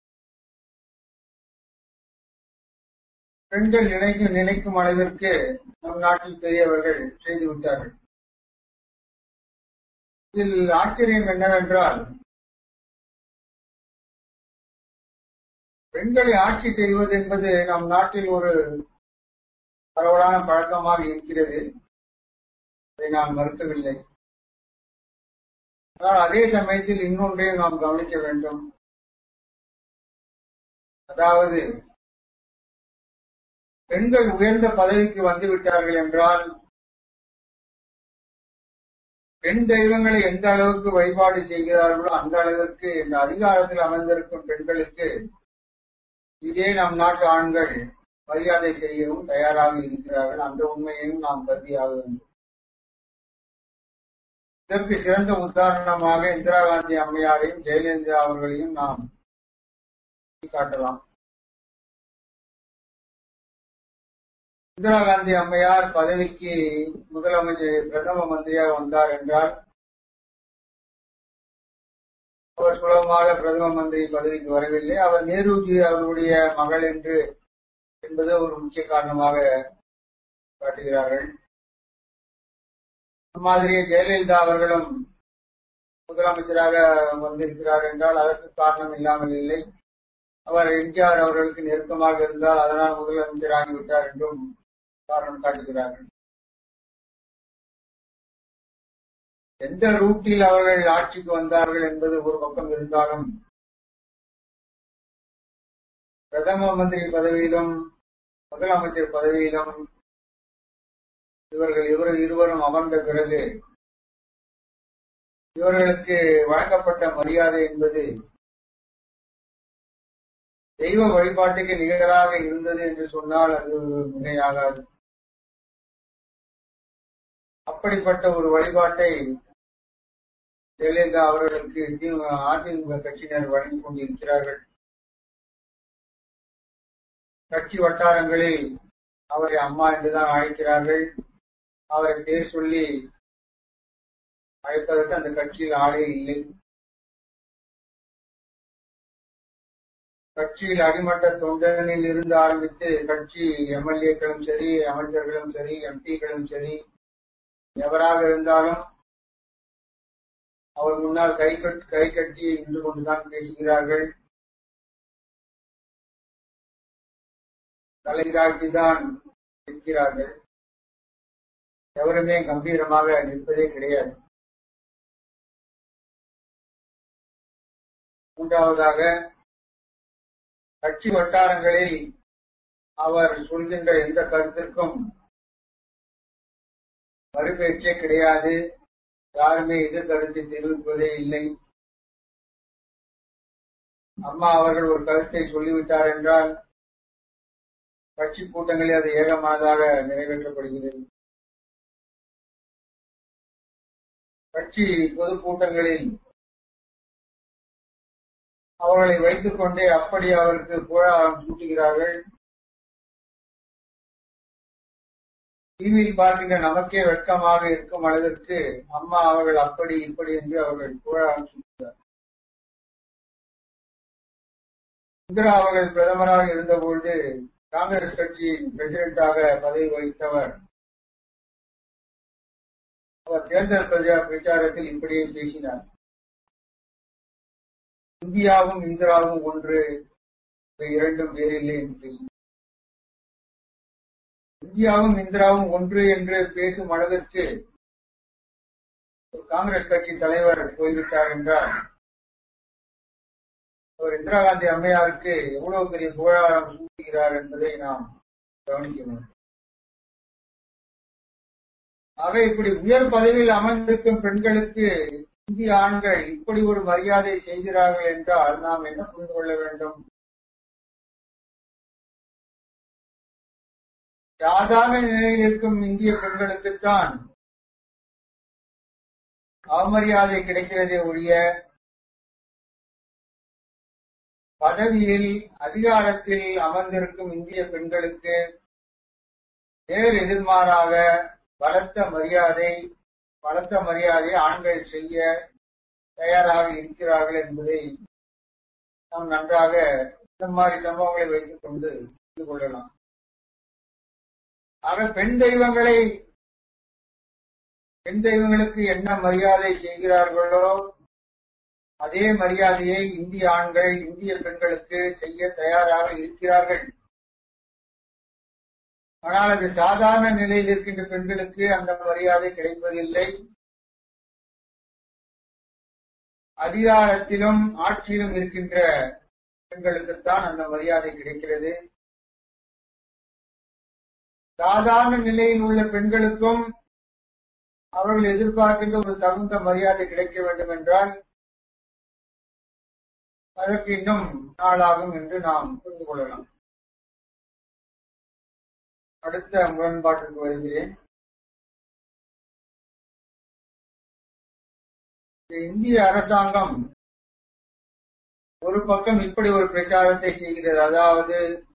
Speaker 2: பெண்கள் நினைக்கும் நினைக்கும் அளவிற்கு நம் நாட்டில் பெரியவர்கள் செய்துவிட்டார்கள் இதில் ஆச்சரியம் என்னவென்றால் பெண்களை ஆட்சி செய்வது என்பது நம் நாட்டில் ஒரு பரவலான பழக்கமாக இருக்கிறது அதை நாம் மறுக்கவில்லை ஆனால் அதே சமயத்தில் இன்னொன்றையும் நாம் கவனிக்க வேண்டும் அதாவது பெண்கள் உயர்ந்த பதவிக்கு வந்துவிட்டார்கள் என்றால் பெண் தெய்வங்களை எந்த அளவுக்கு வழிபாடு செய்கிறார்களோ அந்த அளவிற்கு இந்த அதிகாரத்தில் அமர்ந்திருக்கும் பெண்களுக்கு இதே நம் நாட்டு ஆண்கள் மரியாதை செய்யவும் தயாராக இருக்கிறார்கள் அந்த உண்மையையும் நாம் கருதியாக வேண்டும் இதற்கு சிறந்த உதாரணமாக இந்திரா காந்தி அம்மையாரையும் ஜெயலலிதா அவர்களையும் நாம் காட்டலாம் இந்திரா காந்தி அம்மையார் பதவிக்கு முதலமைச்சர் பிரதம மந்திரியாக வந்தார் என்றால் அவர் சுலபமாக பிரதம மந்திரி பதவிக்கு வரவில்லை அவர் நேருஜி அவர்களுடைய மகள் என்று என்பது ஒரு முக்கிய காரணமாக காட்டுகிறார்கள் மாதிரியே ஜெயலலிதா அவர்களும் முதலமைச்சராக வந்திருக்கிறார் என்றால் அதற்கு காரணம் இல்லாமல் இல்லை அவர் எம்ஜிஆர் அவர்களுக்கு நெருக்கமாக இருந்தால் அதனால் முதலமைச்சராகிவிட்டார் என்றும் காரணம் காட்டுகிறார்கள் எந்த ரூட்டில் அவர்கள் ஆட்சிக்கு வந்தார்கள் என்பது ஒரு பக்கம் இருந்தாலும் பிரதம மந்திரி பதவியிலும் முதலமைச்சர் பதவியிலும் இவர்கள் இவர் இருவரும் அமர்ந்த பிறகு இவர்களுக்கு வழங்கப்பட்ட மரியாதை என்பது தெய்வ வழிபாட்டுக்கு நிகராக இருந்தது என்று சொன்னால் அது மிகையாகாது அப்படிப்பட்ட ஒரு வழிபாட்டை ஜெயலலிதா அவர்களுக்கு அதிமுக கட்சியினர் வழங்கிக் கொண்டிருக்கிறார்கள் கட்சி வட்டாரங்களில் அவரை அம்மா என்றுதான் அழைக்கிறார்கள் அவரை பேர் சொல்லி அழைப்பதற்கு அந்த கட்சியில் ஆளே இல்லை கட்சியில் அடிமட்ட தொண்டனில் இருந்து ஆரம்பித்து கட்சி எம்எல்ஏக்களும் சரி அமைச்சர்களும் சரி எம்பிக்களும் சரி எவராக இருந்தாலும் அவர் முன்னால் கை கட் கை கட்டி நின்று கொண்டுதான் பேசுகிறார்கள் தலை தாழ்த்திதான் நிற்கிறார்கள் எவருமே கம்பீரமாக நிற்பதே கிடையாது மூன்றாவதாக கட்சி வட்டாரங்களில் அவர் சொல்கின்ற எந்த கருத்திற்கும் மறுபேச்சே கிடையாது யாருமே எதிர் கருத்தை தெரிவிப்பதே இல்லை அம்மா அவர்கள் ஒரு கருத்தை சொல்லிவிட்டார் என்றால் கட்சி கூட்டங்களில் அது ஏகமானதாக நிறைவேற்றப்படுகிறது கட்சி பொதுக்கூட்டங்களில் அவர்களை வைத்துக் கொண்டே அப்படி அவருக்கு புகழாரம் சூட்டுகிறார்கள் டிவியில் பார்க்கின்ற நமக்கே வெட்கமாக இருக்கும் அளவிற்கு அம்மா அவர்கள் அப்படி இப்படி என்று அவர்கள் புகழாரம் சூட்டுகிறார் இந்திரா அவர்கள் பிரதமராக இருந்தபொழுது காங்கிரஸ் கட்சியின் பிரசிடென்டாக பதவி வகித்தவர் அவர் தேர்தல் பிரச்சாரத்தில் இப்படியே பேசினார் இந்தியாவும் இந்திராவும் ஒன்று இரண்டும் வேறில்லை என்று பேசினார் இந்தியாவும் இந்திராவும் ஒன்று என்று பேசும் அளவிற்கு காங்கிரஸ் கட்சி தலைவர் போய்விட்டார் என்றால் அவர் இந்திரா காந்தி அம்மையாருக்கு எவ்வளவு பெரிய புகழாரம் சூட்டுகிறார் என்பதை நாம் கவனிக்கணும் ஆக இப்படி உயர் பதவியில் அமர்ந்திருக்கும் பெண்களுக்கு இந்திய ஆண்கள் இப்படி ஒரு மரியாதை செய்கிறார்கள் என்றால் நாம் என்ன புரிந்து கொள்ள வேண்டும் சாதாரண நிலையில் இருக்கும் இந்திய பெண்களுக்குத்தான் அவமரியாதை கிடைக்கிறதே ஒழிய பதவியில் அதிகாரத்தில் அமர்ந்திருக்கும் இந்திய பெண்களுக்கு நேர் எதிர்மாறாக பலத்த மரியாதை பலத்த மரியாதை ஆண்கள் செய்ய தயாராக இருக்கிறார்கள் என்பதை நாம் நன்றாக இந்த மாதிரி சம்பவங்களை வைத்துக் கொண்டு புரிந்து கொள்ளலாம் ஆக பெண் தெய்வங்களை பெண் தெய்வங்களுக்கு என்ன மரியாதை செய்கிறார்களோ அதே மரியாதையை இந்திய ஆண்கள் இந்திய பெண்களுக்கு செய்ய தயாராக இருக்கிறார்கள் ஆனால் அது சாதாரண நிலையில் இருக்கின்ற பெண்களுக்கு அந்த மரியாதை கிடைப்பதில்லை அதிகாரத்திலும் ஆட்சியிலும் இருக்கின்ற பெண்களுக்குத்தான் அந்த மரியாதை கிடைக்கிறது சாதாரண நிலையில் உள்ள பெண்களுக்கும் அவர்கள் எதிர்பார்க்கின்ற ஒரு தகுந்த மரியாதை கிடைக்க வேண்டும் என்றால் அதற்கு இன்னும் நாளாகும் என்று நாம் புரிந்து கொள்ளலாம் அடுத்த முரண்பாட்டிற்கு வருகிறேன் இந்திய அரசாங்கம் ஒரு பக்கம் இப்படி ஒரு பிரச்சாரத்தை செய்கிறது அதாவது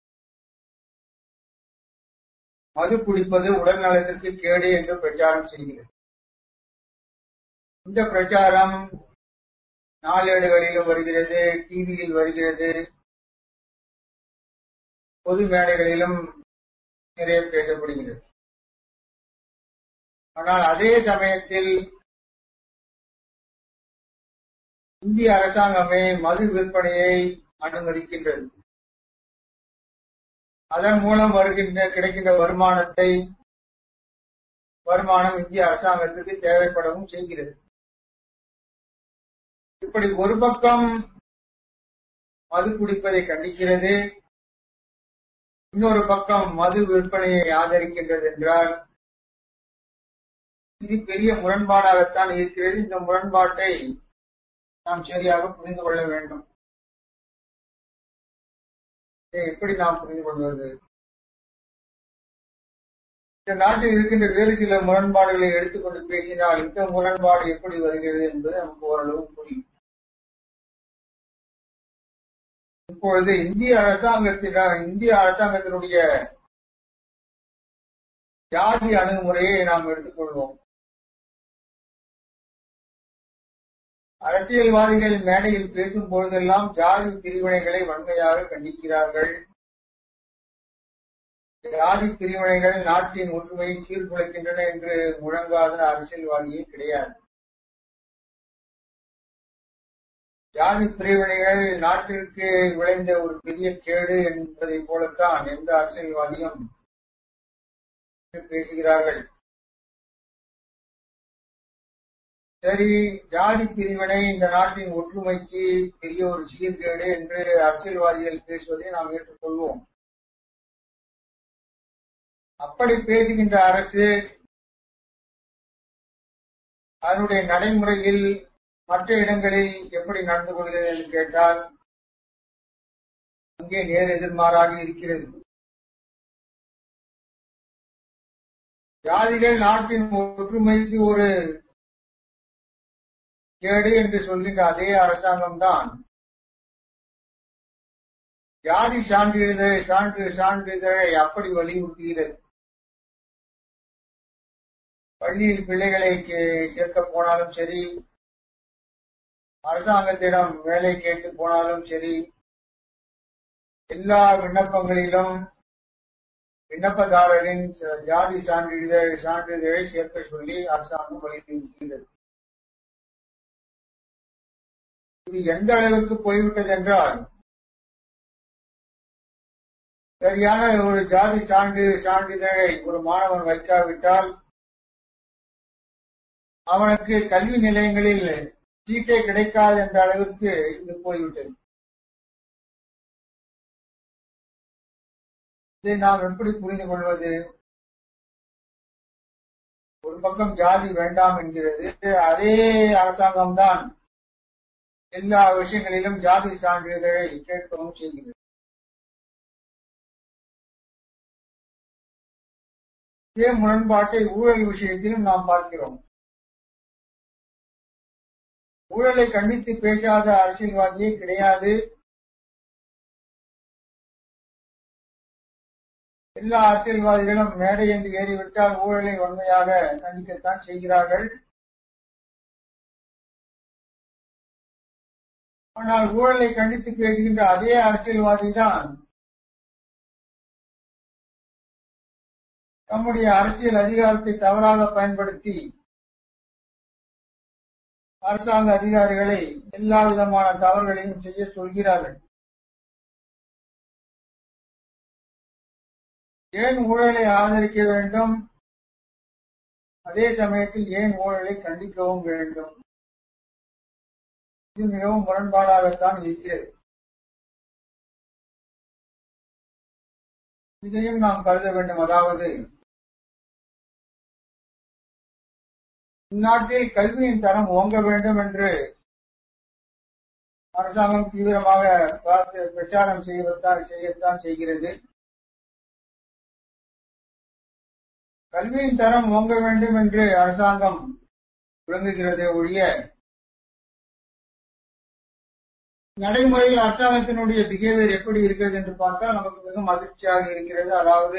Speaker 2: மது குடிப்பது உடல் நலத்திற்கு கேடு என்று பிரச்சாரம் செய்கிறது இந்த பிரச்சாரம் நாளேடுகளிலும் வருகிறது டிவியில் வருகிறது பொது மேடைகளிலும் நிறைய பேசப்படுகிறது ஆனால் அதே சமயத்தில் இந்திய அரசாங்கமே மது விற்பனையை அனுமதிக்கின்றது அதன் மூலம் வருகின்ற கிடைக்கின்ற வருமானத்தை வருமானம் இந்திய அரசாங்கத்துக்கு தேவைப்படவும் செய்கிறது இப்படி ஒரு பக்கம் மது குடிப்பதை கண்டிக்கிறது இன்னொரு பக்கம் மது விற்பனையை ஆதரிக்கின்றது என்றால் இது பெரிய முரண்பாடாகத்தான் இருக்கிறது இந்த முரண்பாட்டை நாம் சரியாக புரிந்து கொள்ள வேண்டும் இதை எப்படி நாம் புரிந்து கொள்வது இந்த நாட்டில் இருக்கின்ற வேறு சில முரண்பாடுகளை எடுத்துக்கொண்டு பேசினால் இந்த முரண்பாடு எப்படி வருகிறது என்பது நமக்கு ஓரளவு புரியும் இப்பொழுது இந்திய அரசாங்கத்தின இந்திய அரசாங்கத்தினுடைய ஜாதி அணுகுமுறையை நாம் எடுத்துக்கொள்வோம் அரசியல்வாதிகள் மேடையில் பேசும் பொழுதெல்லாம் ஜாதி பிரிவினைகளை வன்மையாக கண்டிக்கிறார்கள் ஜாதி பிரிவினைகள் நாட்டின் ஒற்றுமையை சீர்குலைக்கின்றன என்று முழங்காத அரசியல்வாதியே கிடையாது ஜாதி பிரிவினைகள் நாட்டிற்கு விளைந்த ஒரு பெரிய கேடு என்பதை போலத்தான் எந்த அரசியல்வாதியும் பேசுகிறார்கள் சரி ஜாதி பிரிவினை இந்த நாட்டின் ஒற்றுமைக்கு பெரிய ஒரு சீர்கேடு என்று அரசியல்வாதிகள் பேசுவதை நாம் ஏற்றுக்கொள்வோம் அப்படி பேசுகின்ற அரசு அதனுடைய நடைமுறையில் மற்ற இடங்களில் எப்படி நடந்து கொள்கிறது என்று கேட்டால் அங்கே நேர் எதிர்மாறாக இருக்கிறது ஜாதிகள் நாட்டின் ஒற்றுமைக்கு ஒரு கேடு என்று சொல்கின்ற அதே அரசாங்கம் தான் ஜாதி சான்றிதழ் சான்று சான்றிதழை அப்படி வலியுறுத்துகிறது பள்ளியில் பிள்ளைகளை சேர்க்க போனாலும் சரி அரசாங்கத்திடம் வேலை கேட்டு போனாலும் சரி எல்லா விண்ணப்பங்களிலும் விண்ணப்பதாரரின் ஜாதி சான்றிதழ் சான்றிதழை சேர்க்க சொல்லி அரசாங்கம் வலியுறுத்துகிறது இது எந்த அளவுக்கு போய்விட்டது என்றால் சரியான ஒரு ஜாதி சான்று சான்றிதழை ஒரு மாணவன் வைக்காவிட்டால் அவனுக்கு கல்வி நிலையங்களில் சீட்டே கிடைக்காது என்ற அளவிற்கு இது போய்விட்டது இதை நாம் எப்படி புரிந்து கொள்வது ஒரு பக்கம் ஜாதி வேண்டாம் என்கிறது அதே அரசாங்கம் தான் எல்லா விஷயங்களிலும் ஜாதி சான்றிதழை கேட்கவும் செய்கிறது இதே முரண்பாட்டை ஊழல் விஷயத்திலும் நாம் பார்க்கிறோம் ஊழலை கண்டித்து பேசாத அரசியல்வாதியே கிடையாது எல்லா அரசியல்வாதிகளும் மேடை என்று ஏறிவிட்டால் ஊழலை வன்மையாக கண்டிக்கத்தான் செய்கிறார்கள் ஆனால் ஊழலை கண்டித்து பேசுகின்ற அதே அரசியல்வாதி தான் தம்முடைய அரசியல் அதிகாரத்தை தவறாக பயன்படுத்தி அரசாங்க அதிகாரிகளை எல்லா விதமான தவறுகளையும் செய்ய சொல்கிறார்கள் ஏன் ஊழலை ஆதரிக்க வேண்டும் அதே சமயத்தில் ஏன் ஊழலை கண்டிக்கவும் வேண்டும் இது மிகவும் முரண்பாடாகத்தான் இருக்கிறது இதையும் நாம் கருத வேண்டும் அதாவது இந்நாட்டில் கல்வியின் தரம் ஓங்க வேண்டும் என்று அரசாங்கம் தீவிரமாக பார்த்து பிரச்சாரம் செய்வத்தான் செய்யத்தான் செய்கிறது கல்வியின் தரம் ஓங்க வேண்டும் என்று அரசாங்கம் விளங்குகிறதே ஒழிய நடைமுறையில் அரசாங்கத்தினுடைய பிஹேவியர் எப்படி இருக்கிறது என்று பார்த்தால் நமக்கு மிகவும் அதிர்ச்சியாக இருக்கிறது அதாவது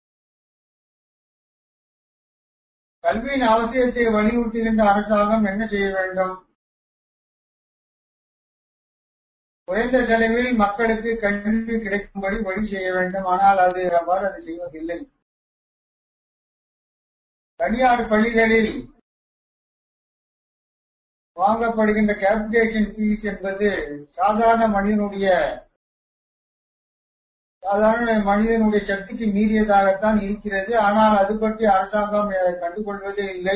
Speaker 2: கல்வியின் அவசியத்தை வலியுறுத்துகின்ற அரசாங்கம் என்ன செய்ய வேண்டும் குறைந்த செலவில் மக்களுக்கு கல்வி கிடைக்கும்படி வழி செய்ய வேண்டும் ஆனால் அது அவ்வாறு அது செய்வதில்லை தனியார் பள்ளிகளில் வாங்கப்படுகின்ற கேபிடேஷன் ஃபீஸ் என்பது சாதாரண மனிதனுடைய சாதாரண மனிதனுடைய சக்திக்கு மீறியதாகத்தான் இருக்கிறது ஆனால் அது பற்றி அரசாங்கம் கண்டுகொள்வதே இல்லை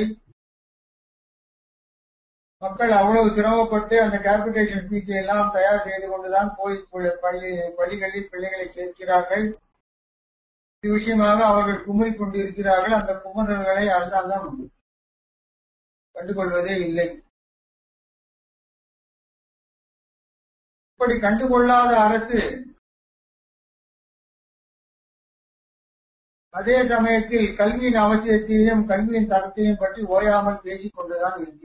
Speaker 2: மக்கள் அவ்வளவு சிரமப்பட்டு அந்த கேபிடேஷன் ஃபீஸை எல்லாம் தயார் செய்து கொண்டுதான் போய் பள்ளி பள்ளிகளில் பிள்ளைகளை சேர்க்கிறார்கள் இது விஷயமாக அவர்கள் குமரிக் கொண்டிருக்கிறார்கள் அந்த குமரர்களை அரசாங்கம் கண்டுகொள்வதே இல்லை இப்படி கண்டுகொள்ளாத அரசு அதே சமயத்தில் கல்வியின் அவசியத்தையும் கல்வியின் தரத்தையும் பற்றி ஓயாமல் பேசிக் கொண்டுதான் இருக்கிறது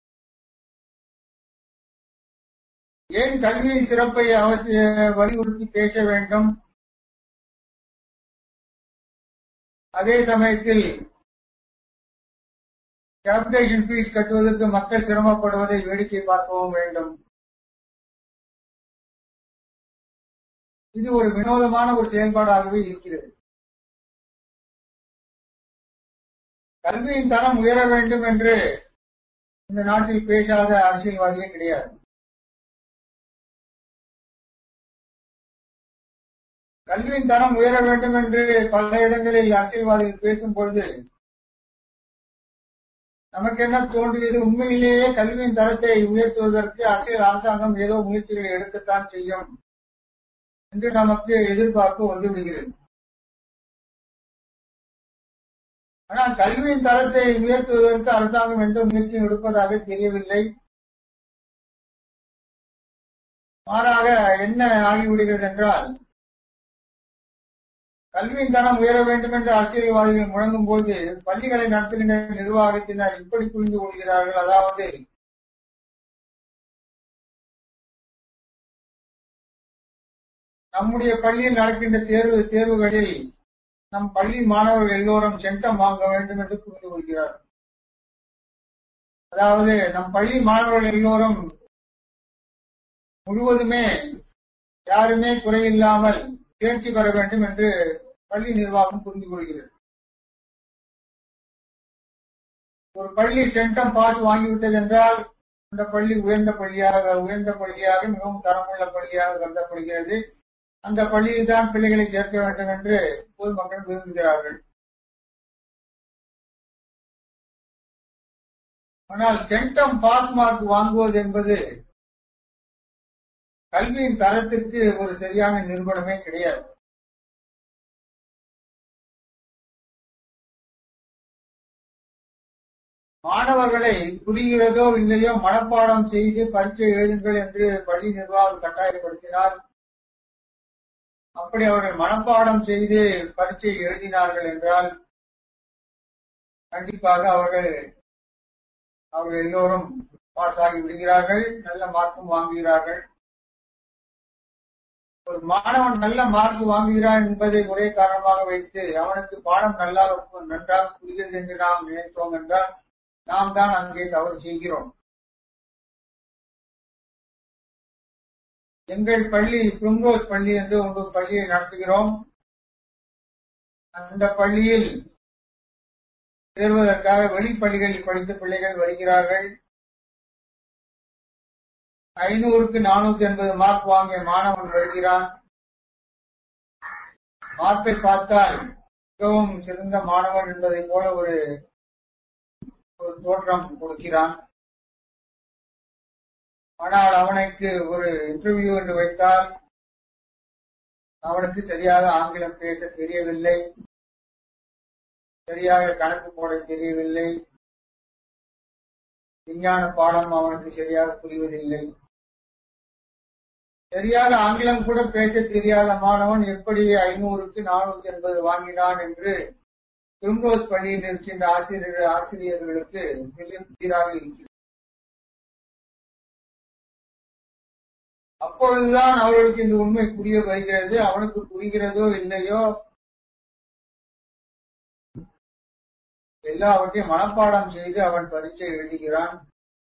Speaker 2: ஏன் கல்வியின் சிறப்பை அவசிய வலியுறுத்தி பேச வேண்டும் அதே சமயத்தில் கேபிடேஷன் ஃபீஸ் கட்டுவதற்கு மக்கள் சிரமப்படுவதை வேடிக்கை பார்க்கவும் வேண்டும் இது ஒரு வினோதமான ஒரு செயல்பாடாகவே இருக்கிறது கல்வியின் தரம் உயர வேண்டும் என்று இந்த நாட்டில் பேசாத அரசியல்வாதியே கிடையாது கல்வியின் தரம் உயர வேண்டும் என்று பல இடங்களில் அரசியல்வாதிகள் பேசும் பொழுது நமக்கு என்ன தோன்றியது உண்மையிலேயே கல்வியின் தரத்தை உயர்த்துவதற்கு அரசியல் அரசாங்கம் ஏதோ முயற்சிகளை எடுக்கத்தான் செய்யும் என்று நமக்கு எதிர்பார்ப்பு வந்துவிடுகிறது ஆனால் கல்வியின் தரத்தை உயர்த்துவதற்கு அரசாங்கம் எந்த முயற்சியும் எடுப்பதாக தெரியவில்லை மாறாக என்ன ஆகிவிடுகிறது என்றால் கல்வியின் தரம் உயர வேண்டும் என்று அரசியல்வாதிகள் முழங்கும் போது பள்ளிகளை நடத்துகின்ற நிர்வாகத்தினர் இப்படி புரிந்து கொள்கிறார்கள் அதாவது நம்முடைய பள்ளியில் நடக்கின்ற தேர்வு தேர்வுகளில் நம் பள்ளி மாணவர்கள் எல்லோரும் சென்டம் வாங்க வேண்டும் என்று புரிந்து கொள்கிறார் அதாவது நம் பள்ளி மாணவர்கள் எல்லோரும் முழுவதுமே யாருமே குறையில்லாமல் தேர்ச்சி பெற வேண்டும் என்று பள்ளி நிர்வாகம் புரிந்து கொள்கிறது ஒரு பள்ளி சென்டம் பாஸ் வாங்கிவிட்டது என்றால் அந்த பள்ளி உயர்ந்த பள்ளியாக உயர்ந்த பள்ளியாக மிகவும் தரமுள்ள பள்ளியாக கருதப்படுகிறது அந்த பள்ளியில் தான் பிள்ளைகளை சேர்க்க வேண்டும் என்று பொதுமக்கள் விரும்புகிறார்கள் ஆனால் சென்டம் பாஸ் மார்க் வாங்குவது என்பது கல்வியின் தரத்திற்கு ஒரு சரியான நிறுவனமே கிடையாது மாணவர்களை புரிகிறதோ இல்லையோ மனப்பாடம் செய்து பரீட்சை எழுதுங்கள் என்று பள்ளி நிர்வாகம் கட்டாயப்படுத்தினார் அப்படி அவர்கள் மனப்பாடம் செய்து பரீட்சை எழுதினார்கள் என்றால் கண்டிப்பாக அவர்கள் அவர்கள் எல்லோரும் பாஸ் ஆகி விடுகிறார்கள் நல்ல மார்க்கும் வாங்குகிறார்கள் ஒரு மாணவன் நல்ல மார்க் வாங்குகிறான் என்பதை ஒரே காரணமாக வைத்து அவனுக்கு பாடம் நல்லா நன்றாக புரிகிறது என்று நாம் நினைத்தோம் என்றால் நாம் தான் அங்கே தவறு செய்கிறோம் எங்கள் பள்ளி பிரிம்ரோஸ் பள்ளி என்று ஒரு பள்ளியை நடத்துகிறோம் அந்த பள்ளியில் சேர்வதற்காக வெளிப்பள்ளிகளில் படித்த பிள்ளைகள் வருகிறார்கள் ஐநூறுக்கு நானூத்தி எண்பது மார்க் வாங்கிய மாணவன் வருகிறான் மார்க்கை பார்த்தால் மிகவும் சிறந்த மாணவன் என்பதை போல ஒரு ஒரு தோற்றம் கொடுக்கிறான் ஆனால் அவனுக்கு ஒரு இன்டர்வியூ என்று வைத்தால் அவனுக்கு சரியாக ஆங்கிலம் பேச தெரியவில்லை சரியாக கணக்கு போட தெரியவில்லை விஞ்ஞான பாடம் அவனுக்கு சரியாக புரிவதில்லை சரியாக ஆங்கிலம் கூட பேச தெரியாத மாணவன் எப்படி ஐநூறுக்கு நானூத்தி எண்பது வாங்கினான் என்று பிரிம்ரோஸ் பள்ளியில் இருக்கின்ற ஆசிரியர் ஆசிரியர்களுக்கு மிக புதிராக இருக்கிறது அப்பொழுதுதான் அவர்களுக்கு இந்த உண்மை புரிய வருகிறது அவனுக்கு புரிகிறதோ இல்லையோ எல்லாவற்றையும் மனப்பாடம் செய்து அவன் பரீட்சை எழுதுகிறான்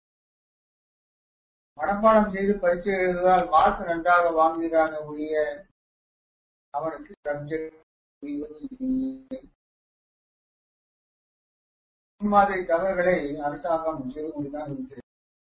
Speaker 2: மனப்பாடம் செய்து பரீட்சை எழுதுவதால் மார்க் நன்றாக வாங்குகிறான் ஒழிய அவனுக்கு சப்ஜெக்ட் புரிவது இல்லை மாதிரி தவறுகளை அரசாங்கம் செய்து கொண்டுதான் இருக்கிறது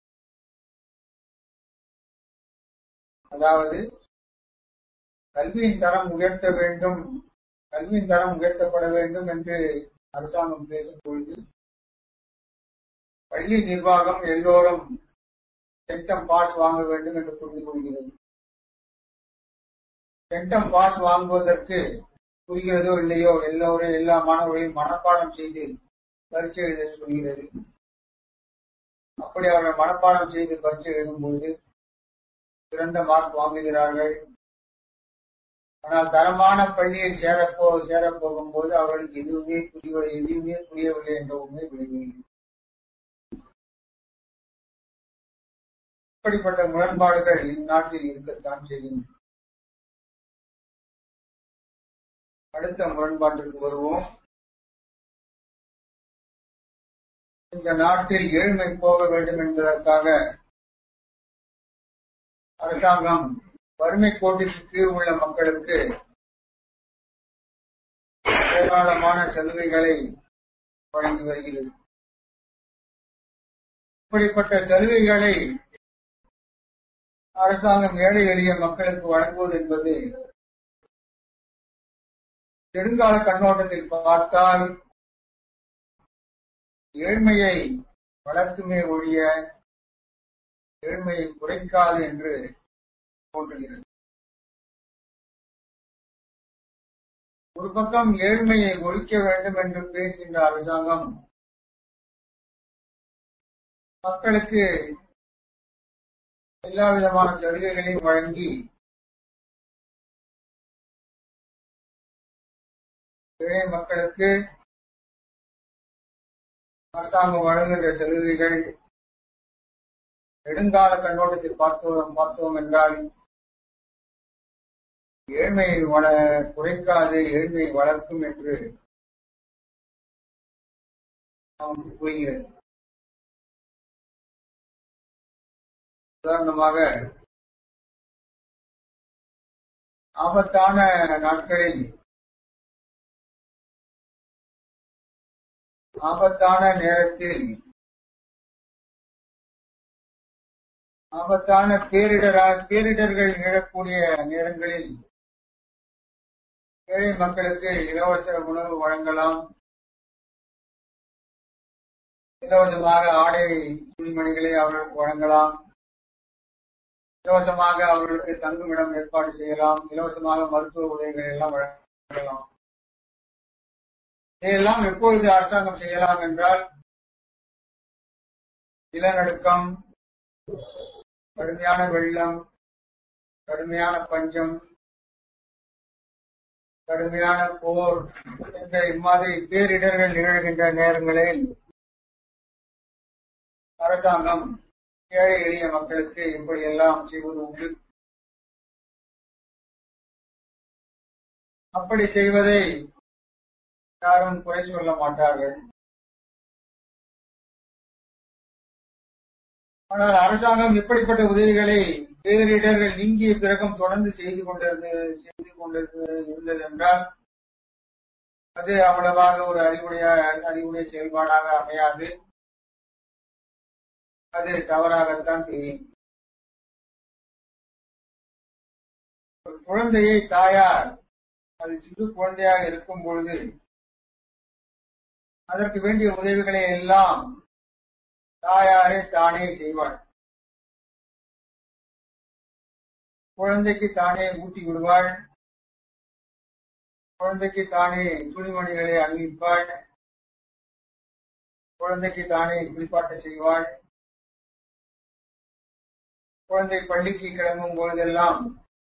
Speaker 2: அதாவது கல்வியின் தரம் உயர்த்த வேண்டும் கல்வியின் தரம் உயர்த்தப்பட வேண்டும் என்று அரசாங்கம் பேசும் பொழுது பள்ளி நிர்வாகம் எல்லோரும் சென்டம் பாஸ் வாங்க வேண்டும் என்று புரிந்து கொள்கிறது சென்டம் பாஸ் வாங்குவதற்கு புரிகிறதோ இல்லையோ எல்லோரும் எல்லா மாணவர்களையும் மனப்பாடம் செய்து பரீட்சை எழுத சொல்கிறது அப்படி அவர்கள் மனப்பாடம் செய்து பரீட்சை எழுதும்போது சிறந்த மார்க் வாங்குகிறார்கள் ஆனால் தரமான பள்ளியில் சேரப்போ சேரப் போகும்போது அவர்களுக்கு எதுவுமே புரிய எதுவுமே புரியவில்லை என்ற உண்மை விளைகிறது இப்படிப்பட்ட முரண்பாடுகள் இந்நாட்டில் இருக்கத்தான் செய்யும் அடுத்த முரண்பாட்டிற்கு வருவோம் இந்த நாட்டில் ஏழ்மை போக வேண்டும் என்பதற்காக அரசாங்கம் வறுமை கோட்டிற்கு கீழ் உள்ள மக்களுக்கு ஏராளமான சலுகைகளை வழங்கி வருகிறது இப்படிப்பட்ட சலுகைகளை அரசாங்கம் ஏழை எளிய மக்களுக்கு வழங்குவது என்பது நெடுங்கால கண்ணோட்டத்தில் பார்த்தால் ஏழ்மையை வளர்க்குமே ஒழிய ஏழ்மையை குறைக்காது என்று தோன்றுகிறது ஒரு பக்கம் ஏழ்மையை ஒழிக்க வேண்டும் என்று பேசுகின்ற அரசாங்கம் மக்களுக்கு எல்லா விதமான சலுகைகளையும் வழங்கி ஏழை மக்களுக்கு அரசாங்கம் வழங்குகின்ற சலுகைகள் நெடுங்கால கண்ணோட்டத்தில் பார்த்தோம் பார்த்தோம் என்றால் ஏழ்மையை வள குறைக்காது ஏழ்மையை வளர்க்கும் என்று நாம் கூறுகிறது உதாரணமாக ஆபத்தான நாட்களில் ஆபத்தான நேரத்தில் ஆபத்தான பேரிடரா பேரிடர்கள் நிகழக்கூடிய நேரங்களில் ஏழை மக்களுக்கு இலவச உணவு வழங்கலாம் இலவசமாக ஆடை துணிமணிகளை அவர்களுக்கு வழங்கலாம் இலவசமாக அவர்களுக்கு தங்குமிடம் ஏற்பாடு செய்யலாம் இலவசமாக மருத்துவ உதவிகள் எல்லாம் வழங்கலாம் இதையெல்லாம் எப்பொழுது அரசாங்கம் செய்யலாம் என்றால் நிலநடுக்கம் கடுமையான வெள்ளம் கடுமையான பஞ்சம் கடுமையான போர் என்ற இம்மாதிரி பேரிடர்கள் நிகழ்கின்ற நேரங்களில் அரசாங்கம் ஏழை எளிய மக்களுக்கு இப்படியெல்லாம் செய்வது உண்டு அப்படி செய்வதை யாரும் குறை சொல்ல மாட்டார்கள் ஆனால் அரசாங்கம் இப்படிப்பட்ட உதவிகளை பேரிடர்கள் நீங்கிய பிறகும் தொடர்ந்து செய்து கொண்டிருந்தது செய்து கொண்டிருந்தது இருந்தது என்றால் அது அவ்வளவாக ஒரு அறிவுடைய அறிவுடைய செயல்பாடாக அமையாது அது தவறாகத்தான் தெரியும் ஒரு குழந்தையை தாயார் அது சிறு குழந்தையாக இருக்கும் பொழுது அதற்கு வேண்டிய உதவிகளை எல்லாம் தாயாரே தானே செய்வாள் குழந்தைக்கு தானே ஊட்டி விடுவாள் குழந்தைக்கு தானே துணிமணிகளை அணிவிப்பாள் குழந்தைக்கு தானே குளிப்பாட்ட செய்வாள் குழந்தை பள்ளிக்கு கிளம்பும் பொழுதெல்லாம்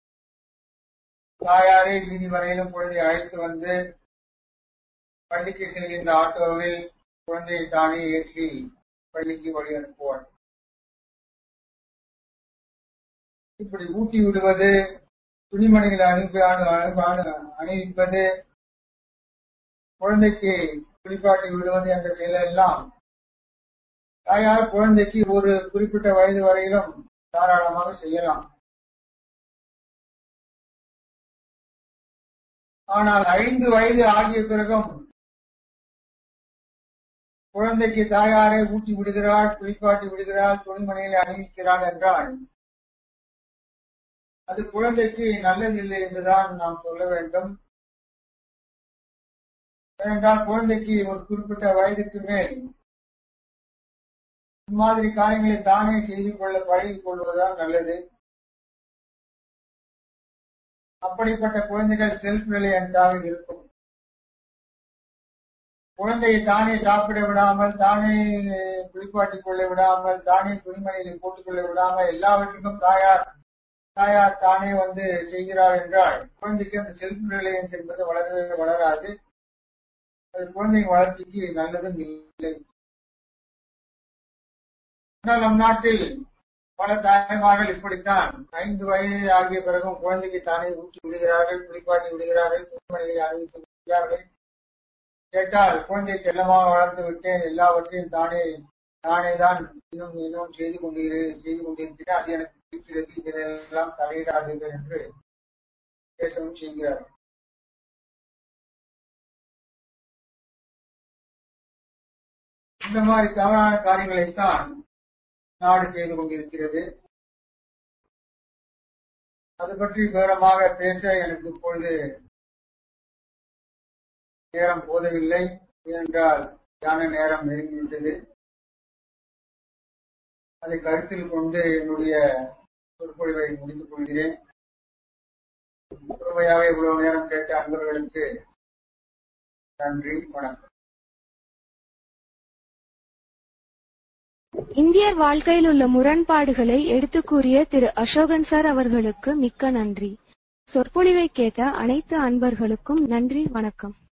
Speaker 2: தாயாரே வீதி வரையிலும் குழந்தையை அழைத்து வந்து பள்ளிக்கு செல்கின்ற ஆட்டோவில் குழந்தையை தானே ஏற்றி பள்ளிக்கு வழி அனுப்புவாள் இப்படி ஊட்டி விடுவது துணிமணிகளை அனுப்பி அணிவிப்பது குழந்தைக்கு குளிப்பாட்டி விடுவது என்ற செயலெல்லாம் தாயார் குழந்தைக்கு ஒரு குறிப்பிட்ட வயது வரையிலும் தாராளமாக செய்யலாம் ஆனால் ஐந்து வயது ஆகிய பிறகும் குழந்தைக்கு தாயாரை ஊட்டி விடுகிறாள் குளிப்பாட்டி விடுகிறாள் துணிமணிகளை அணிவிக்கிறாள் என்றால் அது குழந்தைக்கு நல்லதில்லை என்றுதான் நாம் சொல்ல வேண்டும் ஏனென்றால் குழந்தைக்கு ஒரு குறிப்பிட்ட வயதுக்கு மேல் இம்மாதிரி காரியங்களை தானே செய்து கொள்ள பழகிக் கொள்வதுதான் நல்லது அப்படிப்பட்ட குழந்தைகள் செல்ஃப் ரிலையன்டாக இருக்கும் குழந்தையை தானே சாப்பிட விடாமல் தானே குளிப்பாட்டிக் கொள்ள விடாமல் தானே துணிமணியில் போட்டுக்கொள்ள விடாமல் எல்லாவற்றுக்கும் தாயார் தாயார் தானே வந்து செய்கிறார் என்றால் குழந்தைக்கு அந்த செல்ஃப் ரிலையன்ஸ் என்பது வளரவே வளராது அது குழந்தையின் வளர்ச்சிக்கு நல்லதும் இல்லை ஆனால் நம் நாட்டில் பல தாய்மார்கள் இப்படித்தான் ஐந்து வயது ஆகிய பிறகும் குழந்தைக்கு தானே ஊற்றி விடுகிறார்கள் குளிப்பாட்டி விடுகிறார்கள் துணிமணிகளை அணிவித்து விடுகிறார்கள் கேட்டால் குழந்தை செல்லமாக வளர்ந்து விட்டேன் எல்லாவற்றையும் தானே தானே தான் இன்னும் இன்னும் செய்து கொண்டிருக்கிறேன் செய்து கொண்டிருக்கிறேன் அது எனக்கு பிடிக்கிறது இதெல்லாம் தலையிடாதீர்கள் என்று பேசவும் செய்கிறார் இந்த மாதிரி தவறான காரியங்களைத்தான் நாடு செய்து கொண்டிருக்கிறது அது பற்றி விவரமாக பேச எனக்கு இப்பொழுது நேரம் போதவில்லை ஏனென்றால் தியான நேரம் நெருங்கிவிட்டது அதை கருத்தில் கொண்டு என்னுடைய சொற்பொழிவை முடித்துக் கொள்கிறேன் பொறுமையாக இவ்வளவு நேரம் கேட்ட அன்பர்களுக்கு நன்றி வணக்கம்
Speaker 1: இந்தியர் வாழ்க்கையில் உள்ள முரண்பாடுகளை எடுத்துக் கூறிய திரு அசோகன் சார் அவர்களுக்கு மிக்க நன்றி சொற்பொழிவை கேட்ட அனைத்து அன்பர்களுக்கும் நன்றி வணக்கம்